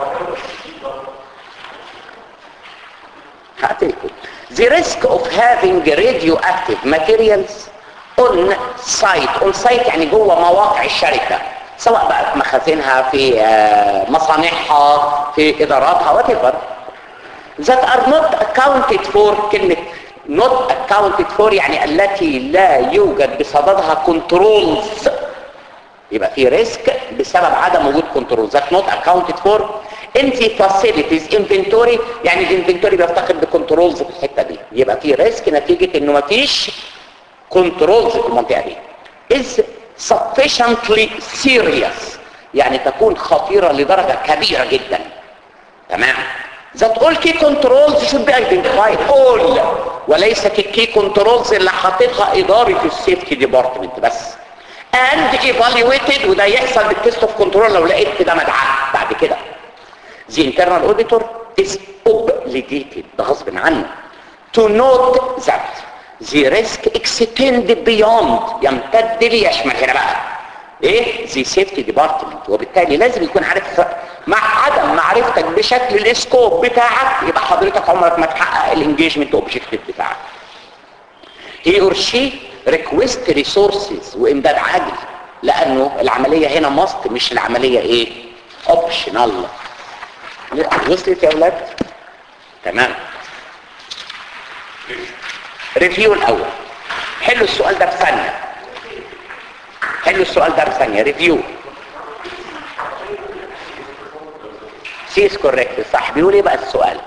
هاتلكم the risk of having radioactive materials on site on site يعني جوه مواقع الشركة سواء بقى في مخازنها في مصانعها في اداراتها whatever that are not accounted for كلمة not accounted for يعني التي لا يوجد بصددها كنترولز يبقى في ريسك بسبب عدم وجود كنترول ذات نوت اكاونتد فور ان في فاسيلتيز انفنتوري يعني الانفنتوري بيفتقد بكنترولز في الحته دي يبقى في ريسك نتيجه انه مفيش كنترولز في المنطقه دي is sufficiently serious يعني تكون خطيره لدرجه كبيره جدا تمام that all key controls should be identified all وليست الكي كنترولز اللي حاططها اداره السيفتي ديبارتمنت بس and evaluated وده يحصل بالتست اوف كنترول لو لقيت كده مدعاه بعد كده the internal auditor is obligated ده غصب عنه to note that the risk extend beyond يمتد ليشمل هنا بقى ايه the safety department وبالتالي لازم يكون عارف مع عدم معرفتك بشكل الاسكوب بتاعك يبقى حضرتك عمرك ما تحقق الانجيجمنت اوبجيكتيف بتاعك he or she request resources وامداد عاجل لانه العملية هنا ماست مش العملية ايه optional وصلت يا اولاد تمام ريفيو الاول حلوا السؤال ده في ثانيه حلوا السؤال ده في ثانيه ريفيو سيس كوريكت صح بيقول ايه بقى السؤال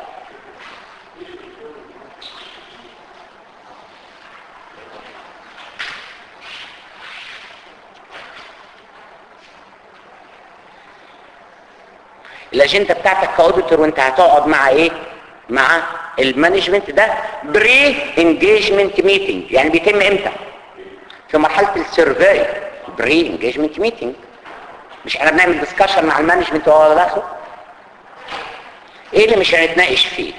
الاجنده بتاعتك كاوديتور وانت هتقعد مع ايه مع المانجمنت ده بري انجيجمنت ميتنج يعني بيتم امتى في مرحله السيرفي بري انجيجمنت ميتنج مش احنا بنعمل ديسكشن مع المانجمنت وهو داخل ايه اللي مش هنتناقش فيه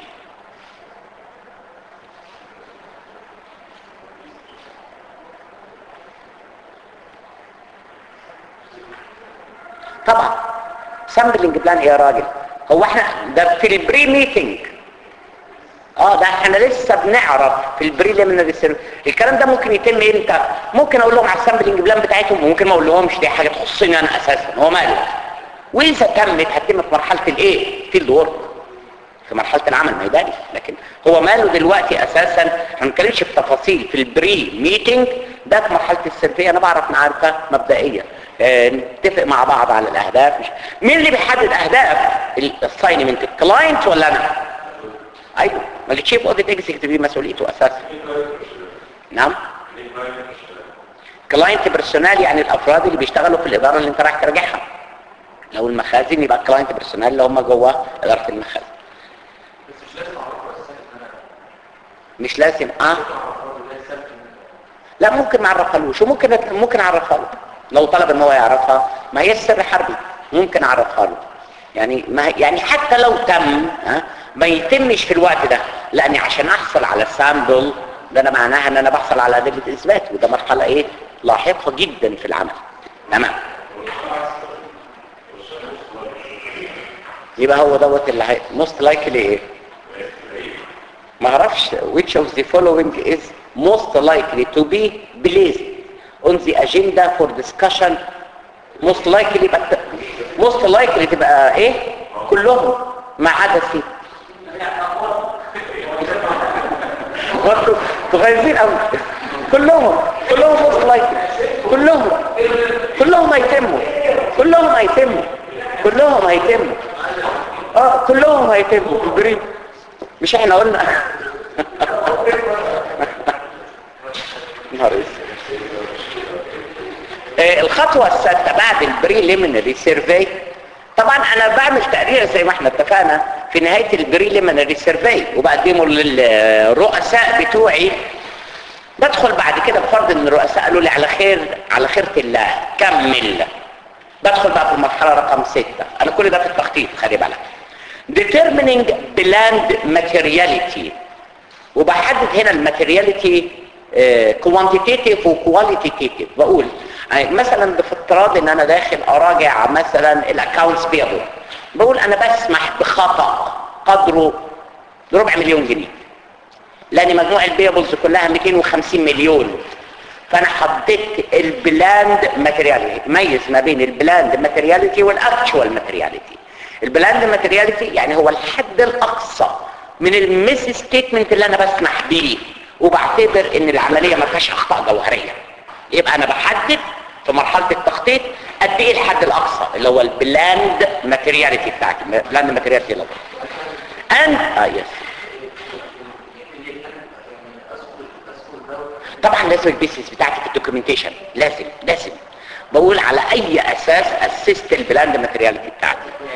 طبعا سامبلنج بلان ايه يا راجل هو احنا ده في البري ميتنج اه ده احنا لسه بنعرف في البريليمينري سيرف الكلام ده ممكن يتم امتى ممكن اقول لهم على السامبلنج بلان بتاعتهم وممكن ما اقول لهمش دي حاجه تخصني انا اساسا هو ماله واذا تمت هتتم في مرحله الايه فيلد وورك في مرحله العمل ميداني لكن هو ماله دلوقتي اساسا احنا ما بنتكلمش في تفاصيل في البري ميتنج ده في مرحله السيرفيه انا بعرف معرفه مبدئيه اه نتفق مع بعض على الاهداف مش مين اللي بيحدد اهداف الاساينمنت الكلاينت ولا انا ايوه ما التشيف اوديت اكزيكتيف مسؤوليته اساسا نعم كلاينت بيرسونال يعني الافراد اللي بيشتغلوا في الاداره اللي انت رايح تراجعها لو المخازن يبقى كلاينت بيرسونال اللي هم جوه اداره المخازن مش لازم اه لا ممكن ما اعرفهالوش وممكن ممكن اعرفها له لو طلب ان هو يعرفها ما هي السر حربي ممكن اعرفها له يعني ما يعني حتى لو تم ها ما يتمش في الوقت ده لاني عشان احصل على السامبل ده انا معناها ان انا بحصل على ادله اثبات وده مرحله ايه لاحقه جدا في العمل تمام يبقى هو دوت اللي هي most likely ايه ما اعرفش which of the following is most likely to be placed on the agenda for discussion most likely but most likely تبقى ايه كلهم ما عدا سي برضه مغيظين قوي كلهم كلهم most likely كلهم كلهم هيتموا كلهم هيتموا كلهم هيتموا اه كلهم هيتموا في البريد مش احنا قلنا نهار آه الخطوة السادسة بعد البريليمينري سيرفي طبعا انا بعمل تقرير زي ما احنا اتفقنا في نهاية البريليمينري سيرفي وبقدمه للرؤساء بتوعي بدخل بعد كده بفرض ان الرؤساء قالوا لي على خير على خيرة الله كمل بدخل بقى في المرحلة رقم ستة انا كل ده في التخطيط خلي بالك determining planned materiality وبحدد هنا الماتيرياليتي كوانتيتيف وكواليتيتيف بقول يعني مثلا بافتراض ان انا داخل اراجع مثلا الاكونتس بيبل بقول انا بسمح بخطا قدره ربع مليون جنيه لان مجموع البيبلز كلها 250 مليون فانا حددت البلاند ماتيرياليتي ميز ما بين البلاند ماتيرياليتي والاكتشوال ماتيرياليتي البلاند ماتيرياليتي يعني هو الحد الاقصى من الميس ستيتمنت اللي انا بسمح بيه وبعتبر ان العمليه ما فيهاش اخطاء جوهريه يبقى انا بحدد في مرحله التخطيط قد ايه الحد الاقصى اللي هو البلاند ماتيرياليتي بتاعتي بلاند ماتيرياليتي ليفل اند اه يس طبعا لازم البيسز بتاعتي في الدوكيومنتيشن لازم لازم بقول على اي اساس اسست البلاند ماتيرياليتي بتاعتي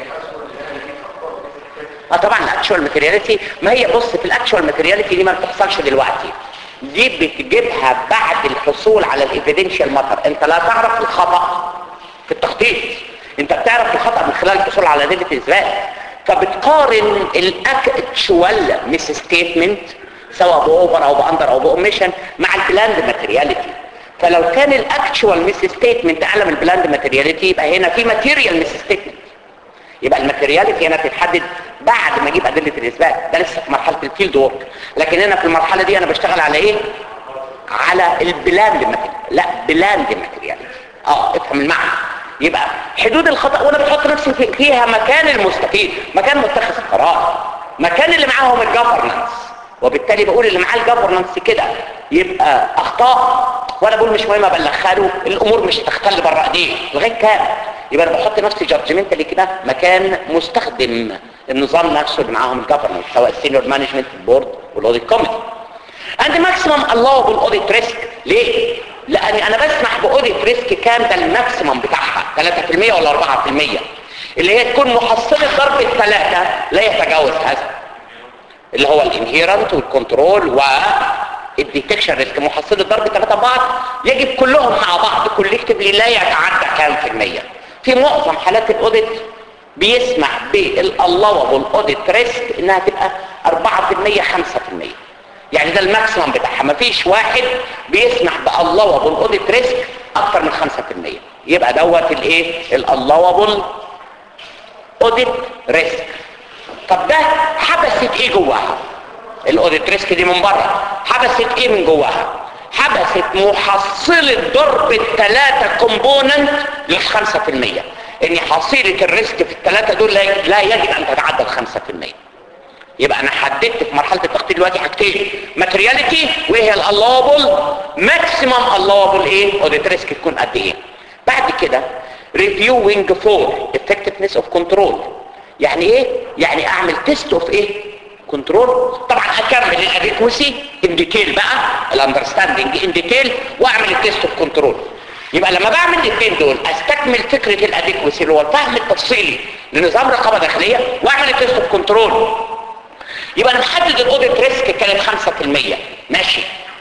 اه طبعا الاكشوال ماتيرياليتي ما هي بص في الاكشوال ماتيرياليتي دي ما بتحصلش دلوقتي دي بتجيبها بعد الحصول على الايفيدنشال ماتر انت لا تعرف الخطا في التخطيط انت بتعرف الخطا من خلال الحصول على ادله الاثبات فبتقارن الاكشوال ميس ستيتمنت سواء باوفر او باندر او باوميشن مع البلاند ماتيرياليتي فلو كان الاكشوال ميس ستيتمنت اعلى من البلاند ماتيرياليتي يبقى هنا في ماتيريال ميس ستيتمنت يبقى الماتيرياليتي هنا بتتحدد بعد ما اجيب ادله الاثبات ده لسه في مرحله الفيلد وورك لكن هنا في المرحله دي انا بشتغل على ايه على البلاند ماتيريال لا بلاند ماتيرياليتي اه افهم المعنى يبقى حدود الخطا وانا بحط نفسي في- فيها مكان المستفيد مكان متخذ القرار مكان اللي معاهم الجفرنس وبالتالي بقول اللي معاه الجفرنس كده يبقى اخطاء وانا بقول مش مهم ابلغها له الامور مش تختل بره ايديه لغايه كام يبقى انا بحط نفسي جادجمنت اللي كده مكان مستخدم النظام نفسه اللي معاهم الجفرنس سواء السينيور مانجمنت بورد والاوديت كوميتي عند ماكسيمم allowable audit risk ليه؟ لاني انا بسمح باوديت ريسك كام ده الماكسيمم بتاعها 3% ولا 4% اللي هي تكون محصله ضرب الثلاثه لا يتجاوز هذا اللي هو الانهيرنت والكنترول والديتكشن ريسك محصله ضرب ثلاثه بعض يجب كلهم مع بعض كولكتيفلي لا يتعدى كام في الميه في معظم حالات الاوديت بيسمح بالallowable audit risk انها تبقى 4% 5% يعني ده الماكسيمم بتاعها مفيش واحد بيسمح بالallowable audit risk اكتر من 5% يبقى دوت الايه الallowable audit risk طب ده حبست ايه جواها الاوديت ريسك دي من بره حبست ايه من جواها حبست محصلة ضرب الثلاثة كومبوننت للخمسة في المية ان حصيلة الريسك في الثلاثة دول لا لا يجب ان تتعدى الخمسة في المية يبقى انا حددت في مرحلة التخطيط دلوقتي حاجتين ماترياليتي وهي الالوبل ماكسيمم الوبل ايه اوديت ريسك تكون قد ايه بعد كده reviewing for effectiveness of control يعني ايه يعني اعمل تيست اوف ايه كنترول طبعا اكمل الاديكوسي ان ديتيل بقى الاندرستاندنج ان ديتيل واعمل التيست اوف كنترول يبقى لما بعمل الاثنين دول استكمل فكره الاديكوسي اللي هو الفهم التفصيلي لنظام رقابه داخليه واعمل التيست اوف كنترول يبقى انا محدد الاوديت ريسك كانت 5% ماشي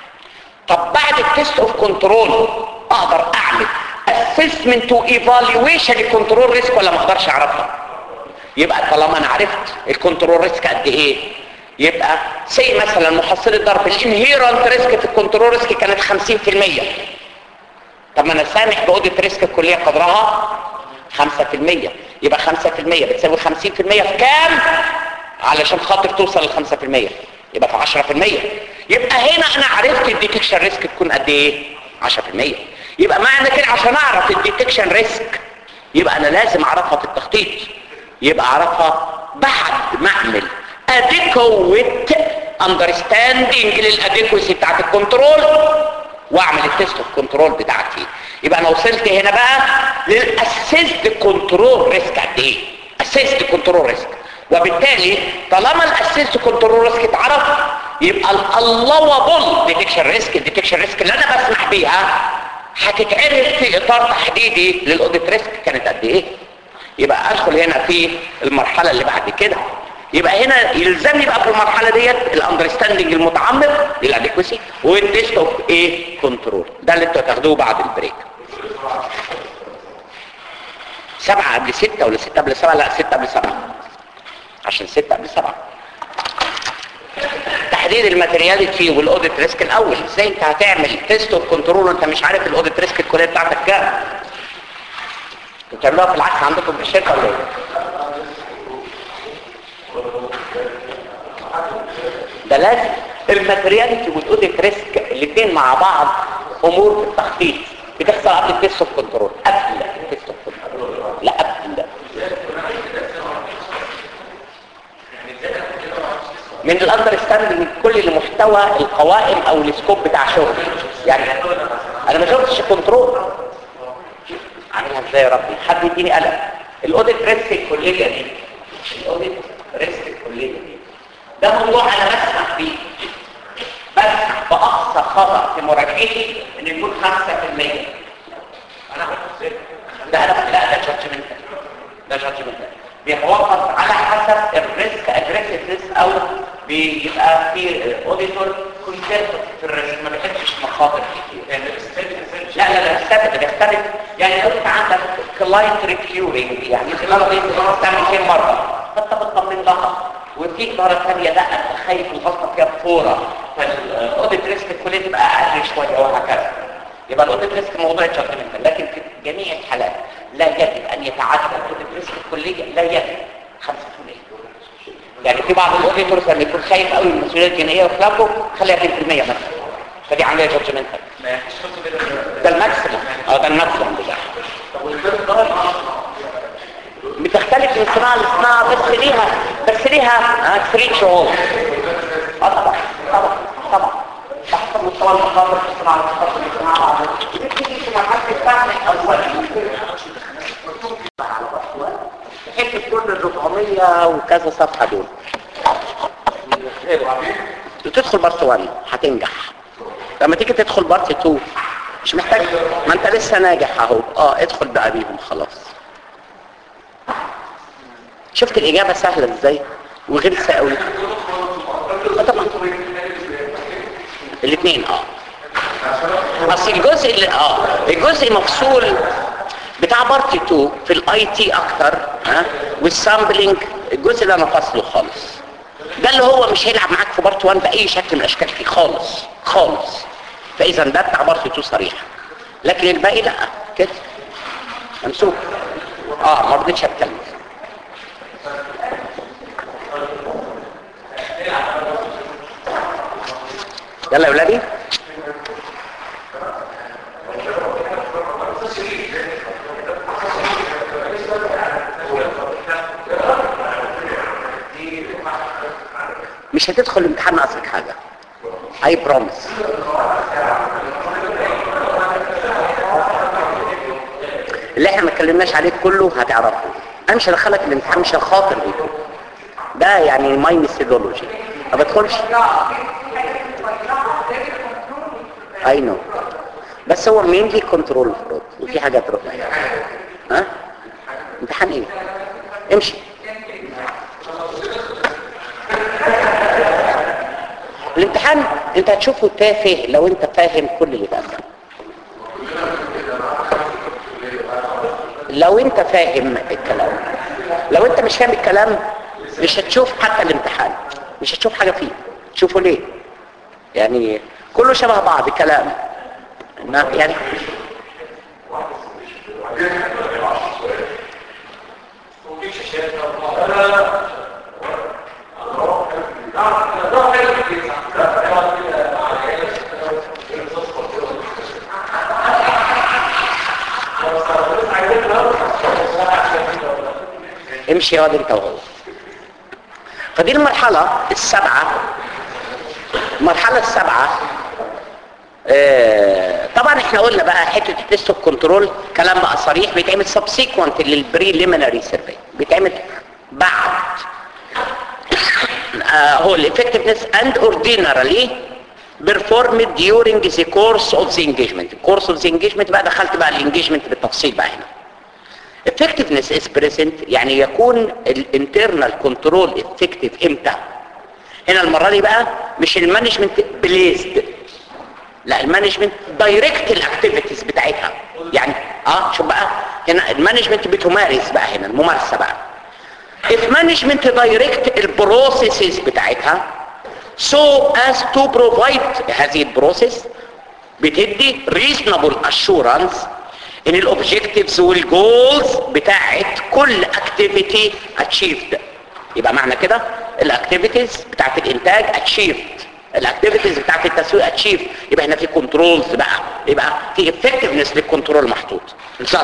طب بعد التيست اوف كنترول اقدر اعمل اسسمنت وايفالويشن الكنترول ريسك ولا ما اقدرش اعرفها يبقى طالما انا عرفت الكنترول ريسك قد ايه يبقى سي مثلا محصله ضرب الانهيرنت ريسك في الكنترول ريسك كانت 50% طب ما انا سامح باوديت ريسك الكليه قدرها 5% يبقى 5% بتساوي 50% في كام علشان خاطر توصل ل 5% يبقى في 10% يبقى هنا انا عرفت الديتكشن ريسك تكون قد ايه 10% يبقى معنى كده عشان اعرف الديتكشن ريسك يبقى انا لازم اعرفها في التخطيط يبقى اعرفها بعد ما اعمل adequate understanding للاديكوسي بتاعت الكنترول واعمل التست اوف كنترول بتاعتي يبقى انا وصلت هنا بقى للاسيست كنترول ريسك قد ايه اسيست كنترول ريسك وبالتالي طالما الاسيست كنترول ريسك اتعرف يبقى اللوبل ديتكشن ريسك الديتكشن ريسك اللي انا بسمح بيها هتتعرف في اطار تحديدي للاوديت ريسك كانت قد ايه يبقى ادخل هنا في المرحله اللي بعد كده يبقى هنا يلزمني بقى في المرحله ديت الاندرستاندنج المتعمق للاديكوسي والتيست اوف ايه كنترول ده اللي انتوا هتاخدوه بعد البريك سبعة قبل ستة ولا ستة قبل سبعة لا ستة قبل سبعة عشان ستة قبل سبعة تحديد الماتيرياليتي والاوديت ريسك الاول ازاي انت هتعمل تيست اوف كنترول وانت مش عارف الاوديت ريسك الكليه بتاعتك كام بتعملوها في العكس عندكم في الشركه ولا ايه ده لازم الماتيرياليتي والاوديت ريسك الاثنين مع بعض امور في التخطيط بتحصل قبل التيست اوف كنترول قبل التيست اوف كنترول لا قبل من الاندرستاندنج كل لمحتوى القوائم او السكوب بتاع شغل يعني انا ما شفتش كنترول عاملها ازاي يا ربي حد يديني قلم الاوديت ريسك الكليه دي الاوديت ريسك الكليه دي ده موضوع انا بسمح بيه بسمح باقصى خطا في مراجعتي ان يكون 5% انا هحط ده انا لا ده جادجمنت ده جادجمنت بيتوقف على حسب الريسك اجريسيفنس او بيبقى في اوديتور كونسيرفتيف في الريسك ما بيحبش مخاطر كتير لا لا لا الثابت بيختلف يعني لو انت عندك كلاينت ريكيورنج يعني انت المره دي بتروح تعمل كام مره فانت بتطمن لها وفي مره ثانيه لا انت خايف الغلطه فيها بفوره فالاوديت ريسك الكليه تبقى اقل شويه وهكذا يبقى الاوديت ريسك موضوع جادجمنت لكن في جميع الحالات لا يجب ان يتعدى الاوديت ريسك الكليه لا يجب 5% يعني في بعض الاوديتورز لما يكون خايف قوي من المسؤوليه الجنائيه وخلافه خليها 2% مثلا فدي عمليه جادجمنت ده الماكسيموم اه ده الماكسيموم بتاعها بتختلف من صناعه لصناعه بس ليها بس ليها ثري شهور طبعا طبعا طبعا تحت مستوى المخاطر في الصناعه المخاطر في الصناعه بتيجي في مرحله الفهم الاول تحب كل ال 400 وكذا صفحه دول وتدخل بارت 1 هتنجح لما تيجي تدخل بارت 2 مش محتاج ما انت لسه ناجح اهو اه ادخل بقى بيهم خلاص شفت الاجابه سهله ازاي وغلسه قوي آه طبعا الاثنين اه اصل الجزء اللي اه الجزء مفصول بتاع بارت 2 في الاي تي اكتر ها والسامبلنج الجزء اللي انا فاصله خالص ده اللي هو مش هيلعب معاك في بارت 1 باي شكل من الاشكال فيه خالص خالص فاذا ده بتاع بارت 2 صريح لكن الباقي لا كده منسوب اه ما رضيتش اتكلم يلا يا ولادي مش هتدخل الامتحان ناقصك حاجه اي بروميس اللي احنا ما اتكلمناش عليه كله هتعرفه انا مش هدخلك الامتحان مش هخاطر بيكم ده يعني ماي ميثودولوجي ما بدخلش اي نو بس هو مينلي كنترول فرود وفي حاجات ربع يعني ها امتحان ايه امشي الامتحان انت هتشوفه تافه لو انت فاهم كل اللي بقى لو انت فاهم الكلام لو انت مش فاهم الكلام مش هتشوف حتى الامتحان مش هتشوف حاجة فيه تشوفه ليه يعني كله شبه بعض كلام ما يعني امشي يا انت وهو فدي المرحلة السبعة المرحلة السبعة آه طبعا احنا قلنا بقى حتة التست اوف كنترول كلام بقى صريح بيتعمل سبسيكونت للبريليمينري سيرفي بيتعمل بعد آه هو الافكتفنس اند اوردينرالي performed during the course of the engagement course of the engagement بقى دخلت بقى الانجيجمنت بالتفصيل بقى هنا effectiveness is present يعني يكون الانترنال كنترول effective امتى هنا المرة دي بقى مش المانجمنت بليزد لا المانجمنت دايركت الاكتيفيتيز بتاعتها يعني اه شوف بقى هنا المانجمنت بتمارس بقى هنا الممارسة بقى if management direct البروسيسز بتاعتها so as to provide هذه البروسيس بتدي reasonable assurance ان الاوبجكتيفز والجولز بتاعت كل اكتيفيتي اتشيفد يبقى معنى كده الاكتيفيتيز بتاعت الانتاج اتشيفد الاكتيفيتيز بتاعت التسويق اتشيف يبقى هنا في كنترولز بقى يبقى في افكتفنس للكنترول محطوط thus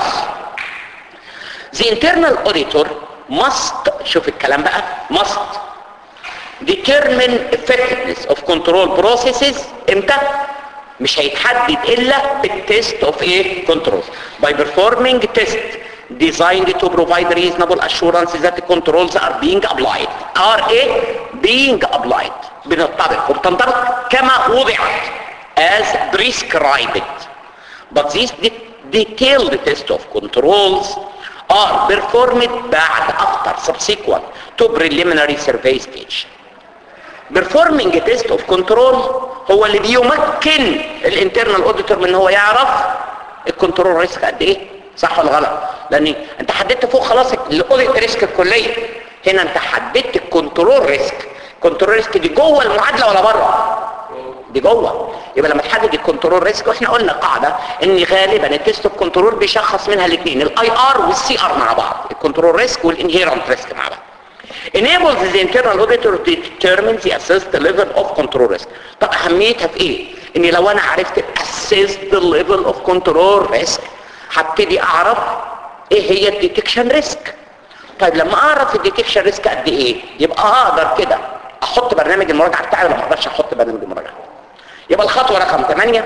the internal auditor must شوف الكلام بقى must determine effectiveness of control processes امتى مش هيتحدد الا بالتست اوف ايه controls by performing test designed to provide reasonable assurance that the controls are being applied are ايه being applied بنطبق وبتنطبق كما وضعت as prescribed but these de- detailed test of controls are performed بعد after subsequent to preliminary survey stage performing a test of control هو اللي بيمكن الانترنال اوديتور من ان هو يعرف الكنترول ريسك قد ايه صح ولا غلط لان انت حددت فوق خلاص الاوديت ريسك الكليه هنا انت حددت الكنترول ريسك الكنترول ريسك دي جوه المعادله ولا بره دي جوه يبقى لما تحدد الكنترول ريسك واحنا قلنا قاعده ان غالبا التست اوف كنترول بيشخص منها الاثنين الاي ار والسي ار مع بعض الكنترول ريسك والانهيرنت ريسك مع بعض enables the internal auditor to determine the assessed level of control risk طب اهميتها في ايه ان لو انا عرفت assessed level of control risk هبتدي اعرف ايه هي الديتكشن ريسك طيب لما اعرف الديتكشن ريسك قد ايه يبقى اقدر كده احط برنامج المراجعه بتاعي ولا ما اقدرش احط برنامج المراجعه يبقى الخطوه رقم 8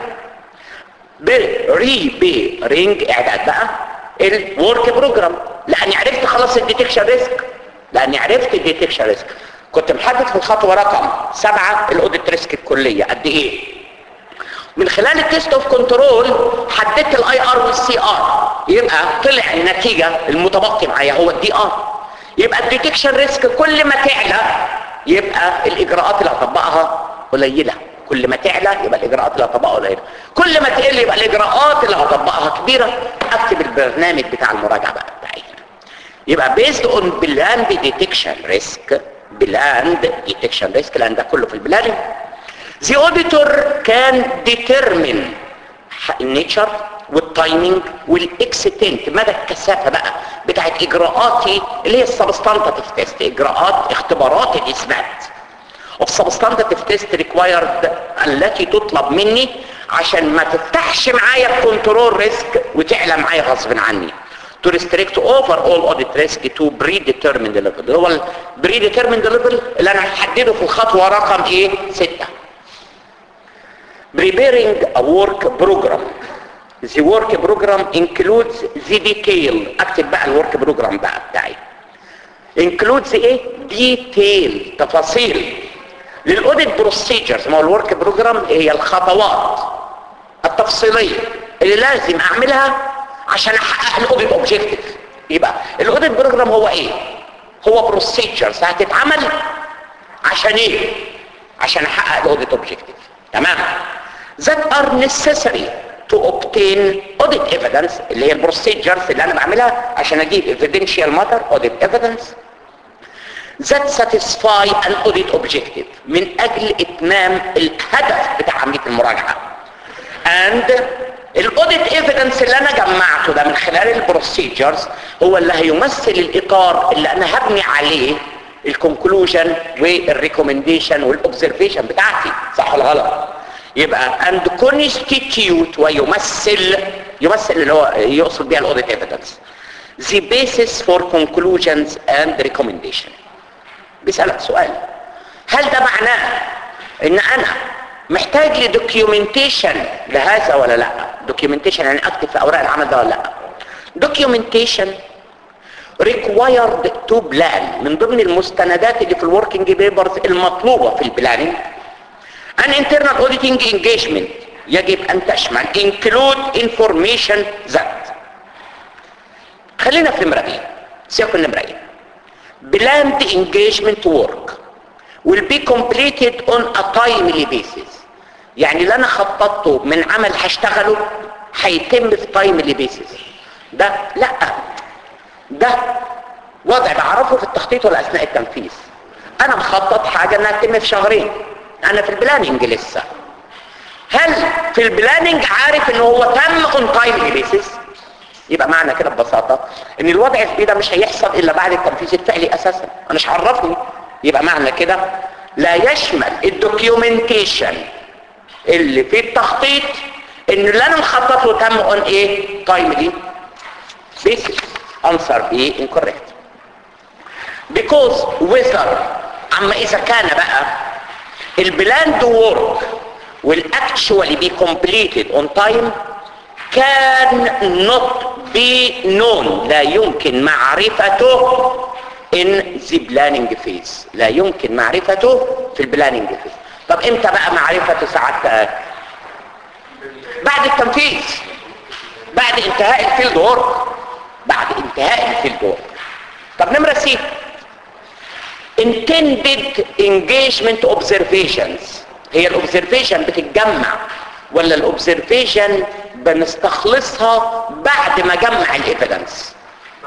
بري بي رينج اعداد بقى الورك بروجرام لاني عرفت خلاص الديتكشن ريسك لاني عرفت الديتكشن ريسك كنت محدد في الخطوه رقم سبعة الاوديت ريسك الكليه قد ايه من خلال التيست اوف كنترول حددت الاي ار والسي ار يبقى طلع النتيجه المتبقي معايا هو الدي ار يبقى الديتكشن ريسك كل ما تعلى يبقى الاجراءات اللي هطبقها قليله كل ما تعلى يبقى الاجراءات اللي هطبقها قليله كل ما تقل يبقى الاجراءات اللي هطبقها كبيره اكتب البرنامج بتاع المراجعه بقى بتاعي يبقى based on planned detection risk planned detection risk لان ده كله في البلاننج the auditor can determine النيتشر والتايمينج والاكستنت مدى الكثافه بقى بتاعت اجراءاتي اللي هي السبستانتيف تيست اجراءات اختبارات الاثبات of substantive test required التي تطلب مني عشان ما تفتحش معايا الكنترول ريسك وتعلى معايا غصب عني to restrict overall audit risk to predetermined level هو ال predetermined level اللي انا هحدده في الخطوة رقم ايه ستة preparing a work program the work program includes the detail اكتب بقى الورك بروجرام بقى بتاعي includes ايه detail تفاصيل للاوديت بروسيجرز ما هو الورك بروجرام هي الخطوات التفصيليه اللي لازم اعملها عشان احقق الاوديت اوبجيكتيف يبقى الاوديت بروجرام هو ايه هو بروسيجرز هتتعمل عشان ايه عشان احقق الاوديت اوبجيكتيف تمام that are necessary to obtain audit evidence اللي هي البروسيجرز اللي انا بعملها عشان اجيب evidential matter audit evidence that satisfy an audit objective من اجل اتمام الهدف بتاع عمليه المراجعه and الاوديت ايفيدنس اللي انا جمعته ده من خلال البروسيجرز هو اللي هيمثل الاطار اللي انا هبني عليه الكونكلوجن والريكومنديشن والاوبزرفيشن بتاعتي صح ولا غلط يبقى and constitute ويمثل يمثل اللي هو يقصد بيها الاوديت ايفيدنس the basis for conclusions and recommendation بيسألك سؤال هل ده معناه ان انا محتاج لدوكيومنتيشن لهذا ولا لا دوكيومنتيشن يعني اكتب في اوراق العمل ده ولا لا دوكيومنتيشن required to plan من ضمن المستندات اللي في الوركينج بيبرز المطلوبة في البلاننج an internal auditing engagement يجب ان تشمل include information that خلينا في نمرة ايه سيكون نمرة ايه planned engagement work will be completed on a timely basis يعني اللي انا خططته من عمل هشتغله هيتم في timely basis ده لا ده وضع بعرفه في التخطيط ولا اثناء التنفيذ انا مخطط حاجة انها تتم في شهرين انا في البلاننج لسه هل في البلاننج عارف ان هو تم اون تايملي بيسز يبقى معنى كده ببساطة ان الوضع في ده مش هيحصل الا بعد التنفيذ الفعلي اساسا انا مش عرفني يبقى معنى كده لا يشمل الدوكيومنتيشن اللي في التخطيط ان اللي انا مخطط له تم اون ايه تايملي بيسز answer B incorrect because whether اما اذا كان بقى البلاند وورك والاكشوالي بي completed on time can not be known لا يمكن معرفته in the planning phase لا يمكن معرفته في البلاننج phase طب امتى بقى معرفته سعادتك بعد التنفيذ بعد انتهاء الفيلد وورك بعد انتهاء الفيلد وورك طب نمرة سي intended engagement observations هي الاوبزرفيشن بتتجمع ولا الاوبزرفيشن بنستخلصها بعد ما جمع الايفيدنس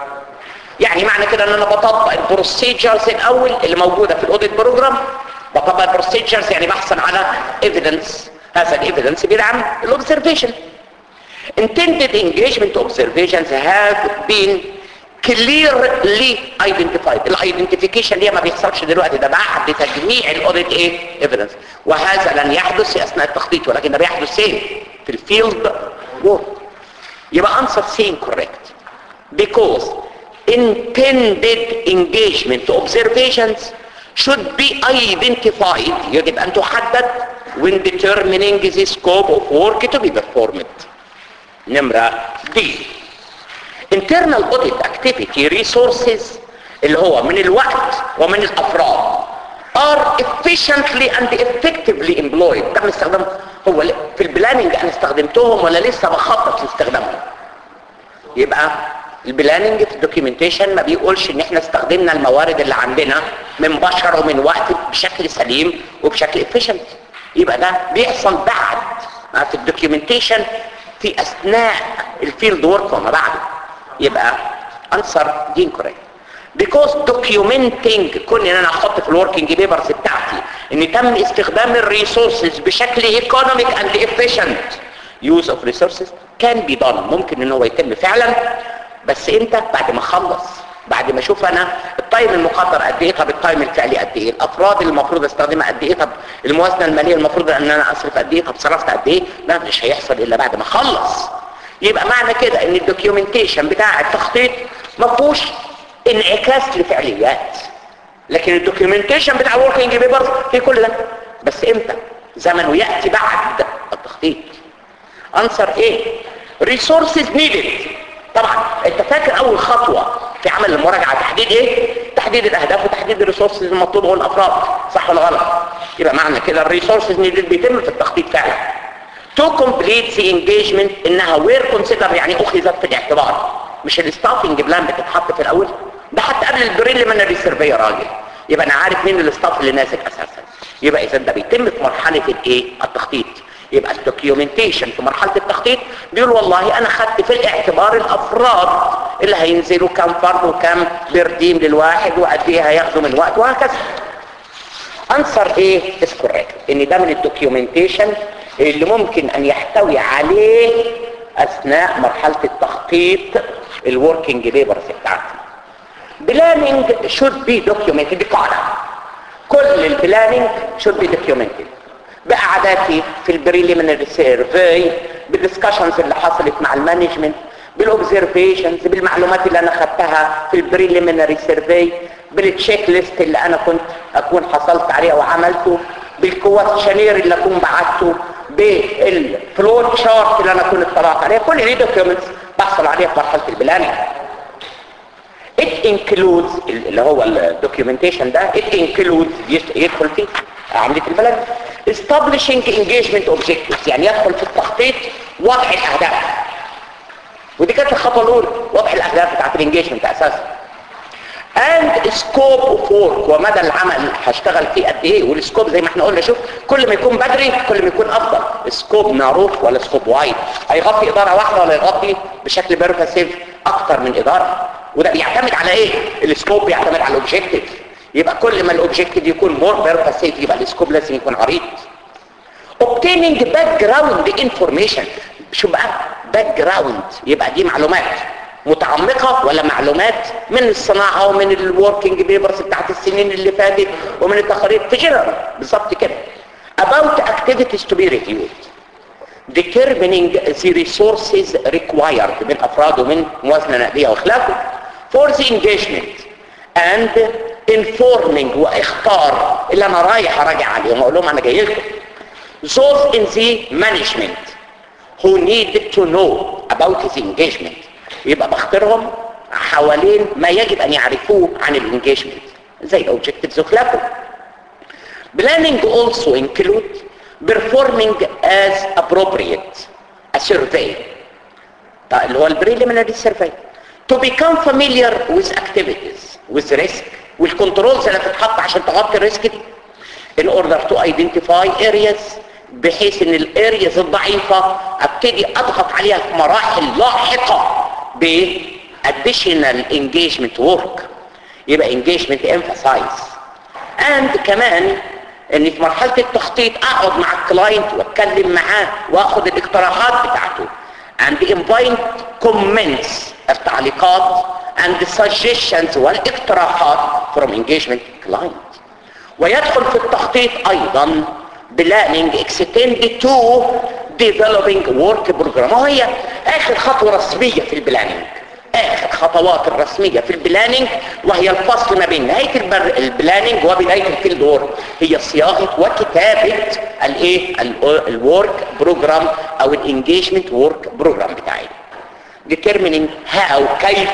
يعني معنى كده ان انا بطبق البروسيجرز الاول اللي موجوده في الاوديت بروجرام بطبق البروسيجرز يعني بحصل على ايفيدنس هذا الايفيدنس بيدعم الاوبزرفيشن intended engagement observations have been clearly identified الايدنتيفيكيشن دي ما بيحصلش دلوقتي ده بعد تجميع الاوديت ايه ايفيدنس وهذا لن يحدث في اثناء التخطيط ولكن ده بيحدث فين في الفيلد وورك يبقى answer C incorrect because intended engagement observations should be identified يجب ان تحدد when determining the scope of work to be performed نمرة D internal audit activity resources اللي هو من الوقت ومن الافراد are efficiently and effectively employed تم استخدام هو في البلاننج انا استخدمتهم ولا لسه بخطط لاستخدامهم يبقى البلاننج في الدوكيومنتيشن ما بيقولش ان احنا استخدمنا الموارد اللي عندنا من بشر ومن وقت بشكل سليم وبشكل efficient يبقى ده بيحصل بعد في الدوكيومنتيشن في اثناء الفيلد ورك وما بعده يبقى answer دي incorrect because documenting كون ان انا احط في الوركينج بيبرز بتاعتي ان تم استخدام الريسورسز بشكل economic and efficient use of resources can be done ممكن ان هو يتم فعلا بس امتى بعد ما اخلص بعد ما اشوف انا التايم المقدر قد ايه طب التايم الفعلي قد ايه الافراد اللي المفروض استخدمها قد ايه طب الموازنه الماليه المفروض ان انا اصرف قد ايه طب صرفت قد ايه لا مش هيحصل الا بعد ما اخلص يبقى معنى كده ان الدوكيومنتيشن بتاع التخطيط ما فيهوش انعكاس لفعليات لكن الدوكيومنتيشن بتاع الوركينج بيبرز في كل ده بس امتى زمنه ياتي بعد التخطيط انسر ايه ريسورسز نيدد طبعا انت فاكر اول خطوه في عمل المراجعه تحديد ايه تحديد الاهداف وتحديد الريسورسز المطلوبه والافراد صح ولا غلط يبقى معنى كده الريسورسز نيدد بيتم في التخطيط فعلا تو كومبليت ذا انجيجمنت انها وير كونسيدر يعني اخذت في الاعتبار مش الستافنج بلان بتتحط في الاول ده حتى قبل البريليمينري سيرفي يا راجل يبقى انا عارف مين الاستاف اللي نازل اساسا يبقى اذا ده بيتم في مرحله الايه التخطيط يبقى الدوكيومنتيشن في مرحله التخطيط بيقول والله انا خدت في الاعتبار الافراد اللي هينزلوا كام فرد وكام برديم للواحد وقد ايه هياخدوا من وقت وهكذا انصر ايه از كوريكت ان ده من الدوكيومنتيشن اللي ممكن ان يحتوي عليه اثناء مرحله التخطيط الوركينج ليبرز بتاعتي بلاننج should be documented دي قاعده كل البلاننج should be documented بقعداتي في البريليمينري سيرفي بالدسكشنز اللي حصلت مع المانجمنت بالاوبزرفيشنز بالمعلومات اللي انا خدتها في البريليمينري سيرفي بالتشيك ليست اللي انا كنت اكون حصلت عليها وعملته بالكواتشنير اللي اكون بعته بالفلو تشارت اللي انا كنت اطلعت عليها كل دي دوكيومنتس بحصل عليها في مرحله البلاننج it includes اللي هو الدوكيومنتيشن ده it includes يدخل فيه عمليه البلد establishing engagement objectives يعني يدخل في التخطيط وضع الاهداف ودي كانت الخطوه الاولى وضع الاهداف بتاعت الانجيجمنت اساسا and scope of work ومدى العمل هشتغل فيه قد ايه والسكوب زي ما احنا قلنا شوف كل ما يكون بدري كل ما يكون افضل سكوب معروف ولا سكوب وايد هيغطي اداره واحده ولا يغطي بشكل بيرفاسيف اكتر من اداره وده بيعتمد على ايه السكوب بيعتمد على الاوبجيكتيف يبقى كل ما الاوبجيكتيف يكون مور بيرفاسيف يبقى السكوب لازم يكون عريض obtaining background information شو بقى باك جراوند يبقى دي معلومات متعمقة ولا معلومات من الصناعة ومن الوركينج بيبرز بتاعت السنين اللي فاتت ومن التقارير في جنرال بالظبط كده about activities to be reviewed determining the resources required من افراد ومن موازنة نقدية وخلافه for the engagement and informing واختار اللي انا رايح اراجع عليهم اقول لهم انا جاي لكم those in the management who need to know about his engagement يبقى بختارهم حوالين ما يجب ان يعرفوه عن الانجيجمنت زي objectives of level planning also include performing as appropriate a survey طيب اللي هو البريليمينري سيرفي to become familiar with activities with risk والكنترولز اللي هتتحط عشان تغطي الريسك دي in order to identify areas بحيث ان الارياز الضعيفة ابتدي اضغط عليها في مراحل لاحقة ب additional engagement work يبقى engagement emphasize and كمان ان في مرحلة التخطيط اقعد مع الكلاينت واتكلم معاه واخد الاقتراحات بتاعته and invite comments التعليقات and suggestions والاقتراحات from engagement client ويدخل في التخطيط ايضا planning extended to developing work program وهي اخر خطوة رسمية في البلاننج اخر خطوات الرسمية في البلاننج وهي الفصل ما بين نهاية البر... البلاننج وبداية الفيلد وورك هي صياغة وكتابة الايه الورك بروجرام او الانجيجمنت ورك بروجرام بتاعي determining how كيف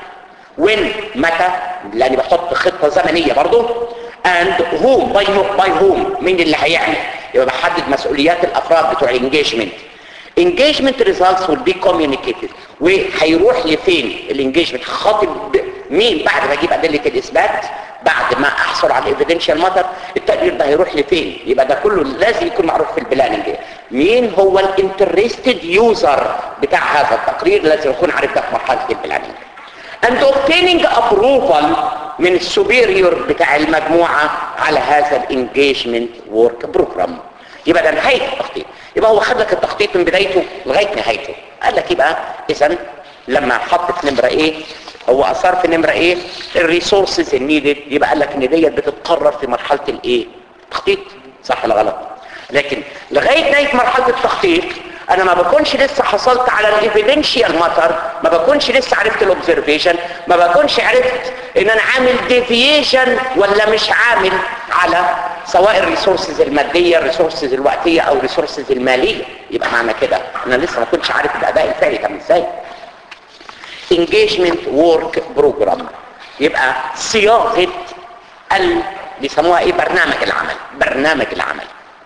when متى لاني بحط خطة زمنية برضو and whom by, by whom مين اللي هيعمل يبقى بحدد مسؤوليات الافراد بتوع الانجيجمنت engagement results will be communicated وهيروح لفين الانجيجمنت خاطب مين بعد ما اجيب ادله الاثبات بعد ما احصل على الايفيدنشال ماتر التقرير ده هيروح لفين يبقى ده كله لازم يكون معروف في البلاننج مين هو الانترستد يوزر بتاع هذا التقرير لازم يكون عارف ده في مرحله البلاننج and obtaining approval من السوبيريور بتاع المجموعة على هذا الانجيجمنت ورك بروجرام يبقى ده نهاية التخطيط يبقى هو خد لك التخطيط من بدايته لغاية نهايته قال لك يبقى اذا لما حط في نمرة ايه هو اثار في نمرة ايه الريسورسز النيدد يبقى قال لك ان ديت بتتقرر في مرحلة الايه تخطيط صح ولا غلط لكن لغاية نهاية مرحلة التخطيط انا ما بكونش لسه حصلت على الايفيدنشال ماتر ما بكونش لسه عرفت الاوبزرفيشن ما بكونش عرفت ان انا عامل ديفيشن ولا مش عامل على سواء الريسورسز الماديه الريسورسز الوقتيه او الريسورسز الماليه يبقى معنى كده انا لسه ما كنتش عارف الاداء الفعلي كان ازاي engagement work program يبقى صياغه ال بيسموها ايه برنامج العمل برنامج العمل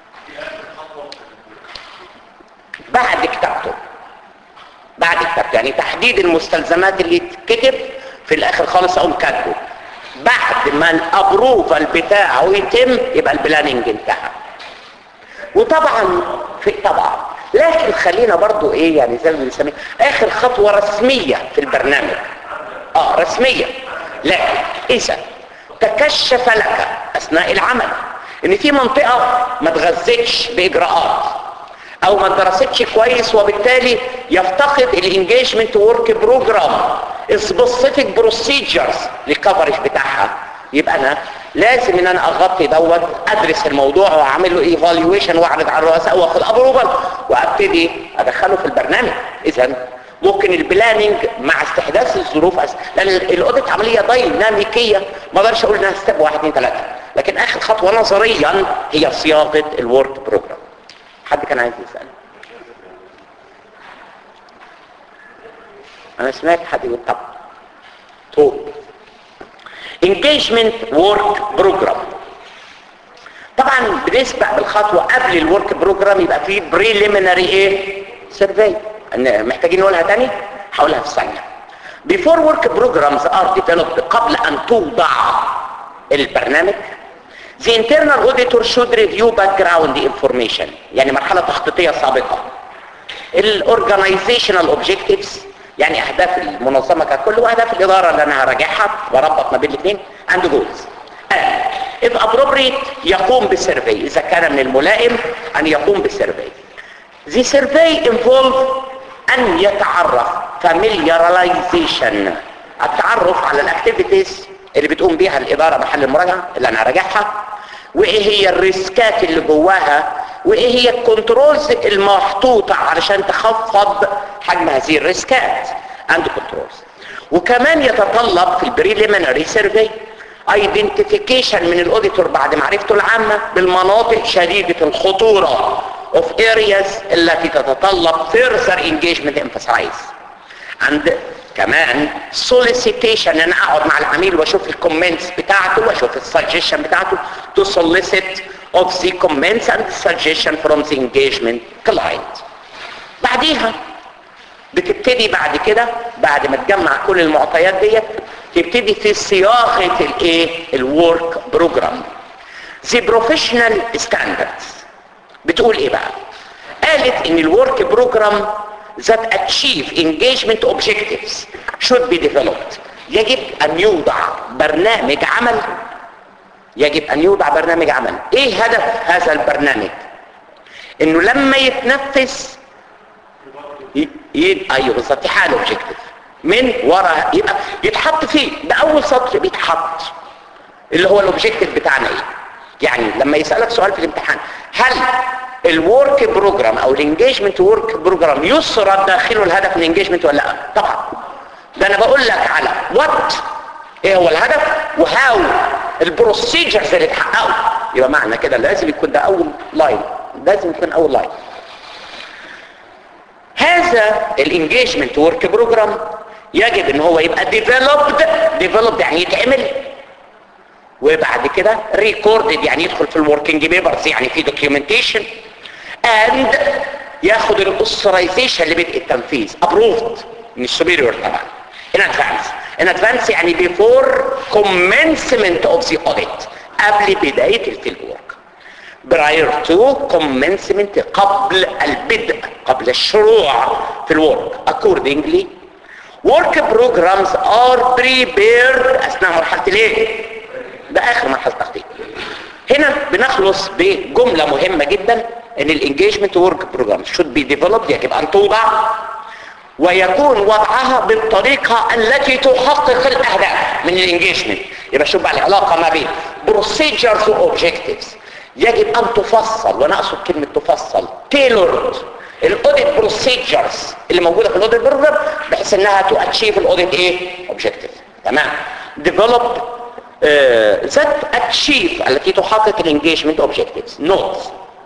بعد كتابته بعد كتابته يعني تحديد المستلزمات اللي تتكتب في الاخر خالص اقوم كاتبه بعد ما الابروفال بتاعه يتم يبقى البلاننج انتهى وطبعا في طبعا لكن خلينا برضو ايه يعني زي ما بنسميه اخر خطوه رسميه في البرنامج اه رسميه لكن اذا تكشف لك اثناء العمل ان في منطقه ما اتغذتش باجراءات او ما درستش كويس وبالتالي يفتقد الانجيجمنت ورك بروجرام سبيسيفيك بروسيجرز للكفرج بتاعها يبقى انا لازم ان انا اغطي دوت ادرس الموضوع واعمل له ايفالويشن واعرض على الرؤساء واخد ابروفال وابتدي ادخله في البرنامج اذا ممكن البلاننج مع استحداث الظروف أس... لان الاوديت عمليه دايناميكيه ما اقدرش اقول انها ستيب 1 2 3 لكن اخر خطوه نظريا هي صياغه الورك بروجرام حد كان عايز يسال انا سمعت حد يقول طب طول engagement work program طبعا بنسبق بالخطوه قبل الورك بروجرام يبقى في preliminary ايه سيرفي محتاجين نقولها تاني هقولها في ثانيه before work programs are developed قبل ان توضع البرنامج The internal auditor should review background information يعني مرحلة تخطيطية سابقة الاورجنايزيشنال اوبجكتيفز يعني اهداف المنظمة ككل واهداف الادارة اللي انا هراجعها بربط ما بين الاثنين and goals and if appropriate يقوم بسيرفي اذا كان من الملائم ان يقوم بسيرفي The survey involve ان يتعرف familiarization التعرف على الاكتيفيتيز اللي بتقوم بيها الاداره محل المراجعه اللي انا راجعها وايه هي الريسكات اللي جواها وايه هي الكنترولز المحطوطه علشان تخفض حجم هذه الريسكات عند كنترولز وكمان يتطلب في البريليمينري سيرفي ايدنتيفيكيشن من الاوديتور بعد معرفته العامة بالمناطق شديدة الخطورة of areas التي تتطلب further engagement emphasize عند كمان solicitation ان انا اقعد مع العميل واشوف الكومنتس بتاعته واشوف السجيشن بتاعته to solicit of the comments and suggestion from the engagement client بعديها بتبتدي بعد كده بعد ما تجمع كل المعطيات ديت تبتدي في صياغه الايه الورك بروجرام the professional standards بتقول ايه بقى قالت ان الورك بروجرام that achieve engagement objectives should be developed يجب ان يوضع برنامج عمل يجب ان يوضع برنامج عمل ايه هدف هذا البرنامج انه لما يتنفذ ي... ي... ايوه بالظبط يحقق الاوبجيكتيف من وراء يبقى يتحط فيه ده اول سطر بيتحط اللي هو الاوبجيكتيف بتاعنا ايه يعني لما يسالك سؤال في الامتحان هل الورك بروجرام او الانجيجمنت ورك بروجرام يسرد داخله الهدف من الانجيجمنت ولا لا طبعا ده انا بقول لك على وات ايه هو الهدف وهاو البروسيجرز اللي تحققوا يبقى معنى كده لازم يكون ده اول لاين لازم يكون اول لاين هذا الانجيجمنت ورك بروجرام يجب ان هو يبقى ديفلوبد ديفلوبد يعني يتعمل وبعد كده ريكوردد يعني يدخل في الوركينج بيبرز يعني في دوكيومنتيشن اند ياخد الاوثرايزيشن لبدء التنفيذ ابروفد من السوبيريور طبعا ان ادفانس ان ادفانس يعني بيفور كومنسمنت اوف ذا اوديت قبل بدايه الفيلد ورك prior to commencement قبل البدء قبل الشروع في الورك accordingly work programs are prepared اثناء مرحله الايه ده اخر مرحله التخطيط هنا بنخلص بجمله مهمه جدا ان الانجيجمنت ورك بروجرام should be developed يجب ان توضع ويكون وضعها بالطريقة التي تحقق الأهداف من الانجيجمنت يبقى شوف بقى العلاقة ما بين procedures و objectives يجب أن تفصل وأنا أقصد كلمة تفصل tailored الاوديت بروسيجرز اللي موجودة في الاوديت بروجرام بحيث انها تو اتشيف الاوديت ايه اوبجكتيف تمام ديفلوب ذات اتشيف التي تحقق الانجيجمنت اوبجكتيفز نوت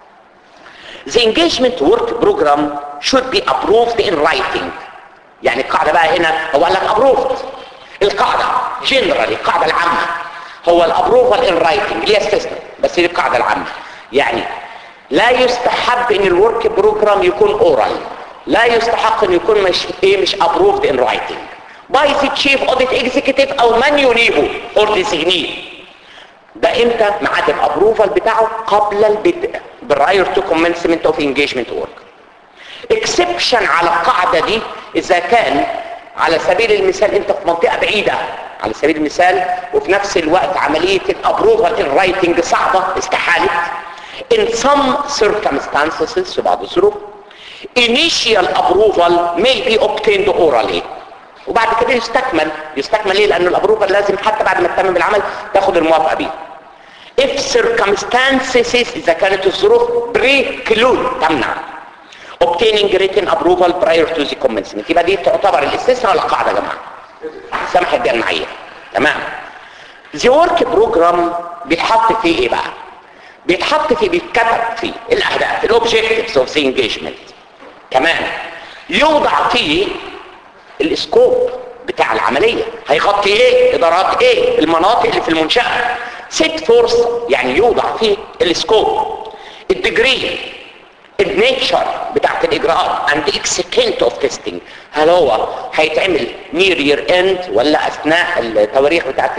The engagement work program should be approved in writing يعني القاعدة بقى هنا هو قال لك approved القاعدة generally القاعدة العامة هو الابروفال in writing ليه استثناء بس دي القاعدة العامة يعني لا يستحب ان الورك بروجرام يكون اورال لا يستحق ان يكون مش ايه مش approved in writing by the chief audit executive او من ينيبه or designee ده امتى ميعاد الابروفال بتاعه قبل البدء prior to commencement of engagement work exception على القاعدة دي اذا كان على سبيل المثال انت في منطقة بعيدة على سبيل المثال وفي نفس الوقت عملية الابروفال in writing صعبة استحالت in some circumstances في بعض الظروف initial approval may be obtained orally وبعد كده يستكمل يستكمل ليه لان الابروفال لازم حتى بعد ما تتمم العمل تاخد الموافقه بيه if circumstances اذا كانت الظروف preclude تمنع obtaining written approval prior to the commencement يبقى دي تعتبر الاستثناء ولا قاعده يا جماعه سمح الجمعيه تمام the work program بيتحط فيه ايه بقى بيتحط فيه بيتكتب فيه الاهداف الاوبجكتيفز اوف ذا انجيجمنت كمان يوضع فيه الاسكوب بتاع العملية هيغطي ايه ادارات ايه المناطق اللي في المنشأة سيت فورس يعني يوضع فيه الاسكوب الديجري النيتشر بتاعت الاجراءات and the extent of testing هل هو هيتعمل نير يير اند ولا اثناء التواريخ بتاعت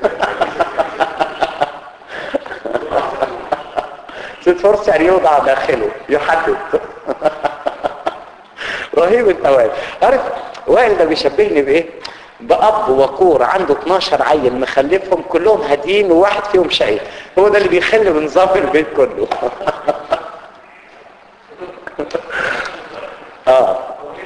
سيت فورس يعني يوضع داخله يحدد رهيب انت وائل عارف وائل ده بيشبهني بايه باب وقور عنده 12 عيل مخلفهم كلهم هاديين وواحد فيهم شقي هو ده اللي بيخلي بنظام البيت كله اه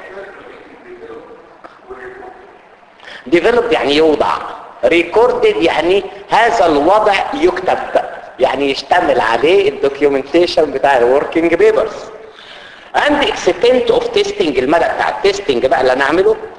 ديفلوب يعني يوضع ريكوردد يعني هذا الوضع يكتب يعني يشتمل عليه الدوكيومنتيشن بتاع الوركينج بيبرز عند اكستنت اوف تيستنج المدى بتاع التيستنج بقى اللي انا اعمله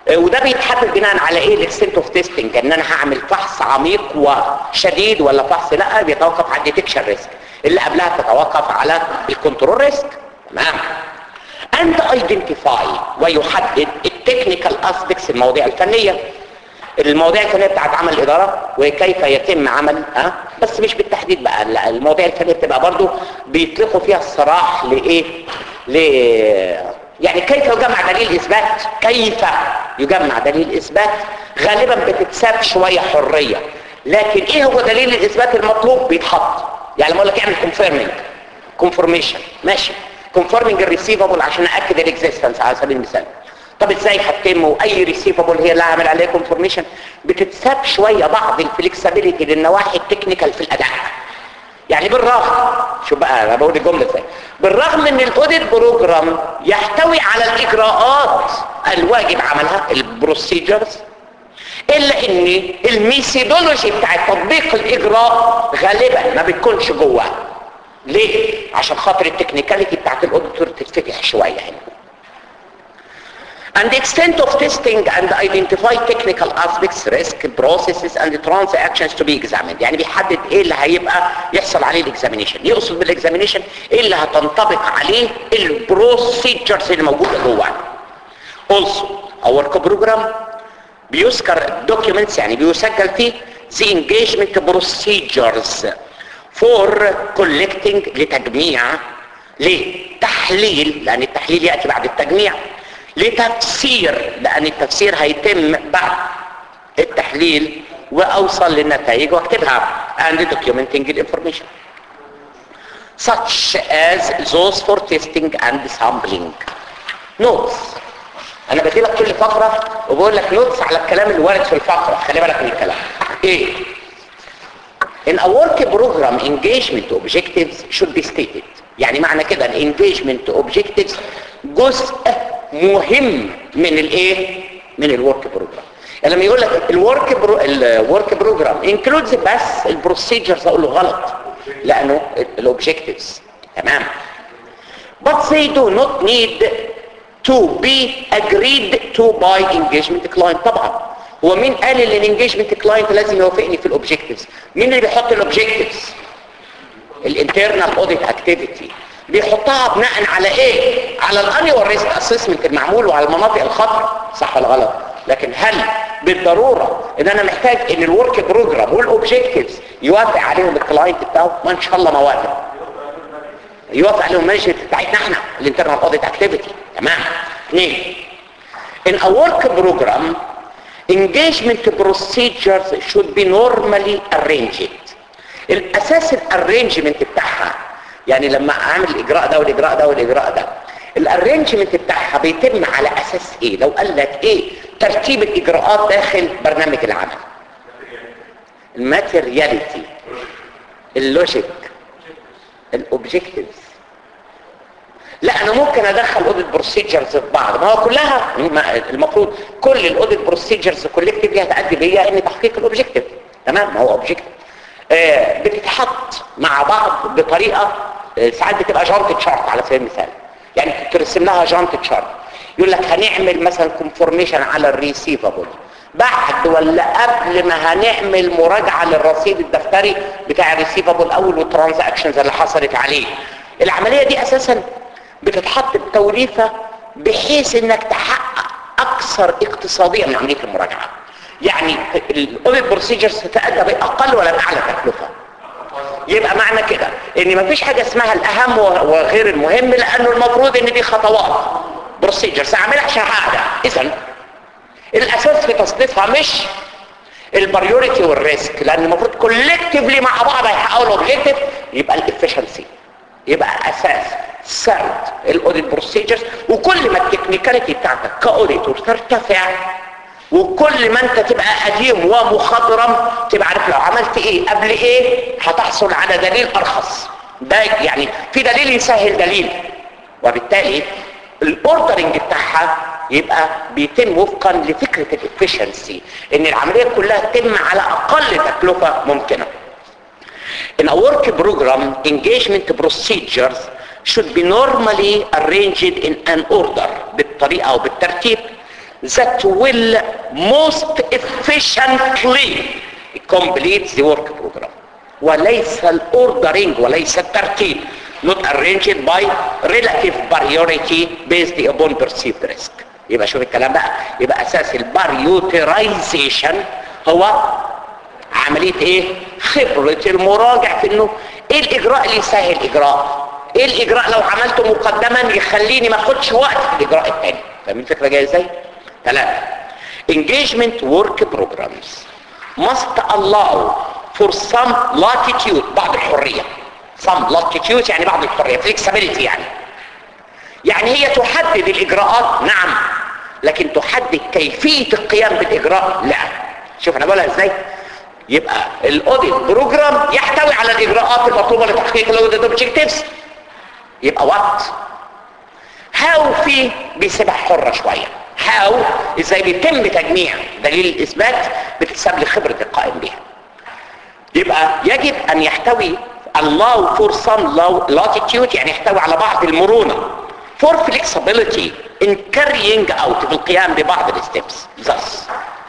آه، وده بيتحدد بناء على ايه الاكستنت اوف تيستنج ان انا هعمل فحص عميق وشديد ولا فحص لا بيتوقف على الديتكشن ريسك اللي قبلها بتتوقف على الكنترول ريسك تمام and identify ويحدد التكنيكال aspects المواضيع الفنيه المواضيع الفنيه بتاعت عمل الاداره وكيف يتم عمل ها بس مش بالتحديد بقى لا المواضيع الفنيه بتبقى برضو بيطلقوا فيها الصراح لايه ل يعني كيف يجمع دليل اثبات كيف يجمع دليل اثبات غالبا بتتساب شويه حريه لكن ايه هو دليل الاثبات المطلوب بيتحط يعني لما اقول لك اعمل كونفيرمينج كونفورميشن ماشي كونفيرمينج الريسيفبل عشان ااكد الاكزيستنس على سبيل المثال طب ازاي هتتم واي ريسيفبل هي اللي هعمل عليها كونفورميشن بتتساب شويه بعض الفلكسبيليتي للنواحي التكنيكال في الاداء يعني بالرغم شو بقى انا بقول الجمله ازاي بالرغم ان الاوديت بروجرام يحتوي على الاجراءات الواجب عملها البروسيجرز الا ان الميثودولوجي بتاع تطبيق الاجراء غالبا ما بتكونش جواه ليه عشان خاطر التكنيكاليتي بتاعت الاوديتور تتفتح شويه هنا and the extent of testing and identify technical aspects, risk, processes and transactions to be examined يعني بيحدد ايه اللي هيبقى يحصل عليه الاكزامينيشن يقصد بالاكزامينيشن ايه اللي هتنطبق عليه البروسيجرز اللي موجوده جوه also our program بيذكر documents يعني بيسجل فيه the engagement procedures for collecting لتجميع لتحليل لان التحليل ياتي بعد التجميع لتفسير لان التفسير هيتم بعد التحليل واوصل للنتائج واكتبها and documenting the information such as those for testing and sampling notes انا بدي لك كل فقره وبقول لك نوتس على الكلام اللي وارد في الفقره خلي بالك من الكلام ايه In a work program engagement objectives should be stated يعني معنى كده الانجيجمنت objectives جزء مهم من الايه من الورك بروجرام يعني لما يقول لك الورك برو... الورك بروجرام انكلودز بس البروسيجرز اقول له غلط لانه الاوبجكتيفز تمام but they do not need to be agreed to by engagement client طبعا هو مين قال ان الانجيجمنت كلاينت لازم يوافقني في الاوبجكتيفز مين اللي بيحط الاوبجكتيفز الانترنال اوديت اكتيفيتي بيحطها بناء على ايه على الانيوال ريسك اسسمنت المعمول وعلى المناطق الخطر صح ولا غلط لكن هل بالضروره ان انا محتاج ان الورك بروجرام والاوبجكتيفز يوافق عليهم الكلاينت بتاعه ما ان شاء الله ما وافق يوافق عليهم المانجمنت بتاعتنا احنا الانترنال اوديت اكتيفيتي تمام اثنين in a work program engagement procedures should be normally arranged الاساس الارينجمنت بتاعها يعني لما اعمل الاجراء ده والاجراء ده والاجراء ده الارينجمنت بتاعها بيتم على اساس ايه لو قال لك ايه ترتيب الاجراءات داخل برنامج العمل الماتيرياليتي اللوجيك الاوبجكتيفز لا انا ممكن ادخل اوديت بروسيجرز في بعض ما هو كلها المفروض كل الاوديت بروسيجرز كولكتيف هتؤدي بيا ان تحقيق الاوبجكتيف تمام ما هو اوبجكتيف آه بتتحط مع بعض بطريقه آه ساعات بتبقى جانت تشارت على سبيل المثال يعني ترسم لها جانت تشارت يقول لك هنعمل مثلا كونفورميشن على الريسيفبل بعد ولا قبل ما هنعمل مراجعه للرصيد الدفتري بتاع الريسيفبل اول والترانزاكشنز اللي حصلت عليه العمليه دي اساسا بتتحط بتوليفة بحيث انك تحقق اكثر اقتصادية من عملية المراجعة يعني الاوديت بروسيجرز تتأدى باقل ولا باعلى تكلفة يبقى معنى كده ان مفيش حاجة اسمها الاهم وغير المهم لانه المفروض ان دي خطوات بروسيجرز اعملها عشان احققها اذا الاساس في تصنيفها مش البريوريتي والريسك لان المفروض كولكتيفلي مع بعض هيحققوا الاوبجيكتيف يبقى الافشنسي يبقى اساس سرد الاوديت بروسيجرز وكل ما التكنيكاليتي بتاعتك كاوديتور ترتفع وكل ما انت تبقى قديم ومخضرم تبقى عارف لو عملت ايه قبل ايه هتحصل على دليل ارخص ده يعني في دليل يسهل دليل وبالتالي الاوردرنج بتاعها يبقى بيتم وفقا لفكره الافشنسي ان العمليه كلها تتم على اقل تكلفه ممكنه In a work program, engagement procedures should be normally arranged in an order بالطريقة أو بالترتيب that will most efficiently complete the work program وليس الاوردرنج وليس الترتيب not arranged by relative priority based upon perceived risk يبقى شوف الكلام بقى يبقى اساس الباريوترايزيشن هو عملية ايه خبرة المراجع في انه ايه الاجراء اللي يسهل اجراء ايه الاجراء لو عملته مقدما يخليني ما اخدش وقت في الاجراء الثاني فاهمين الفكرة جاية ازاي ثلاثة engagement work programs must allow for some latitude بعض الحرية some latitude يعني بعض الحرية flexibility يعني يعني هي تحدد الإجراءات نعم لكن تحدد كيفية القيام بالإجراء لا شوف أنا بقولها إزاي يبقى الاوديت بروجرام يحتوي على الإجراءات المطلوبة لتحقيق الاوديت اوبجكتيفز يبقى وات هاو في بيسيبها حرة شوية هاو ازاي بيتم تجميع دليل الاثبات بتكسب لي خبرة القائم بها يبقى يجب ان يحتوي allow for some latitude يعني يحتوي على بعض المرونة for flexibility in carrying out في القيام ببعض الستبس thus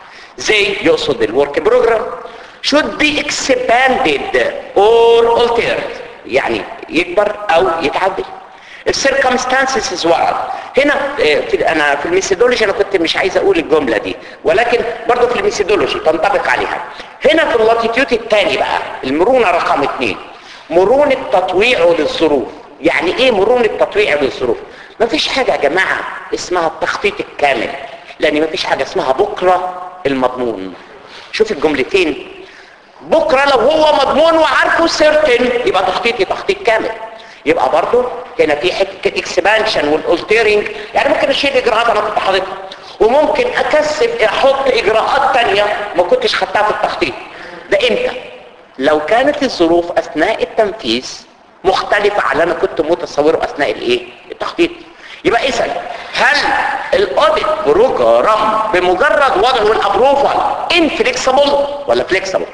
زي يقصد الورك بروجرام should be expanded or altered يعني يكبر او يتعدل السيركمستانسز ورد هنا في انا في الميثودولوجي انا كنت مش عايز اقول الجمله دي ولكن برضه في الميثودولوجي تنطبق عليها هنا في اللاتيتيود الثاني بقى المرونه رقم اثنين مرونه تطويعه للظروف يعني ايه مرونه تطويعه للظروف مفيش حاجه يا جماعه اسمها التخطيط الكامل لان مفيش حاجه اسمها بكره المضمون شوف الجملتين بكره لو هو مضمون وعارفه سيرتن يبقى تخطيطي تخطيط كامل يبقى برضه هنا في حته اكسبانشن والالتيرنج يعني ممكن اشيل اجراءات انا كنت حاططها وممكن اكثف احط اجراءات تانية ما كنتش خدتها في التخطيط ده امتى لو كانت الظروف اثناء التنفيذ مختلفة على انا كنت متصوره اثناء الايه التخطيط يبقى اذا هل الاوديت بروجرام بمجرد وضعه الابروفال انفليكسبل ولا فليكسبل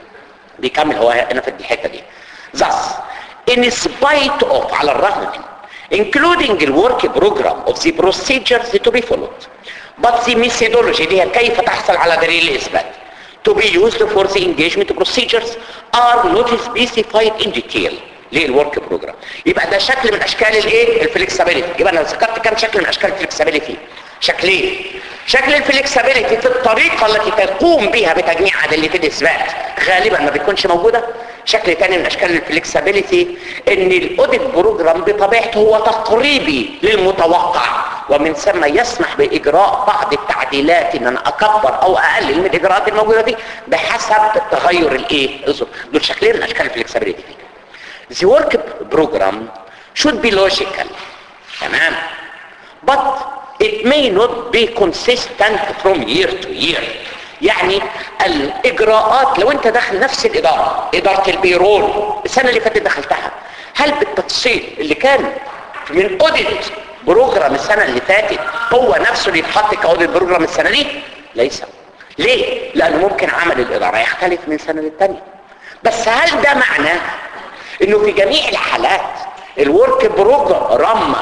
بيكمل هو هنا في الحته دي thus in spite of على الرغم من including the work program of the procedures to be followed but the methodology دي هي كيف تحصل على دليل الإثبات to be used for the engagement procedures are not specified in detail للورك بروجرام يبقى ده شكل من اشكال الايه الفلكسبيليتي يبقى انا ذكرت كام شكل من اشكال الفلكسبيليتي شكلين شكل الفلكسبيليتي في الطريقة التي تقوم بها بتجميع أدلة الإثبات غالبا ما بتكونش موجودة شكل تاني من أشكال الفلكسبيليتي إن الأوديت بروجرام بطبيعته هو تقريبي للمتوقع ومن ثم يسمح بإجراء بعض التعديلات إن أنا أكبر أو أقلل من الإجراءات الموجودة دي بحسب تغير الإيه الظروف دول شكلين من أشكال الفلكسبيليتي The work program should be logical تمام but it may not be consistent from year to year يعني الاجراءات لو انت داخل نفس الاداره اداره البيرول السنه اللي فاتت دخلتها هل بالتفصيل اللي كان من اوديت بروجرام السنه اللي فاتت هو نفسه اللي يتحط كاوديت بروجرام السنه دي ليس ليه لانه ممكن عمل الاداره يختلف من سنه للتانيه بس هل ده معناه انه في جميع الحالات الورك بروجرام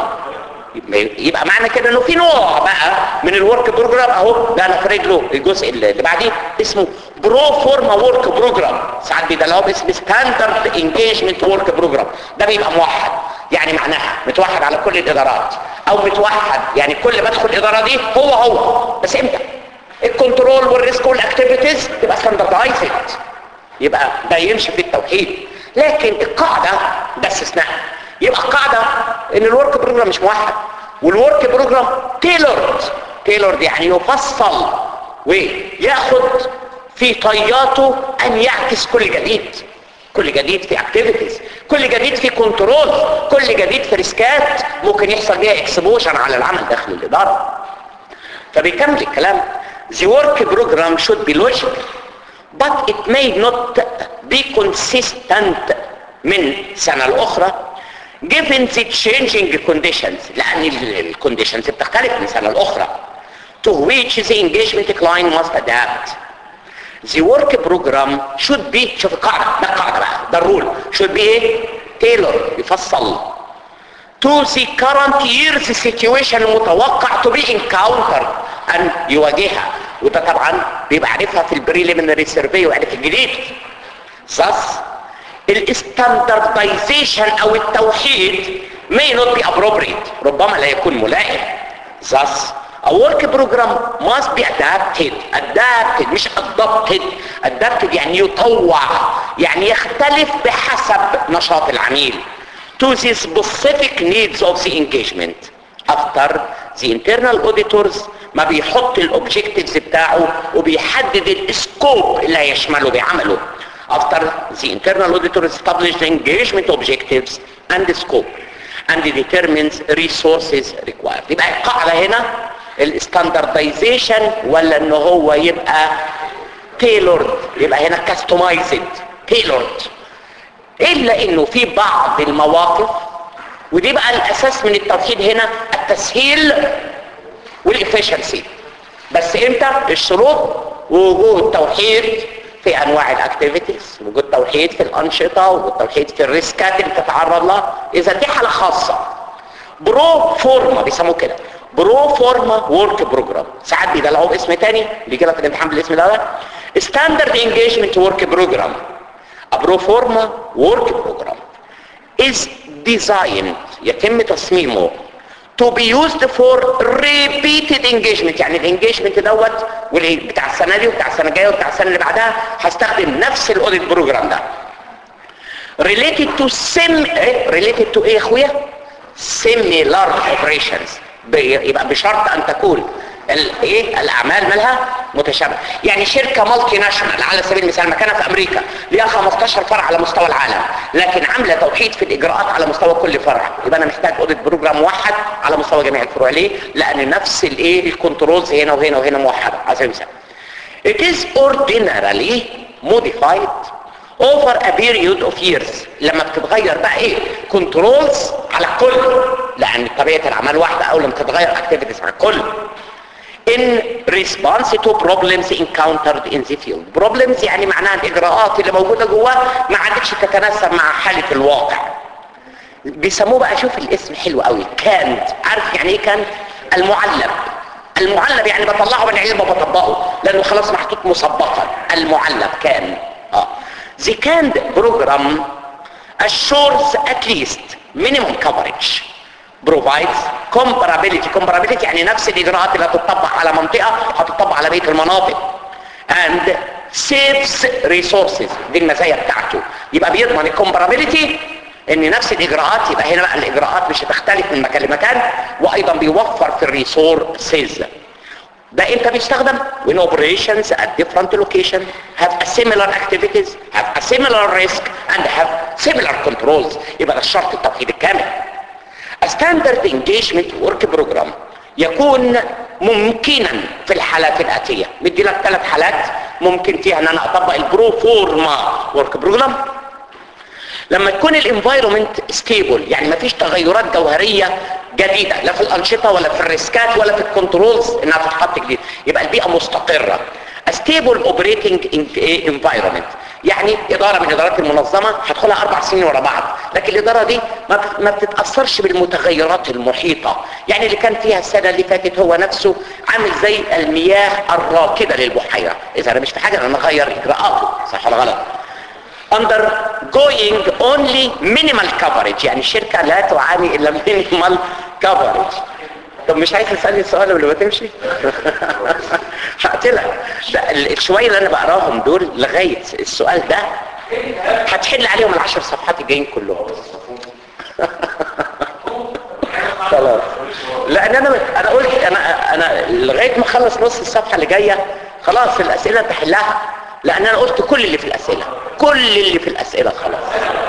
يبقى معنى كده انه في نوع بقى من الورك بروجرام اهو ده انا فريد له الجزء اللي بعديه اسمه برو فورما ورك بروجرام ساعات بيدلعوه باسم ستاندرد انجيجمنت ورك بروجرام ده بيبقى موحد يعني معناها متوحد على كل الادارات او متوحد يعني كل ما ادخل الاداره دي هو هو بس امتى الكنترول والريسك والاكتيفيتيز تبقى ستاندردايزد يبقى ده يمشي في التوحيد لكن القاعده ده استثناء يبقى القاعدة ان الورك بروجرام مش موحد والورك بروجرام تيلورد تيلورد يعني يفصل وياخد في طياته ان يعكس كل جديد كل جديد في اكتيفيتيز كل جديد في كنترول كل جديد في ريسكات ممكن يحصل بيها اكسبوجر على العمل داخل الاداره فبيكمل الكلام the work program should be logical but it may not be consistent من سنة الأخرى given the changing conditions لأن الكونديشنز بتختلف من سنة الأخرى to which the engagement client must adapt the work program should be شوف القاعدة ده القاعدة بقى ده الرول should be ايه tailor يفصل to the current year's situation المتوقع to be encountered ان يواجهها وده طبعا بيبقى عارفها في البريليمينري سيرفي وعارف الجديد thus الاستاندردايزيشن او التوحيد may not be appropriate ربما لا يكون ملائم thus a work program must be adapted adapted مش adopted adapted يعني يطوع يعني يختلف بحسب نشاط العميل to the specific needs of the engagement after the internal auditors ما بيحط الاوبجكتيفز بتاعه وبيحدد السكوب اللي هيشمله بعمله after the internal auditor established the engagement objectives and the scope and determines resources required يبقى القاعدة هنا الستاندردايزيشن ولا ان هو يبقى tailored يبقى هنا customized tailored الا انه في بعض المواقف ودي بقى الاساس من التوحيد هنا التسهيل والافشنسي بس امتى الشروط وجود توحيد في انواع الاكتيفيتيز وجود توحيد في الانشطه وجود توحيد في الريسكات اللي بتتعرض لها اذا دي حاله خاصه برو فورما بيسموه كده برو فورما ورك بروجرام ساعات بيدلعوه باسم تاني بيجي لك الامتحان بالاسم ده ستاندرد انجيجمنت ورك بروجرام برو فورما ورك بروجرام is designed يتم تصميمه to be used for repeated engagement يعني الانجيجمنت دوت واللي بتاع السنه دي وبتاع السنه الجايه وبتاع السنه اللي بعدها هستخدم نفس الاوديت بروجرام ده related to sim ايه related to ايه يا اخويا similar operations بي- يبقى بشرط ان تكون الايه الاعمال مالها متشابهه يعني شركه مالتي ناشونال على سبيل المثال مكانها في امريكا ليها 15 فرع على مستوى العالم لكن عامله توحيد في الاجراءات على مستوى كل فرع يبقى انا محتاج اوديت بروجرام واحد على مستوى جميع الفروع ليه لان نفس الايه الكنترولز هنا وهنا وهنا موحده على سبيل المثال It is ordinarily modified over a period of years لما بتتغير بقى ايه كنترولز على الكل لان طبيعه الاعمال واحده اول لما تتغير اكتيفيتيز على الكل in response to problems encountered in the field problems يعني معناها الاجراءات اللي موجوده جواه ما عادتش تتناسب مع حاله الواقع بيسموه بقى شوف الاسم حلو قوي كانت عارف يعني ايه كانت المعلب المعلب يعني بطلعه من العلم وبطبقه لانه خلاص محطوط مسبقا المعلب كان اه the canned program assures at least minimum coverage provides comparability comparability يعني نفس الاجراءات اللي هتطبق على منطقه هتطبق على بقيه المناطق and saves resources دي المزايا بتاعته يبقى بيضمن الكومبارابيلتي ان نفس الاجراءات يبقى هنا بقى الاجراءات مش هتختلف من مكان لمكان وايضا بيوفر في الريسورسز ده امتى بيستخدم when operations at different location have a similar activities have a similar risk and have similar controls يبقى ده الشرط التوحيد الكامل A standard engagement work program يكون ممكنا في الحالات الآتية مدي لك ثلاث حالات ممكن فيها ان انا اطبق البرو فورما ورك بروجرام لما تكون الانفايرومنت ستيبل يعني ما فيش تغيرات جوهريه جديده لا في الانشطه ولا في الريسكات ولا في الكنترولز انها تتحط جديد يبقى البيئه مستقره ستيبل اوبريتنج انفايرومنت يعني اداره من ادارات المنظمه هدخلها اربع سنين ورا بعض لكن الاداره دي ما بت- ما بتتاثرش بالمتغيرات المحيطه يعني اللي كان فيها السنه اللي فاتت هو نفسه عامل زي المياه الراكده للبحيره اذا انا مش في حاجه ان انا اغير اجراءاته صح ولا غلط undergoing only minimal coverage يعني الشركة لا تعاني إلا minimal coverage طب مش عايز تسألني السؤال قبل ما تمشي؟ هقتلك ده ال- الشوية اللي أنا بقراهم دول لغاية السؤال ده هتحل عليهم العشر صفحات الجايين كلهم خلاص لان انا انا قلت انا انا لغايه ما اخلص نص الصفحه اللي جايه خلاص الاسئله تحلها لان انا قلت كل اللي في الاسئله كل اللي في الاسئله خلاص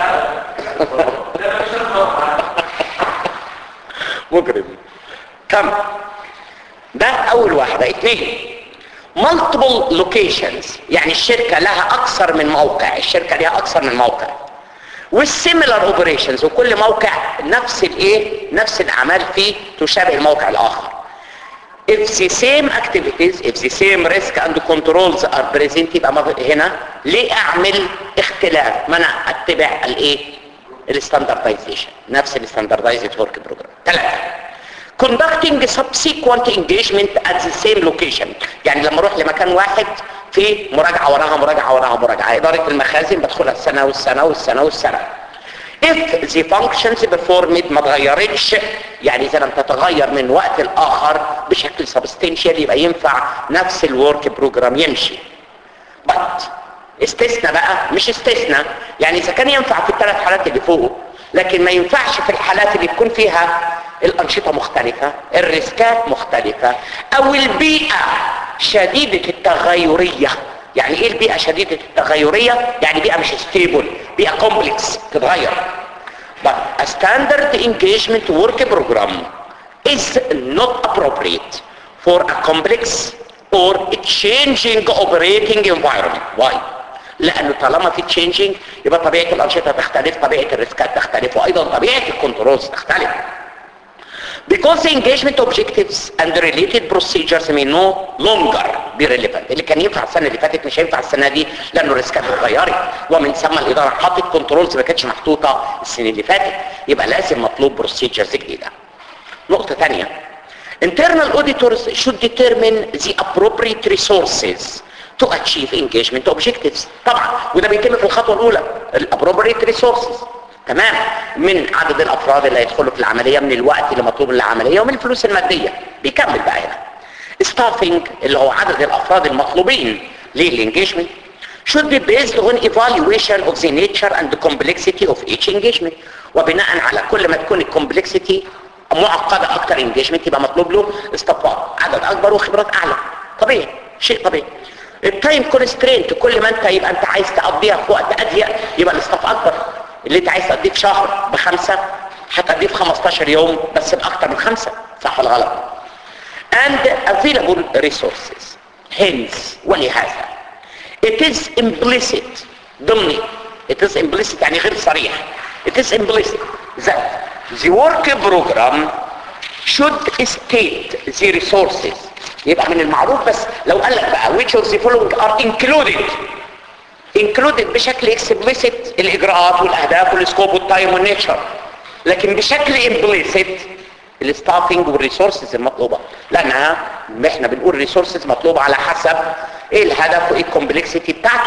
مجرم كم ده اول واحده اثنين multiple locations يعني الشركه لها اكثر من موقع الشركه لها اكثر من موقع والسيميلار اوبريشنز وكل موقع نفس الايه نفس الاعمال فيه تشابه الموقع الاخر if the same activities if the same risk and controls are present يبقى ما- هنا ليه اعمل اختلاف ما انا اتبع الايه الستاندردايزيشن نفس الستاندردايزد ورك بروجرام ثلاثه conducting subsequent engagement at the same location يعني لما اروح لمكان واحد في مراجعة وراها مراجعة وراها مراجعة إدارة المخازن بدخلها السنة والسنة والسنة والسنة if the functions performed ما اتغيرتش يعني اذا لم تتغير من وقت الاخر بشكل substantial يبقى ينفع نفس الورك بروجرام يمشي but استثنى بقى مش استثنى يعني اذا كان ينفع في الثلاث حالات اللي فوق لكن ما ينفعش في الحالات اللي يكون فيها الانشطه مختلفه الريسكات مختلفه او البيئه شديده التغيريه يعني ايه البيئه شديده التغيريه يعني بيئه مش ستيبل بيئه كومبلكس تتغير but a standard engagement work program is not appropriate for a complex or a changing operating environment why لانه طالما في changing يبقى طبيعه الانشطه تختلف طبيعه الريسكات تختلف وايضا طبيعه الكنترولز تختلف because the engagement objectives and the related procedures may no longer be relevant اللي كان ينفع السنه اللي فاتت مش هينفع السنه دي لانه الريسكات اتغيرت ومن ثم الاداره حطت كنترولز ما كانتش محطوطه السنه اللي فاتت يبقى لازم مطلوب بروسيجرز جديده نقطه ثانيه internal auditors should determine the appropriate resources to achieve engagement objectives طبعا وده بيتم في الخطوه الاولى الappropriate resources تمام من عدد الافراد اللي هيدخلوا في العمليه من الوقت اللي مطلوب للعمليه ومن الفلوس الماديه بيكمل بقى هنا staffing اللي هو عدد الافراد المطلوبين للانجيجمنت should be based on evaluation of the nature and the complexity of each engagement وبناء على كل ما تكون الكومبلكسيتي معقده اكتر انجيجمنت يبقى مطلوب له استفاض عدد اكبر وخبرات اعلى طبيعي شيء طبيعي التايم كونسترينت كل ما انت يبقى انت عايز تقضيها في وقت اضيق يبقى الاستاف اكبر اللي انت عايز تقضيه في شهر بخمسة هتقضيه في 15 يوم بس باكتر من خمسة صح ولا غلط and available resources hence ولهذا it is implicit ضمني it is implicit يعني غير صريح it is implicit that the work program should state the resources يبقى من المعروف بس لو قال لك بقى which of the following are included included بشكل explicit الاجراءات والاهداف والسكوب والتايم والنيتشر لكن بشكل implicit الستافنج والريسورسز المطلوبه لانها احنا بنقول ريسورسز مطلوبه على حسب ايه الهدف وايه الكومبلكسيتي بتاعته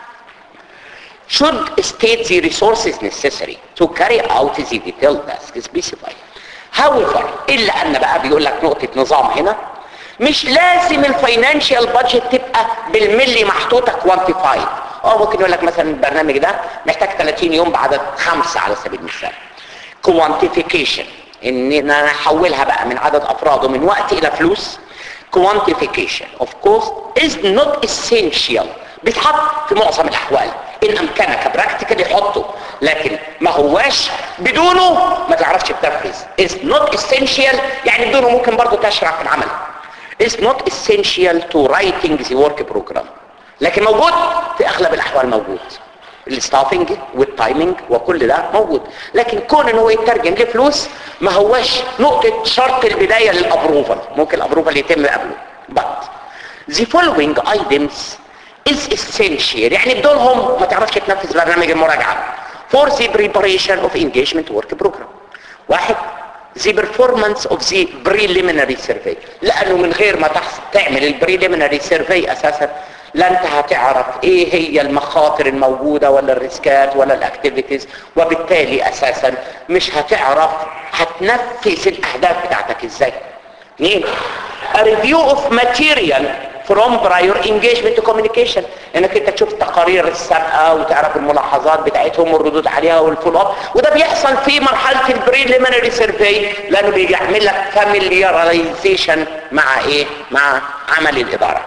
should state the resources necessary to carry out the detailed task specified however الا ان بقى بيقول لك نقطه نظام هنا مش لازم الفاينانشال بادجت تبقى بالملي محطوطه كوانتيفايد اه ممكن يقول لك مثلا البرنامج ده محتاج 30 يوم بعدد خمسة على سبيل المثال كوانتيفيكيشن ان انا احولها بقى من عدد افراد ومن وقت الى فلوس quantification of cost is not essential بيتحط في معظم الاحوال ان امكنك براكتيكالي حطه لكن ما هواش بدونه ما تعرفش تنفذ is not essential يعني بدونه ممكن برضه تشرع في العمل is not essential to writing the work program لكن موجود في اغلب الاحوال موجود الستافنج والتايمنج وكل ده موجود لكن كون ان هو يترجم لفلوس ما هواش نقطة شرط البداية للابروفال ممكن الابروفال يتم قبله but the following items is essential يعني بدولهم ما تعرفش تنفذ برنامج المراجعة for the preparation of engagement work program واحد the performance of the preliminary survey لانه من غير ما تحصل تعمل البريليمينري سيرفي اساسا لا انت هتعرف ايه هي المخاطر الموجودة ولا الريسكات ولا الاكتيفيتيز وبالتالي اساسا مش هتعرف هتنفذ الاهداف بتاعتك ازاي اثنين a review of material from prior engagement to communication انك انت تشوف التقارير السابقه وتعرف الملاحظات بتاعتهم والردود عليها والفول اب وده بيحصل في مرحله البريليمينري سيرفي لانه بيعمل لك فاميلياريزيشن مع ايه مع عمل الاداره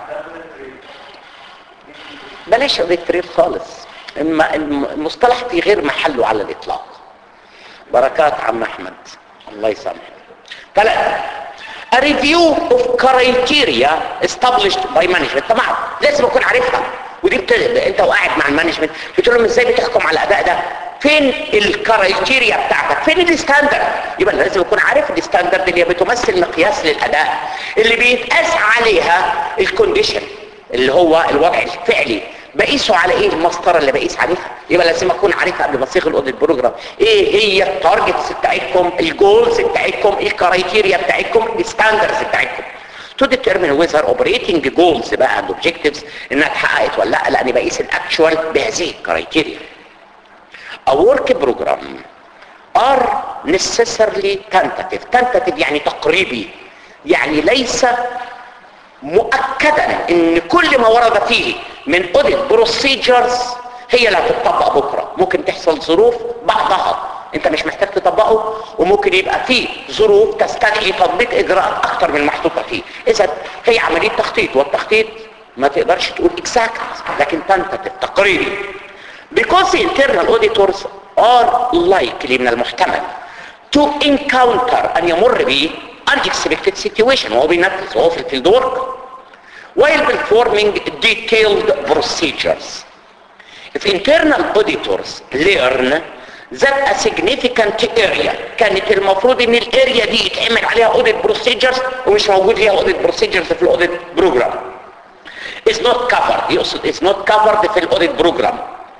بلاش الريتريف خالص المصطلح في غير محله على الاطلاق بركات عم احمد الله يسامحك ثلاثة a review of criteria established by management طبعا لازم اكون عارفها ودي بتغلب انت وقاعد مع المانجمنت بتقول لهم ازاي بتحكم على الاداء ده فين الكرايتيريا بتاعتك فين الستاندرد يبقى لازم يكون عارف الستاندرد اللي بتمثل مقياس للاداء اللي بيتقاس عليها الكونديشن اللي هو الوضع الفعلي بقيسه على ايه المسطره اللي بقيس عليها يبقى لازم اكون عارفها قبل ما اصيغ الاوديت بروجرام ايه هي التارجتس بتاعتكم الجولز بتاعتكم ايه الكرايتيريا بتاعتكم الستاندردز بتاعتكم to determine whether operating goals بقى and objectives انها اتحققت ولا لا لاني بقيس الاكشوال بهذه الكرايتيريا a work program are necessarily tentative tentative يعني تقريبي يعني ليس مؤكدا ان كل ما ورد فيه من audit procedures هي اللي هتطبق بكرة ممكن تحصل ظروف بعضها انت مش محتاج تطبقه وممكن يبقى فيه ظروف تستدعي تطبيق اجراءات اكتر من المحطوطة فيه اذا هي عملية تخطيط والتخطيط ما تقدرش تقول exact لكن tentative تقريبي because the internal auditors are likely من المحتمل to encounter ان يمر به unexpected situation وهو بينفذ وهو في الفيلد ورك while performing detailed procedures if internal auditors learn that a significant area كانت المفروض ان الاريا دي يتعمل عليها audit procedures ومش موجود فيها audit procedures في الاوديت بروجرام is not covered يقصد is not covered في الاوديت بروجرام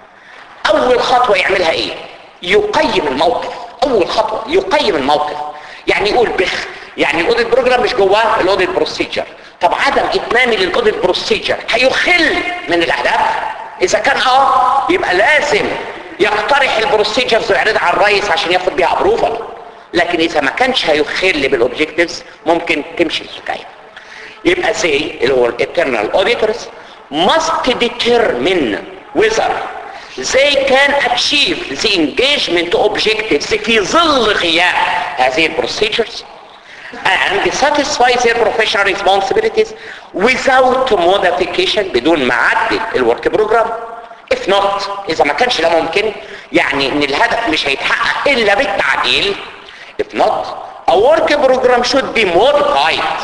اول خطوة يعملها ايه يقيم الموقف اول خطوة يقيم الموقف يعني يقول بخ يعني الاوديت بروجرام مش جواه الاوديت بروسيجر طب عدم اتمامي للاوديت بروسيجر هيخل من الاهداف اذا كان اه يبقى لازم يقترح البروسيجرز ويعرضها على الرئيس عشان ياخد بيها ابروفال لكن اذا ما كانش هيخل بالاوبجكتيفز ممكن تمشي الحكايه يبقى زي اللي هو الانترنال اوديتورز must determine whether they can achieve the engagement objectives في ظل غياب هذه البروسيجرز and satisfy their professional responsibilities without modification بدون ما عدل الورك بروجرام if not اذا ما كانش ده ممكن يعني ان الهدف مش هيتحقق الا بالتعديل if not a work program should be modified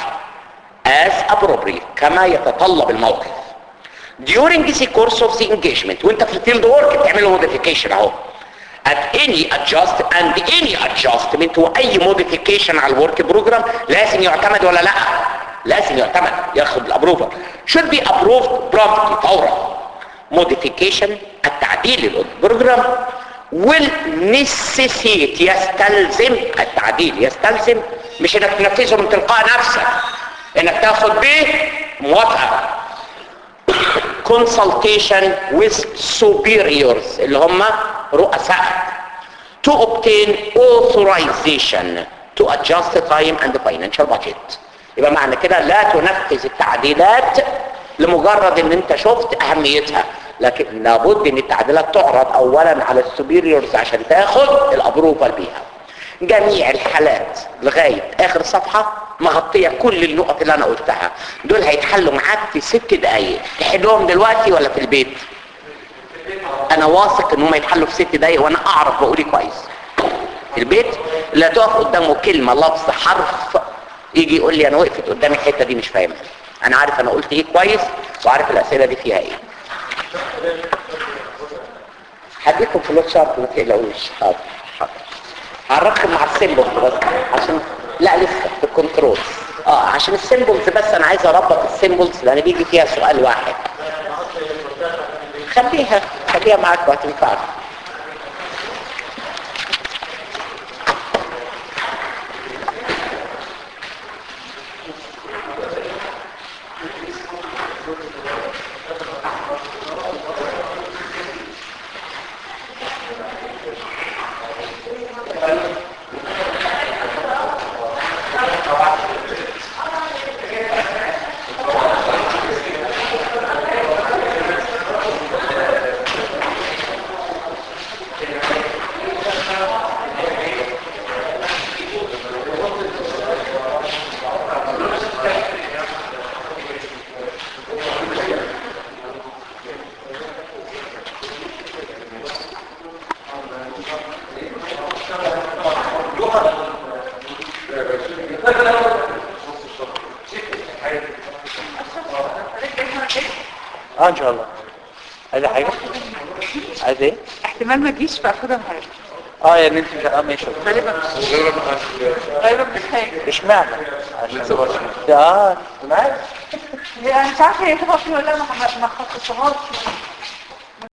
as appropriate كما يتطلب الموقف during the course of the engagement وانت في الفيلد ورك بتعمله modification اهو at any adjust and any adjustment واي modification على الورك بروجرام لازم يعتمد ولا لا لازم يعتمد ياخد الابروفر should be approved promptly فورا modification التعديل للبروجرام will necessitate يستلزم التعديل يستلزم مش انك تنفذه من تلقاء نفسك انك تاخد به موافقه consultation with superiors اللي هم رؤساء to obtain authorization to adjust the time and the financial budget يبقى معنى كده لا تنفذ التعديلات لمجرد ان انت شفت اهميتها لكن لابد ان التعديلات تعرض اولا على السوبيريورز عشان تاخد الابروفال بيها جميع الحالات لغاية اخر صفحة مغطية كل النقط اللي انا قلتها دول هيتحلوا معاك في ست دقايق تحلهم دلوقتي ولا في البيت انا واثق ان هم يتحلوا في ست دقايق وانا اعرف بقولي كويس في البيت لا تقف قدامه كلمة لفظ حرف يجي يقول لي انا وقفت قدامي الحتة دي مش فاهمها انا عارف انا قلت ايه كويس وعارف الاسئلة دي فيها ايه هديكم فلوس شارت ما تقلقوش حاضر حاضر هعرفكم مع السيمبلز بس عشان لا لسه في الكنترول اه عشان السيمبلز بس انا عايز اربط السيمبلز لان بيجي فيها سؤال واحد خليها خليها معاك وهتنفعك اه ان شاء الله عايزه حاجه عايزه ايه احتمال ما تجيش فاخدها معاك اه يا بنتي مش اه ماشي غالبا غالبا مش حاجه اشمعنى عشان اه سمعت هي انا مش عارفه هي تبقى فيه ولا لا ما ما خصصهاش